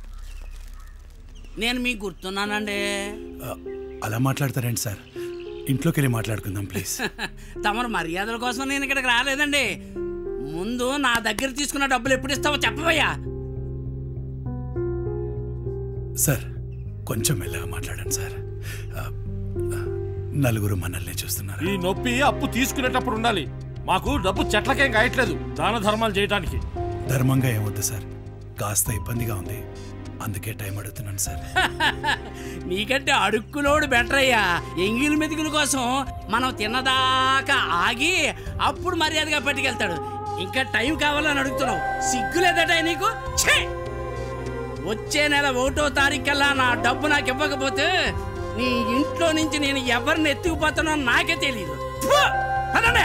నేను మీకు గుర్తున్నానండి అలా మాట్లాడతారేంటి సార్ ఇంట్లోకి వెళ్ళి మాట్లాడుకుందాం ప్లీజ్ తమరు మర్యాదల కోసం నేను ఇక్కడికి రాలేదండి ముందు నా దగ్గర తీసుకున్న డబ్బులు ఎప్పుడు ఇస్తావో చెప్పవయ్యా సార్ కొంచెం మెల్లగా మాట్లాడండి సార్ ఆ, ఆ, నలుగురు మనల్ని చూస్తున్నారు ఈ నొప్పి అప్పు తీసుకునేటప్పుడు ఉండాలి మాకు డబ్బు చెట్లకేం కాయట్లేదు దాన ధర్మాలు చేయడానికి ధర్మంగా ఏమొద్దు సార్ కాస్త ఇబ్బందిగా ఉంది అందుకే టైం అడుగుతున్నాను సార్ నీకంటే అడుక్కులోడు బెటర్ అయ్యా ఎంగిల్ మెతుకుల కోసం మనం తిన్నదాకా ఆగి అప్పుడు మర్యాదగా పట్టుకెళ్తాడు ఇంకా టైం కావాలని అడుగుతున్నావు సిగ్గులేదట నీకు ఛే! వచ్చే నెల ఒకటో తారీఖు కల్లా నా డబ్బు నాకు ఇవ్వకపోతే నీ ఇంట్లో నుంచి నేను ఎవరిని ఎత్తుకుపోతానో నాకే తెలియదు అదే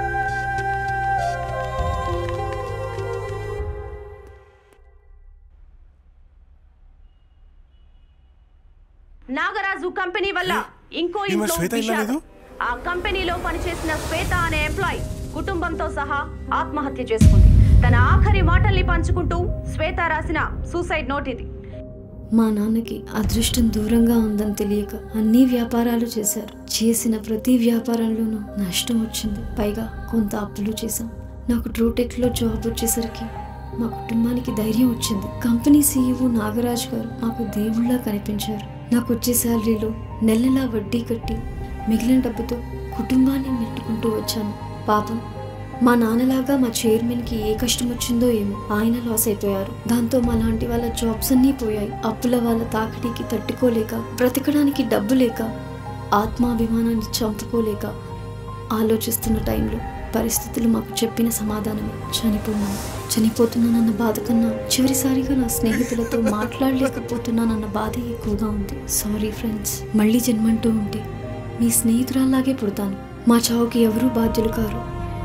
నాగరాజు కంపెనీ వల్ల ఇంకో ఈమె ఇంట్లో శ్వేత ఇలా విషాదం. లేదు? ఆ కంపెనీలో పనిచేసిన శ్వేత అనే ఎంప్లాయ్ కుటుంబంతో సహా ఆత్మహత్య చేసుకుంది తన ఆఖరి మాటల్ని పంచుకుంటూ శ్వేత రాసిన సూసైడ్ నోట్ ఇది మా నాన్నకి అదృష్టం దూరంగా ఉందని తెలియక అన్ని వ్యాపారాలు చేశారు చేసిన ప్రతి వ్యాపారంలోనూ నష్టం వచ్చింది పైగా కొంత అప్పులు చేశాం నాకు ట్రూటెక్లో జాబ్ వచ్చేసరికి మా కుటుంబానికి ధైర్యం వచ్చింది కంపెనీ సీఈఓ నాగరాజ్ గారు మాకు దేవుళ్ళ కనిపించారు నాకు వచ్చే శాలరీలో నెల నెలా వడ్డీ కట్టి మిగిలిన డబ్బుతో కుటుంబాన్ని నెట్టుకుంటూ వచ్చాను పాపం మా నాన్నలాగా మా చైర్మన్కి ఏ కష్టం వచ్చిందో ఏమో ఆయన లాస్ అయిపోయారు దాంతో మా లాంటి వాళ్ళ జాబ్స్ అన్నీ పోయాయి అప్పుల వాళ్ళ తాకిడికి తట్టుకోలేక బ్రతకడానికి డబ్బు లేక ఆత్మాభిమానాన్ని చంపుకోలేక ఆలోచిస్తున్న టైంలో పరిస్థితులు మాకు చెప్పిన సమాధానమే చనిపోయాను చనిపోతున్నానన్న బాధ కన్నా చివరిసారిగా నా స్నేహితులతో మాట్లాడలేకపోతున్నానన్న బాధ ఎక్కువగా ఉంది సారీ ఫ్రెండ్స్ మళ్ళీ జన్మంటూ ఉంటే మీ స్నేహితురాల్లాగే పుడతాను మా చావుకి ఎవరూ బాధ్యులు కారు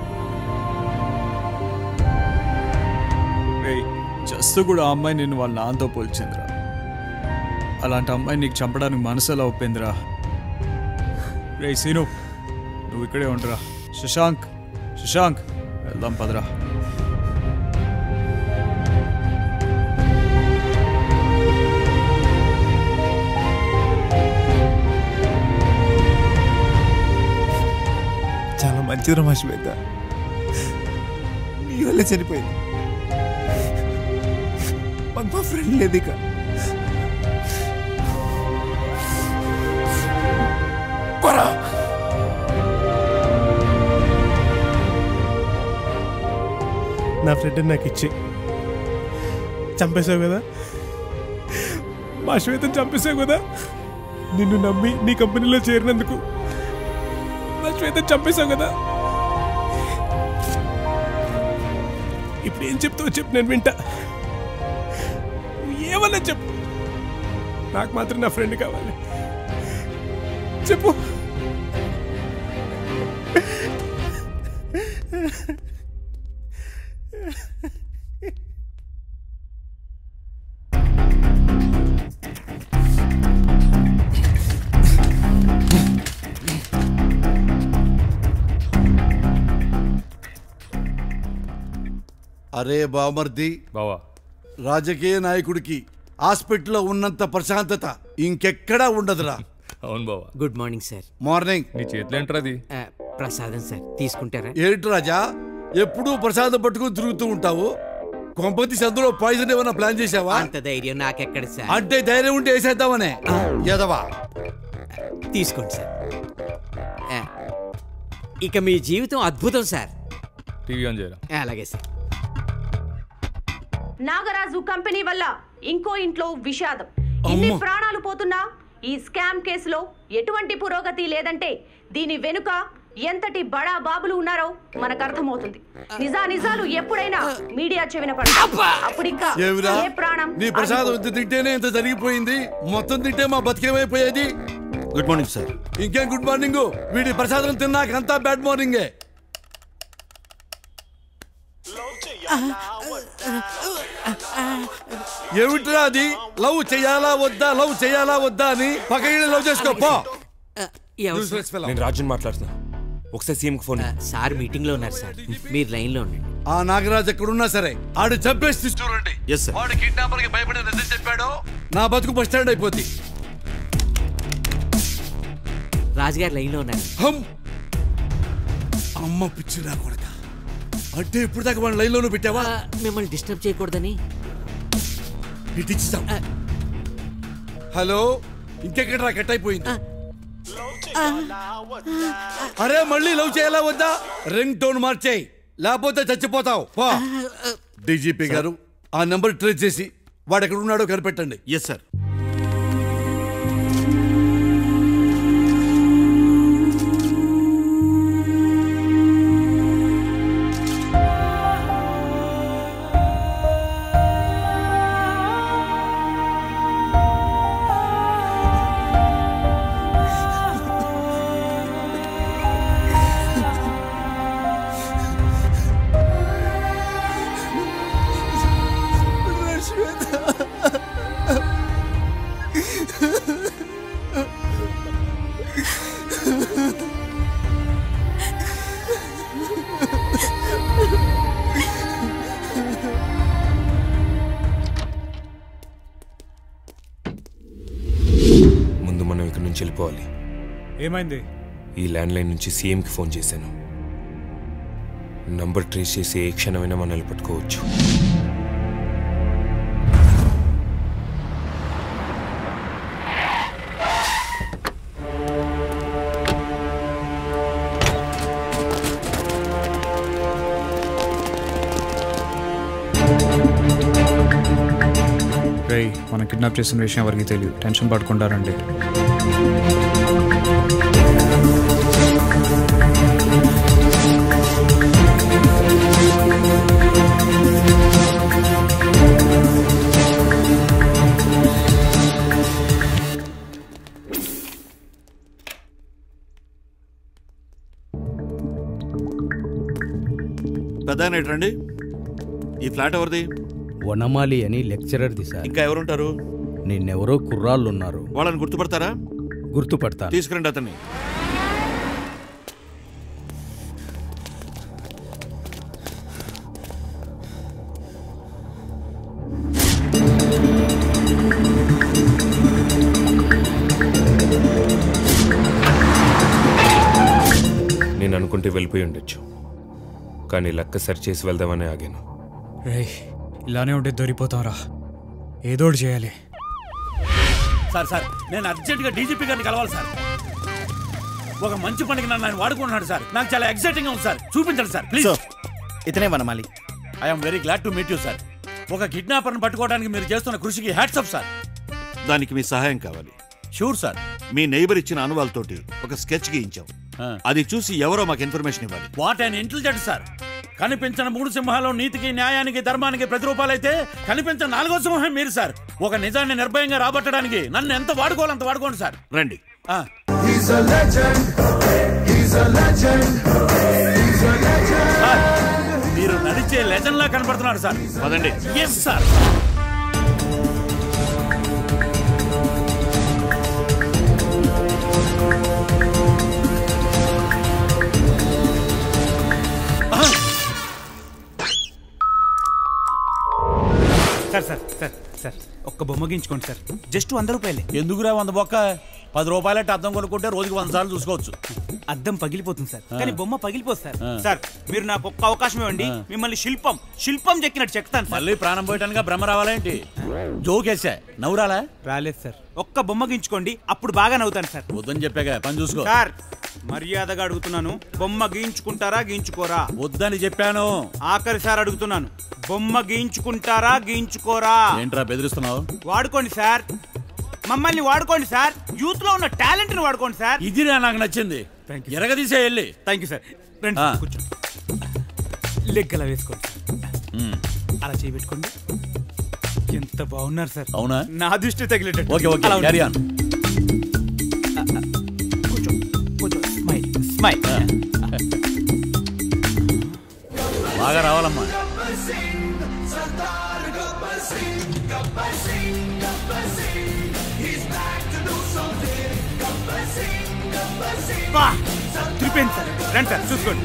జస్ట్ కూడా ఆ అమ్మాయి నిన్ను వాళ్ళ నాన్నతో పోల్చిందిరా అలాంటి అమ్మాయి నీకు చంపడానికి మనసు ఎలా ఒప్పిందిరా రే సీను నువ్వు ఇక్కడే ఉండరా శశాంక్ శశాంక్ వెళ్దాం పదరా చాలా మంచిది రమా శ్వేత నీ వల్లే చనిపోయింది మాకు మా ఫ్రెండ్ లేదు ఇక కొరా నా ఫ్రెండ్ నాకు ఇచ్చి చంపేశావు కదా మా శ్వేతను చంపేశావు కదా నిన్ను నమ్మి నీ కంపెనీలో చేరినందుకు నా శ్వేతను చంపేశావు కదా ఇప్పుడు ఏం చెప్తావు చెప్పు నేను వింటా నువ్వు ఏమన్నా చెప్పు నాకు మాత్రం నా ఫ్రెండ్ కావాలి చెప్పు అరే బామర్ది బావా రాజకీయ నాయకుడికి హాస్పిటల్లో ఉన్నంత ప్రశాంతత ఇంకెక్కడా ఉండదురా అవును బావా గుడ్ మార్నింగ్ సార్ మార్నింగ్ నీ చేతిలో ఏంట్రా అది ఆ, ప్రసాదం సార్ తీసుకుంటారా ఏంటి రాజా ఎప్పుడూ ప్రసాదం పట్టుకుని తిరుగుతూ ఉంటావు కొంపతి సందులో పాయిజన్ ఏమైనా ప్లాన్ చేసావా అంత ధైర్యం నాకెక్కడ సార్ అంటే ధైర్యం ఉంటే వేసేద్దామనే ఎదవా తీసుకోండి సార్ ఆ, ఇక మీ జీవితం అద్భుతం సార్ టీవీ ఆన్ చేయరా ఆ, అలాగే సార్ నాగరాజు కంపెనీ వల్ల ఇంకో ఇంట్లో విషాదం ఇన్ని అమ్మో. ప్రాణాలు పోతున్నా ఈ స్కామ్ కేసులో ఎటువంటి పురోగతి లేదంటే దీని వెనుక ఎంతటి బడా బాబులు ఉన్నారో మనకు అర్థమవుతుంది నిజా నిజాలు ఎప్పుడైనా మీడియా చెవిన పడతాయి అప్పుడు ఇంకా ఏమిరా ఏ ప్రాణం నీ ప్రసాదం ఇంత తింటేనే ఇంత జరిగిపోయింది మొత్తం తింటే మా బతికేమైపోయేది గుడ్ మార్నింగ్ సార్ ఇంకేం గుడ్ మార్నింగ్ వీడి ప్రసాదం తిన్నాక అంతా బ్యాడ్ మార్నింగే ఏమిట్రా అది లవ్ చేయాలా వద్దా లవ్ చేయాలా వద్దా అని పక్కన లవ్ చేసుకో పో Useless fellow. నేను రాజుని మాట్లాడుతున్నా ఒకసారి సీఎంకి ఫోన్ సార్ మీటింగ్ లో ఉన్నారు సార్ మీరు లైన్ లో ఉండండి ఆ నాగరాజ్ ఎక్కడున్నా సరే ఆడు చంపేసి తీసుకురండి ఎస్ సార్ వాడు కిడ్నాపర్ కి భయపడి నిజం చెప్పాడో నా బతుకు బస్ స్టాండ్ అయిపోద్ది రాజుగారు లైన్ లో ఉన్నారు హమ్ అమ్మ పిచ్చి నా కొడక అంటే ఇప్పుడు దాకా వాడిని లైన్లోనూ పెట్టావా మిమ్మల్ని డిస్టర్బ్ చేయకూడదని ఇటు ఇచ్చేసాం హలో ఇంకెక్కడ్రా కట్ అయిపోయింది అరే మళ్ళీ లవ్ చేయాలా వద్దా రింగ్ టోన్ మార్చేయి లేకపోతే చచ్చిపోతావు పో డీజీపీ గారు ఆ నంబర్ ట్రేస్ చేసి వాడు ఎక్కడ ఉన్నాడో కనిపెట్టండి ఎస్ సార్ ముందు మనం ఇక్కడి నుంచి వెళ్ళిపోవాలి ఏమైంది ఈ ల్యాండ్ లైన్ నుంచి సీఎంకి ఫోన్ చేశాను నంబర్ ట్రేస్ చేసి ఏ క్షణమైనా మనల్ని పట్టుకోవచ్చు రేయ్ మనం కిడ్నాప్ చేసిన విషయం ఎవరికి తెలియదు టెన్షన్ పడుకుంటారండి పెద్ద రండి ఈ ఫ్లాట్ ఎవరిది వనమాలి అని లెక్చరర్ది సార్ ఇంకా ఎవరుంటారు నిన్నెవరో కుర్రాళ్ళు ఉన్నారు వాళ్ళని గుర్తుపడతారా గుర్తుపడతా తీసుకురండి అతన్ని నేను అనుకుంటే వెళ్ళిపోయి ఉండొచ్చు కానీ లక్క సరి చేసి వెళ్దామని ఆగాను రేయ్ ఇలానే ఉంటే దొరికిపోతాం రా ఏదో ఒకటి చేయాలి సార్ సార్ నేను అర్జెంటుగా డీజీపీ గారిని కలవాలి సార్ ఒక మంచి పనికి నన్ను ఆయన వాడుకుంటున్నాడు సార్ నాకు చాలా ఎక్సైటింగ్ గా ఉంది సార్ చూపించండి సార్ ప్లీజ్ ఇతనే Vanamali I'm very glad to meet you sir ఒక కిడ్నాపర్ని పట్టుకోవడానికి మీరు చేస్తున్న కృషికి హ్యాట్స్ అప్ సార్ దానికి మీ సహాయం కావాలి షూర్ సార్ మీ నైబర్ ఇచ్చిన అనువాలతోటి ఒక స్కెచ్ గీయించాం అది చూసి ఎవరో మాకు ఇన్ఫర్మేషన్ ఇవ్వాలి వాట్ అండ్ ఇంటెలిజెంట్ సార్ కనిపించిన మూడు సింహాలు నీతికి న్యాయానికి ధర్మానికి ప్రతిరూపాలైతే కనిపించిన నాలుగో సింహం మీరు సార్ ఒక నిజాన్ని నిర్భయంగా రాబట్టడానికి నన్ను ఎంత వాడుకోవాలో అంత వాడుకోండి సార్ రండి ఆ. సార్, మీరు నడిచే లెజెండ్ లా కనపడుతున్నారు సార్ పదండి yes sir sir sir sir sir ఒక్క బొమ్మ గీయించుకోండి సార్ జస్ట్ వంద రూపాయలే ఎందుకురా వంద బొక్క పది రూపాయలంటే అద్దం కొనుక్కుంటే రోజుకి వంద సార్లు చూసుకోవచ్చు అద్దం పగిలిపోతుంది సార్ ఆ. కానీ బొమ్మ పగిలిపోదు సార్ ఆ. సార్ మీరు నాకు ఒక్క అవకాశం ఇవ్వండి ఆ. మిమ్మల్ని శిల్పం శిల్పం చెక్కినట్టు చెక్తాను సార్ మళ్ళీ ప్రాణం పోయటానికి భ్రమ రావాలేంటి జోకేసా నవ్వురాలా రాలేదు సార్ ఒక్క బొమ్మ గీయించుకోండి అప్పుడు బాగా నవ్వుతాను సార్ వద్దని చెప్పాగా పని చూసుకో సార్ మర్యాదగా అడుగుతున్నాను బొమ్మ గీయించుకుంటారా గీయించుకోరా వద్దని చెప్పాను ఆఖరి సార్ అడుగుతున్నాను బొమ్మ గీయించుకుంటారా గీయించుకోరా ఏంట్రా బెదిరిస్తున్నావు వాడుకోండి సార్ మమ్మల్ని వాడుకోండి సార్ యూత్ లో ఉన్న టాలెంట్ ని వాడుకోండి సార్ ఇదిరా నాకు నచ్చింది ఎరగదీసే వెళ్ళి థ్యాంక్ యూ సార్ రండి ఆ. కూర్చోండి లెగ్ అలా వేసుకోండి అలా చేయబెట్టుకోండి ఎంత బాగున్నారు సార్ అవునా నా దృష్టి తగిలేటట్టు ఓకే ఓకే అలా ఉండండి. క్యారీ ఆన్ కొంచెం కొంచెం స్మైల్ స్మైల్ బాగా రావాలమ్మా బా ట్రిపోయింది సార్ రండి సార్ చూసుకోండి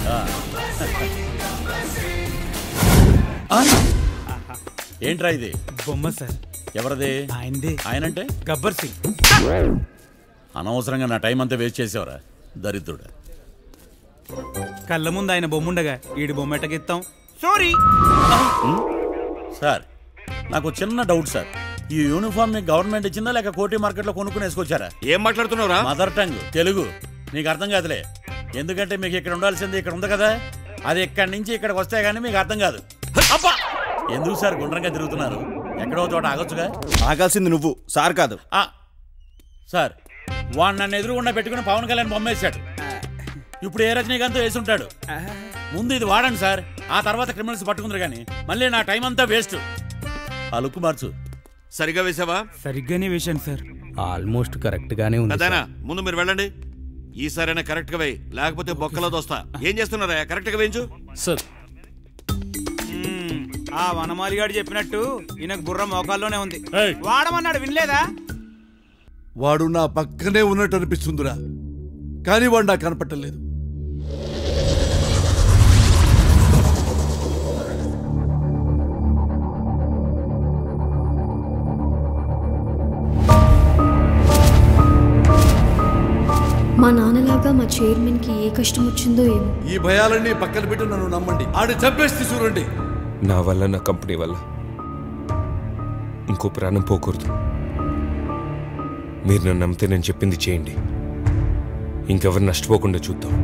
ఏంట్రా ఇది బొమ్మ సార్ ఎవరిది ఆయనదే ఆయనంటే గబ్బర్ సింగ్ అనవసరంగా నా టైం అంతా వేస్ట్ చేసేవరా దరిద్రుడా కళ్ళ ముందు ఆయన బొమ్మ ఉండగా ఈడి బొమ్మ ఎట్టగిస్తాం సారీ సార్ నాకు చిన్న డౌట్ సార్ ఈ యూనిఫామ్ మీకు గవర్నమెంట్ ఇచ్చిందా లేక కోటి మార్కెట్ లో కొనుక్కుని వేసుకొచ్చారా ఏం మాట్లాడుతున్నావురా మదర్ టంగ్ తెలుగు నీకు అర్థం కాదులే ఎందుకంటే మీకు ఇక్కడ ఉండాల్సింది ఇక్కడ ఉంది కదా అది ఇక్కడి నుంచి ఇక్కడికి వస్తే గానీ మీకు అర్థం కాదు అబ్బా ఎందుకు సార్ గుండ్రంగా తిరుగుతున్నారు ఎక్కడో చోట ఆగొచ్చుగా ఆగాల్సింది నువ్వు సార్ కాదు ఆ, సార్ వాడు నన్ను ఎదురుగుండా పెట్టుకుని పవన్ కళ్యాణ్ బొమ్మేశాడు ఇప్పుడు ఏ రజనీకాంత్ వేసి ఉంటాడు ముందు ఇది వాడండి సార్ ఆ తర్వాత క్రిమినల్స్ పట్టుకుందరు కానీ మళ్ళీ నా టైం అంతా వేస్ట్ ఆ లుక్ మార్చు సరిగా వేసావా సరిగ్గానే వేశాను సార్ ఆల్మోస్ట్ కరెక్ట్ గానే ఉంది పెద్దనా సార్. ముందు మీరు వెళ్ళండి ఈసారైనా కరెక్ట్ గా వేయి లేకపోతే బొక్కలో దోస్తా ఏం చేస్తున్నారా కరెక్ట్ గా వేయించు సార్ ఆ వనమాలిగాడు చెప్పినట్టు ఈయనకు బుర్ర మోకాల్లోనే ఉంది వాడమన్నాడు వినలేదా వాడు నా పక్కనే ఉన్నట్టు అనిపిస్తుందిరా కానీ వాడు నాకు కనపట్టలేదు మా నాన్నలాగా మా చైర్మన్కి ఏ కష్టం వచ్చిందో ఏమో ఈ భయాలన్నీ పక్కన పెట్టి నన్ను నమ్మండి ఆడి చంపేసి తీసుకురండి నా వల్ల నా కంపెనీ వల్ల ఇంకో ప్రాణం పోకూడదు మీరు నన్ను నమ్మితే నేను చెప్పింది చేయండి ఇంకెవరు నష్టపోకుండా చూద్దాం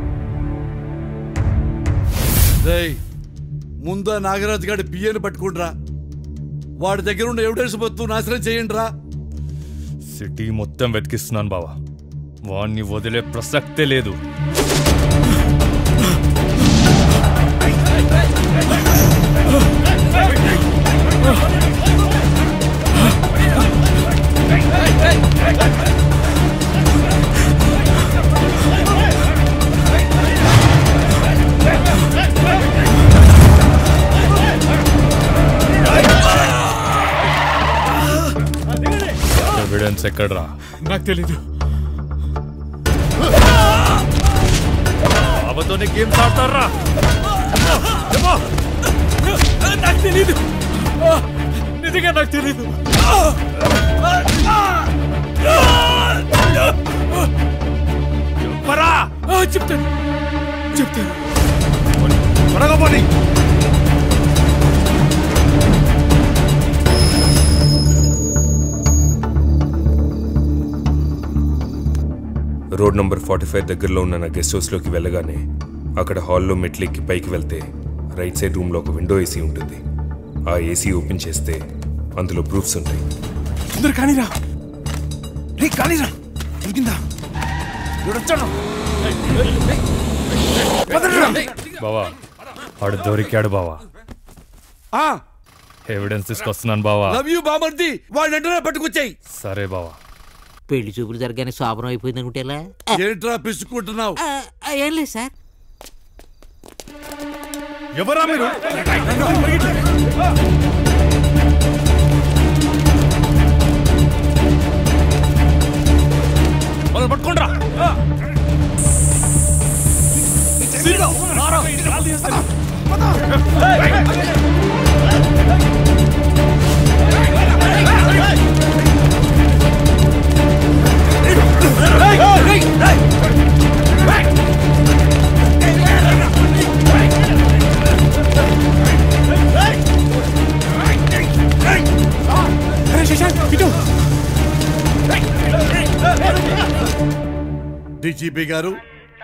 రేయ్ ముందు ఆ నాగరాజు గారి పియ్యని పట్టుకుండ్రా వాడి దగ్గర ఉన్న ఎవిడెన్స్ మొత్తం నాశనం చేయండి రా సిటీ మొత్తం వెతికిస్తున్నాను బావా వాణ్ణి వదిలే ప్రసక్తే లేదు ఎవిడెన్స్ ఎక్కడ్రా నాకు తెలీదు బావతోనే గేమ్స్ ఆడతారా నాకు తెలీదు నిజంగా నాకు తెలీదు చెప్పరా చెప్తాను చెప్తాను త్వరగా పోనీ రోడ్ నంబర్ ఫార్టీ ఫైవ్ దగ్గరలో ఉన్న నా గెస్ట్ హౌస్లోకి వెళ్ళగానే అక్కడ హాల్లో మెట్లెక్కి పైకి వెళ్తే రైట్ సైడ్ రూమ్లో ఒక విండో ఏసీ ఉంటుంది ఆ ఏసీ ఓపెన్ చేస్తే అందులో ప్రూఫ్స్ ఉంటాయి అందరు కానీరా రే కానీరా దొరికిందా వచ్చాడు బావా వాడు దొరికాడు బావా ఆ ఎవిడెన్స్ తీసుకొస్తున్నాను బావా లవ్ యూ బామర్ది వాడిని వెంటనే పట్టుకొచ్చాయి సరే బావా పెళ్లి చూపులు జరగానే శోభనం అయిపోయింది అనుకుంటే ఎలా ఏంట్రా పిసుకుంటున్నావు ఏం లేదు సార్ ఎవరా మీరు వాళ్ళని పట్టుకోండ్రా డీజీపీ గారు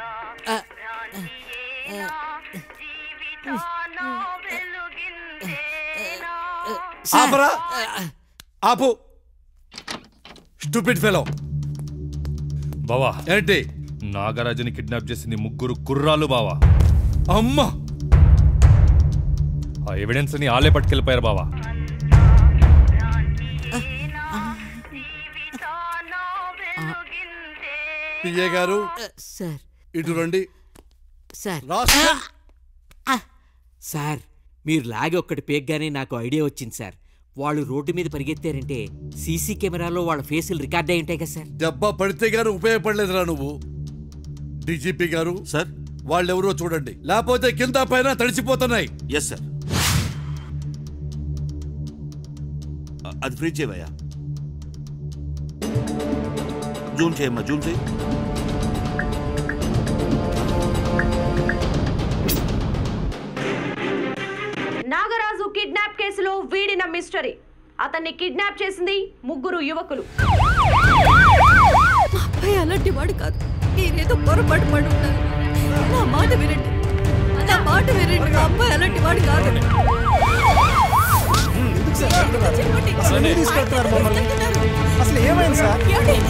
ఆపరా ఆపు స్టూపిడ్ ఫెలో బావా ఏంటి నాగరాజుని కిడ్నాప్ చేసింది ముగ్గురు కుర్రాలు బావా అమ్మా ఆ ఎవిడెన్స్ ని ఆలే పట్టుకెళ్ళిపోయారు బావా పిఏ గారు సార్ ఇటు రండి సార్ రాస్కల్. సార్ మీరు లాగి ఒక్కటి పేగ్గానే నాకు ఐడియా వచ్చింది సార్ వాళ్ళు రోడ్డు మీద పరిగెత్తారంటే సీసీ కెమెరాలో వాళ్ళ ఫేసులు రికార్డ్ అయి ఉంటాయి కదా సార్ దెబ్బ పడితే గారు ఉపయోగపడలేదురా నువ్వు డీజీపీ గారు సార్ వాళ్ళెవరో చూడండి లేకపోతే కింద పైన తడిసిపోతున్నాయి ఎస్ సార్ అది ఫ్రీ చేయవయ్యా జూమ్ చేయమ్మా జూమ్ చేయి నాగరాజు కిడ్నాప్ కేసులో వీడిన మిస్టరీ అతన్ని కిడ్నాప్ చేసింది ముగ్గురు యువకులు అబ్బాయి అలాంటి వాడు కాదు మీరేదో పొరపాటు పడి ఉంటారు నా మాట వినండి నా మాట వినండి మా అబ్బాయి అలాంటి వాడు కాదు అసలు ఎందుకు తీసుకెళ్తున్నారు మమ్మల్ని అసలు ఏమైంది సార్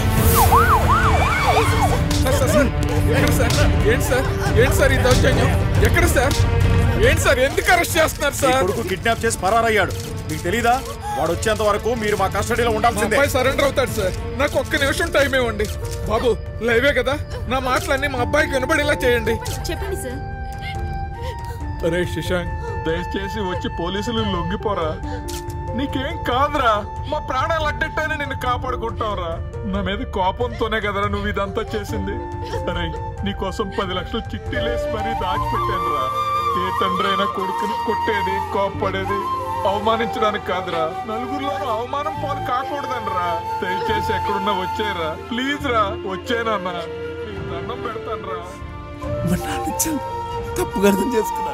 ఎక్కడ సార్ ఏంటి సార్ ఏంటి సార్ ఈ దౌర్జన్యం ఎక్కడ సార్ ఏంటి సార్ ఎందుకు అరెస్ట్ చేస్తున్నారు మీ సార్ కొడుకు కిడ్నాప్ చేసి పరారయ్యాడు మీకు తెలీదా వాడు వచ్చేంత వరకు మీరు మా కస్టడీలో మా ఉండాల్సిందే అబ్బాయి సరెండర్ అవుతాడు సార్ నాకు ఒక్క నిమిషం టైం ఇవ్వండి బాబు లైవే కదా నా మాటలన్నీ మా అబ్బాయికి వినబడేలా చేయండి చెప్పండి సార్ అరే శశాంక్ దయచేసి వచ్చి పోలీసులు లొంగిపోరా నీకేం కాదురా మా ప్రాణాలు అడ్డెట్టని నిన్ను కాపాడుకుంటావురా నా మీద కోపంతోనే కదరా నువ్వు ఇదంతా చేసింది అరే నీకోసం పది లక్షలు చిట్టీలేసి మరీ దాచిపెట్టాను రా ఏ తండ్రి అయినా కొడుకుని కొట్టేది కోప్పడేది అవమానించడానికి కాదురా నలుగురిలోనూ అవమానం పాలు కాకూడదనరా దయచేసి ఎక్కడున్నా వచ్చేరా ప్లీజ్ రా వచ్చేనన్నా నీకు దండం పెడతాను రా మా నాన్న చాలా తప్పుగా అర్థం చేసుకున్నాను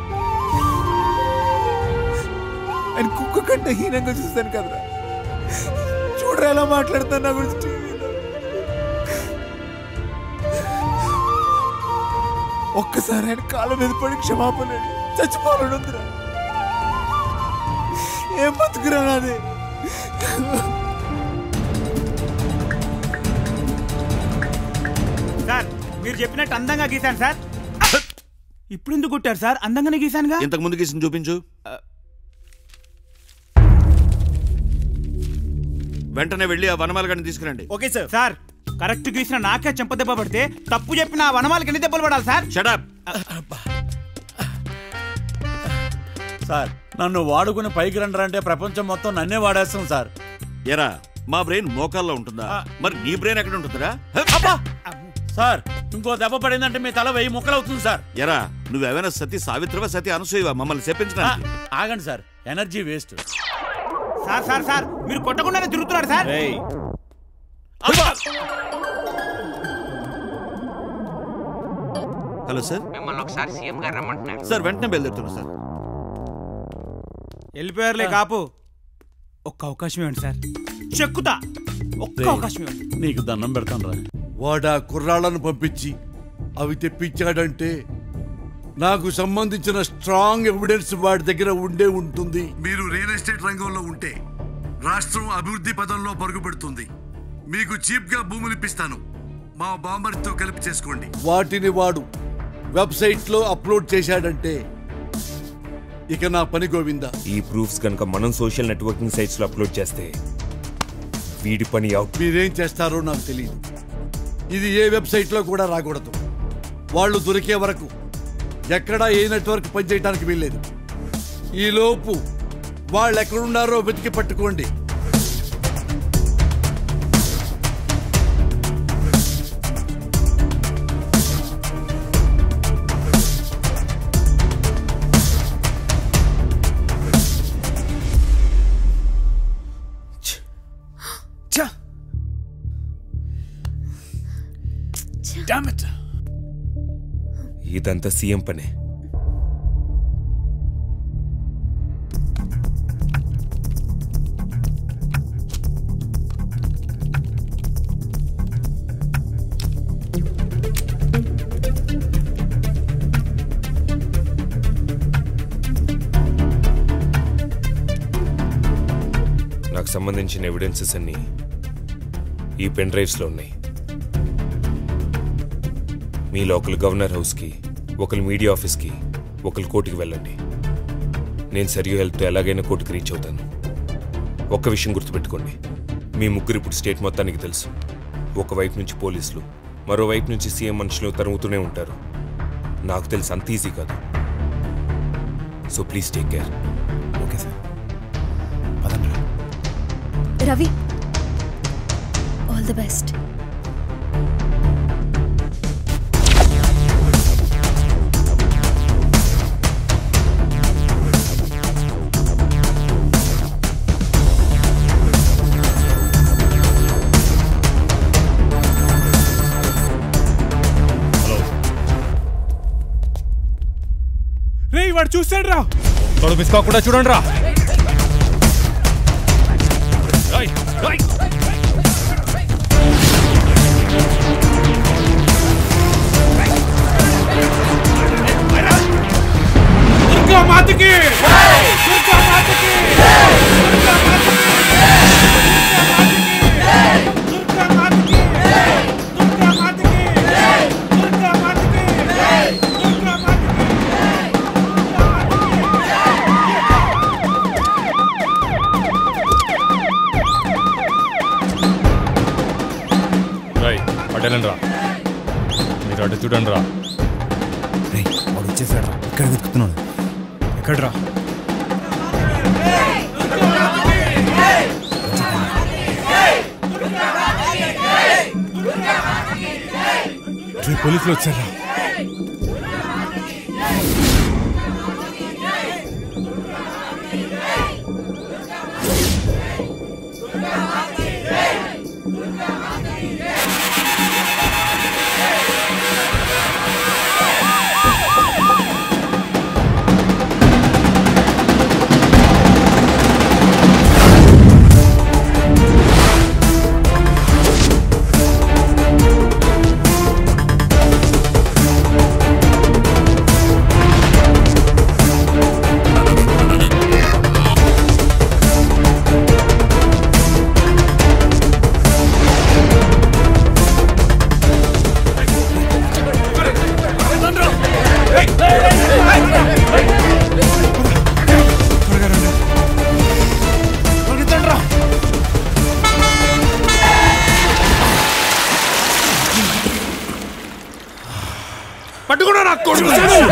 ఆయన కుక్క కంటే హీనంగా చూస్తాను కదరా చూడరా ఎలా మాట్లాడుతాను నా గురించి టీవీలో ఒక్కసారి ఆయన కాళ్ళ మీద పడి క్షమాపణ అడి చచ్చిపోవాలని ఉందిరా ఏం బతుకురా నాది సార్ మీరు చెప్పినట్టు అందంగా గీశాను సార్ ఇప్పుడు ఎందుకు కొట్టారు సార్ అందంగానే గీశానుగా ఇంతకు ముందు గీసిన చూపించు వెంటనే వెళ్ళి ఆ వనమాల గడిని తీసుకురండి ఓకే సార్ సార్ కరెక్ట్ గీసిన నాకే చెంపదెబ్బ పడితే తప్పు చెప్పిన ఆ వనమాలకి ఎన్ని దెబ్బలు పడాలి సార్ షడప్ సార్ నన్ను వాడుకుని పైకి రండి ప్రపంచం మొత్తం నన్నే వాడేస్తాం సార్ ఎరా మా బ్రెయిన్ మోకాల్లో ఉంటుందా మరి నీ బ్రెయిన్ ఎక్కడ ఉంటుందిరా సార్ ఇంకో దెబ్బ పడిందంటే మీ తల వెయ్యి ముక్కలు అవుతుంది సార్ ఎరా నువ్వేమైనా సతీ సావిత్రవా సతీ అనసూయవా మమ్మల్ని చెప్పించడానికి ఆగండి sir energy waste sir sir sir మీరు కొట్టకుండానే తిరుగుతున్నారు సార్ హలో సార్ మిమ్మల్ని ఒకసారి సీఎం గారు రమ్మంటున్నారు సార్ వెంటనే బయలుదేరుతున్నా సార్ వెళ్ళిపోయారులే కాపు ఒక్క అవకాశం ఇవ్వండి సార్ చెక్కుతా ఒక్క అవకాశం ఇవ్వండి నీకు దండం పెడతాను రా వాడా కుర్రాళ్ళను పంపించి అవి తెప్పించాడంటే నాకు సంబంధించిన స్ట్రాంగ్ ఎవిడెన్స్ వాడి దగ్గర ఉండే ఉంటుంది మీరు రియల్ ఎస్టేట్ రంగంలో ఉంటే రాష్ట్రం అభివృద్ధి పదంలో పరుగుపెడుతుంది మీకు చీప్ గా భూములు ఇప్పిస్తాను మా బాంబర్తో కలిపి చేసుకోండి వాటిని వాడు వెబ్సైట్ లో అప్లోడ్ చేశాడంటే ఇక నా పని గోవిందా ఈ ప్రూఫ్స్ కనుక మనం సోషల్ నెట్వర్కింగ్ సైట్స్ లో అప్లోడ్ చేస్తే వీడి పని అవుట్ మీరేం చేస్తారో నాకు తెలియదు ఇది ఏ వెబ్సైట్ లో కూడా రాకూడదు వాళ్ళు దొరికే వరకు ఎక్కడా ఏ నెట్వర్క్ పనిచేయడానికి వీల్లేదు ఈ లోపు వాళ్ళు ఎక్కడున్నారో వెతికి పట్టుకోండి Damn it. ఇదంతా సీఎం పనే నాకు సంబంధించిన ఎవిడెన్సెస్ అన్ని ఈ పెన్ డ్రైవ్స్లో ఉన్నాయి మీలో ఒకరు గవర్నర్ హౌస్కి ఒకరు మీడియా ఆఫీస్కి ఒకరు కోర్టుకి వెళ్ళండి నేను సరియో హెల్త్తో ఎలాగైనా కోర్టుకి రీచ్ అవుతాను ఒక్క విషయం గుర్తుపెట్టుకోండి మీ ముగ్గురు ఇప్పుడు స్టేట్ మొత్తానికి తెలుసు ఒకవైపు నుంచి పోలీసులు మరోవైపు నుంచి సీఎం మనుషులు తరుగుతూనే ఉంటారు నాకు తెలుసు అంత ఈజీ కాదు so please take care okay sir Ravi all the best రే వాడు చూసాడు రా తోడు మిస్ కాకుండా చూడండి రా దుర్గా మాతకి దుర్గా మాతకి దుర్గా మాతకి దుర్గా మాతకి దుర్గా మాతకి దుర్గా మాతకి దుర్గా మాతకి రై అటెనండి రా మీరు అటు చూడండి రా వాడు వచ్చేసాడు రా ఇక్కడ వెతుకుతున్నాడు ఎక్కడ రా రే పోలీసులు వచ్చారా పట్టుకున్నా నా కొడుకు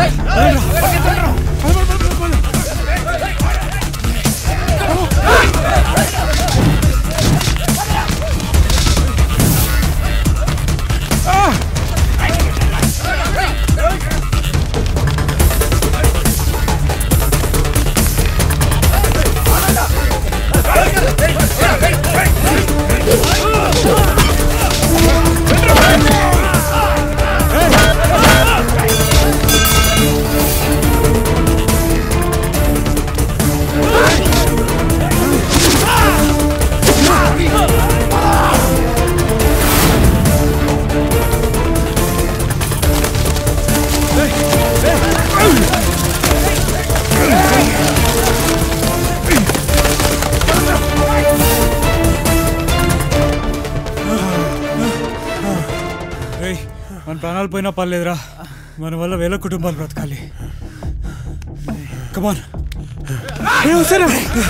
రేయ్ మన ప్రాణాలు పోయినా పర్లేదురా మన వల్ల వేల కుటుంబాలు బ్రతకాలి కమాన్ సరే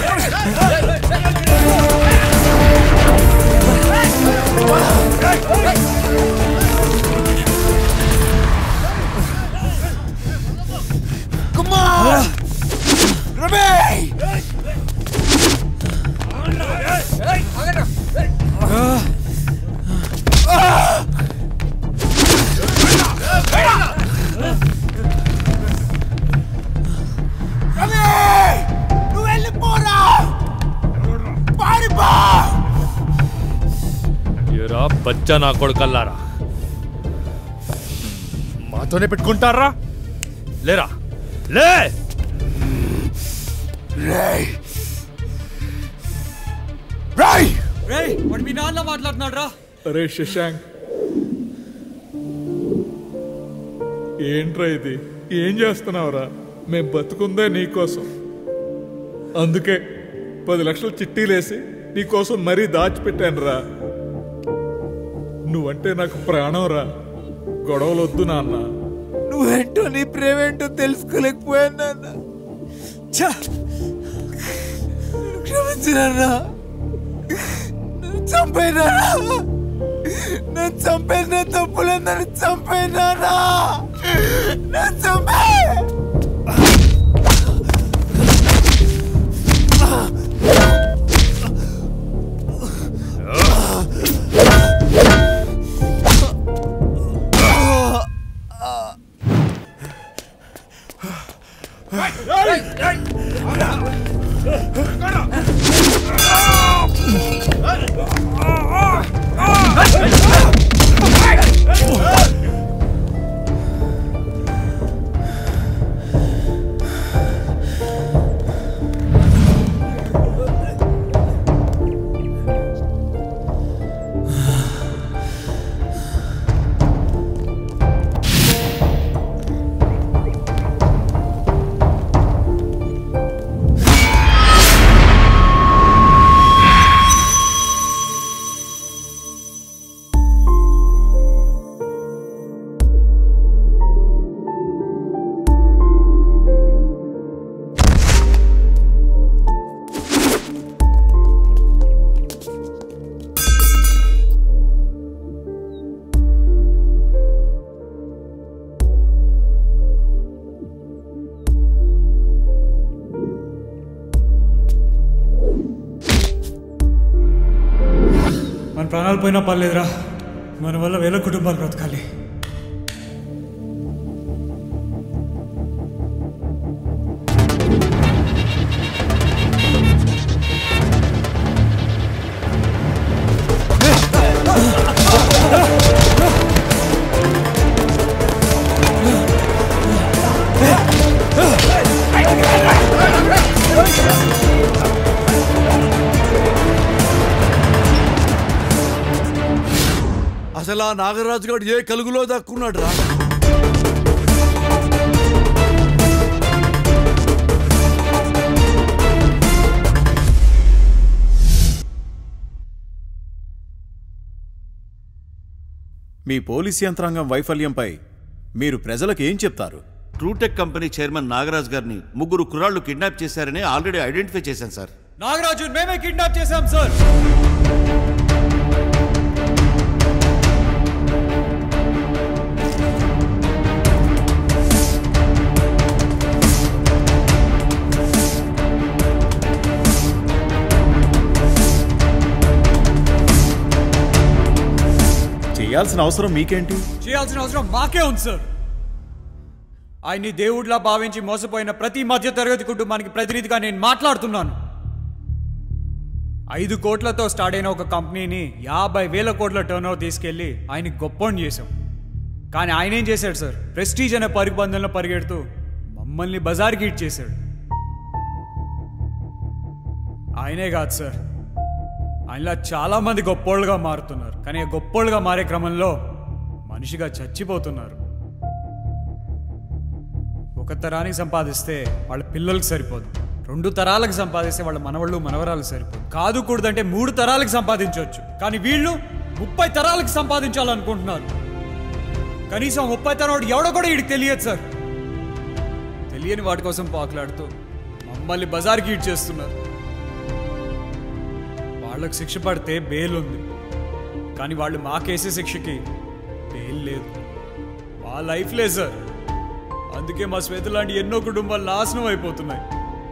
Come on! Rabi! నువ్వు వెళ్ళిపోరా పారిపో ఏరా బచ్చా నా కొడుకల్లారా మాతోనే పెట్టుకుంటారా లేరా లే రేయ్ రేయ్ రేయ్ వాడు మీ నాన్న మాట్లాడుతున్నాడు రా అరే శశాంక్ ఏంట్రా ఇది ఏం చేస్తున్నావురా మేం బతుకుందే నీకోసం అందుకే పది లక్షలు చిట్టీలేసి నీకోసం మరీ దాచిపెట్టాను రా నువ్వంటే నాకు ప్రాణం రా గొడవలు వద్దు నాన్న నువ్వేంటో నీ ప్రేమేంటో తెలుసుకోలేకపోయాను నాన్న ఛా! నన్ను క్షమించినారా నన్ను చంపైనారా నన్ను చంపైన తప్పులే నన్ను చంపైనారా నన్ను చంపే ప్రాణాలు పోయినా పర్లేదురా మన వల్ల వేల కుటుంబాలు బ్రతకాలి అసలు ఆ నాగరాజు గారు ఏ కలుగులో దక్కున్నాడు రా మీ పోలీస్ యంత్రాంగం వైఫల్యంపై మీరు ప్రజలకు ఏం చెప్తారు ట్రూటెక్ కంపెనీ చైర్మన్ నాగరాజ్ గారిని ముగ్గురు కుర్రాళ్ళు కిడ్నాప్ చేశారని ఆల్రెడీ ఐడెంటిఫై చేశాను సార్ నాగరాజు మేమే కిడ్నాప్ చేశాం సార్ చేయాల్సిన అవసరం మీకేంటి చేయాల్సిన అవసరం మాకే ఉంది సార్ ఆయన్ని దేవుడిలా భావించి మోసపోయిన ప్రతి మధ్య తరగతి కుటుంబానికి ప్రతినిధిగా నేను మాట్లాడుతున్నాను ఐదు కోట్లతో స్టార్ట్ అయిన ఒక కంపెనీని యాభై వేల కోట్ల టర్న్ ఓవర్ తీసుకెళ్లి ఆయన గొప్పని చేశాం కానీ ఆయన ఏం చేశాడు సార్ ప్రెస్టీజ్ అనే పరిబంధంలో పరిగెడుతూ మమ్మల్ని బజార్కి ఇట్ చేశాడు ఆయనే కాదు సార్ ఆయనలా చాలా మంది గొప్పోళ్ళుగా మారుతున్నారు కానీ ఆ గొప్పోళ్ళుగా మారే క్రమంలో మనిషిగా చచ్చిపోతున్నారు ఒక తరానికి సంపాదిస్తే వాళ్ళ పిల్లలకి సరిపోదు రెండు తరాలకు సంపాదిస్తే వాళ్ళ మనవళ్ళు మనవరాలు సరిపోదు కాదు కూడదంటే మూడు తరాలకు సంపాదించవచ్చు కానీ వీళ్ళు ముప్పై తరాలకు సంపాదించాలనుకుంటున్నారు కనీసం ముప్పై తరాడు ఎవడో కూడా వీడికి తెలియదు సార్ తెలియని వాటి కోసం పాకులాడుతూ మమ్మల్ని బజార్కి ఈడ్ చేస్తున్నారు వాళ్ళకి శిక్ష పడితే బెయిల్ ఉంది కానీ వాళ్ళు మాకేసే శిక్షకి బెయిల్ లేదు మా లైఫ్ లేదు సార్ అందుకే మా శ్వేత లాంటి ఎన్నో కుటుంబాలు నాశనం అయిపోతున్నాయి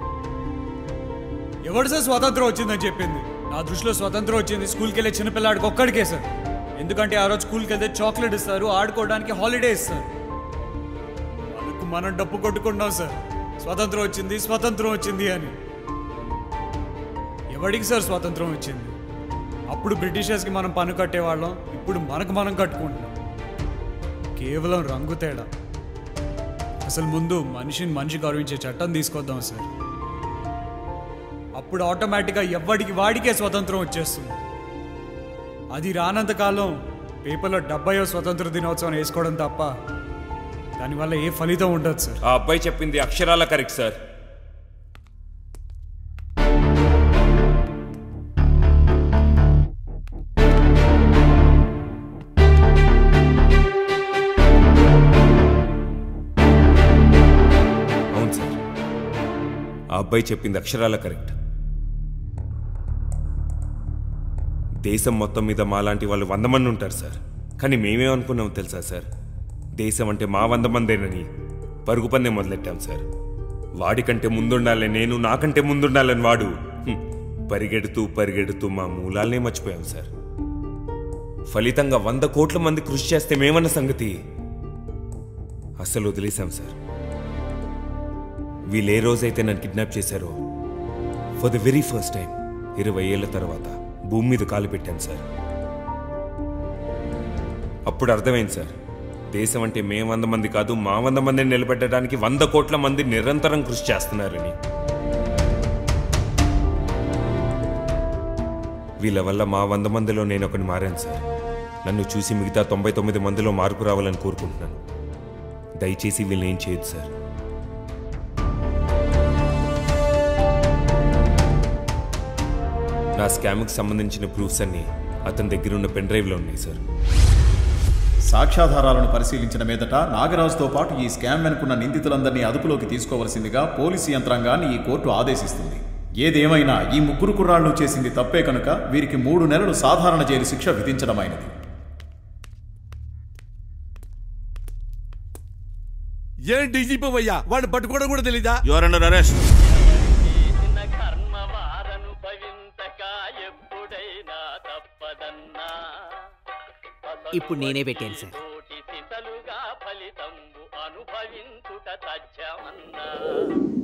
ఎవడు సార్ స్వాతంత్రం వచ్చిందని చెప్పింది నా దృష్టిలో స్వాతంత్రం వచ్చింది స్కూల్కి వెళ్ళే చిన్నపిల్లాడికి ఒక్కడికే సార్ ఎందుకంటే ఆ రోజు స్కూల్కి వెళ్తే చాక్లెట్ ఇస్తారు ఆడుకోవడానికి హాలిడే ఇస్తారు వాళ్ళకు మనం డప్పు కొట్టుకుంటాం సార్ స్వాతంత్రం వచ్చింది స్వాతంత్రం వచ్చింది అని ఎవడికి సార్ స్వాతంత్రం వచ్చింది అప్పుడు బ్రిటిషర్స్కి మనం పన్ను కట్టేవాళ్ళం ఇప్పుడు మనకు మనం కట్టుకుంటున్నాం కేవలం రంగు తేడా అసలు ముందు మనిషిని మనిషి గౌరవించే చట్టం తీసుకొద్దాం సార్ అప్పుడు ఆటోమేటిక్గా ఎవడికి వాడికే స్వతంత్రం వచ్చేస్తుంది అది రానంత కాలం పేపర్లో డెబ్బయో స్వతంత్ర దినోత్సవం వేసుకోవడం తప్ప దానివల్ల ఏ ఫలితం ఉండదు సార్ ఆ అబ్బాయి చెప్పింది అక్షరాల కరెక్ట్ సార్ అవును సార్ ఆ అబ్బాయి చెప్పింది అక్షరాల కరెక్ట్ దేశం మొత్తం మీద మాలాంటి వాళ్ళు వంద మంది ఉంటారు సార్ కానీ మేమేమనుకున్నాం తెలుసా సార్ దేశం అంటే మా వంద మందేనని పరుగు పందెం మొదలెట్టాం సార్ వాడికంటే ముందుండాలని నేను నాకంటే ముందుండాలని వాడు హ్మ్, పరిగెడుతూ పరిగెడుతూ మా మూలాలనే మర్చిపోయాం సార్ ఫలితంగా వంద కోట్ల మంది కృషి చేస్తే మేమన్న సంగతి అస్సలు వదిలేశాం సార్ వీళ్ళు ఏ రోజైతే నన్ను కిడ్నాప్ చేశారో for the very first time ఇరవై ఏళ్ల తర్వాత భూమి మీద కాలు పెట్టాను సార్ అప్పుడు అర్థమైంది సార్ దేశం అంటే మే వంద మంది కాదు మా వంద మందిని నిలబెట్టడానికి వంద కోట్ల మంది నిరంతరం కృషి చేస్తున్నారని వీళ్ళ వల్ల మా వంద మందిలో నేను ఒకని మారాను సార్ నన్ను చూసి మిగతా తొంభై తొమ్మిది మందిలో మార్పు రావాలని కోరుకుంటున్నాను దయచేసి వీళ్ళని ఏం చేయొద్దు సార్ నా స్కామ్కి సంబంధించిన ప్రూఫ్స్ అన్ని అతని దగ్గర ఉన్న పెన్ డ్రైవ్లో ఉన్నాయి సార్ సాక్ష్యాధారాలను పరిశీలించిన మీదట నాగరాజుతో పాటు ఈ స్కామ్ వెనుకున్న నిందితులందరినీ అదుపులోకి తీసుకోవలసిందిగా పోలీసు యంత్రాంగాన్ని ఈ కోర్టు ఆదేశిస్తుంది ఏదేమైనా ఈ ముగ్గురు కుర్రాళ్ళు చేసింది తప్పే కనుక వీరికి మూడు నెలలు సాధారణ జైలు శిక్ష విధించడమైనది ఏం డీజీపీ అయ్యా వాడిని పట్టుకోవడం కూడా తెలీదా యువర్ అండర్ అరెస్ట్ ఎప్పుడైనా తప్పదన్నా ఇప్పుడు నేనే పెట్టాను సార్ ఫలితంబు అనుభవించుట తథ్యమన్నా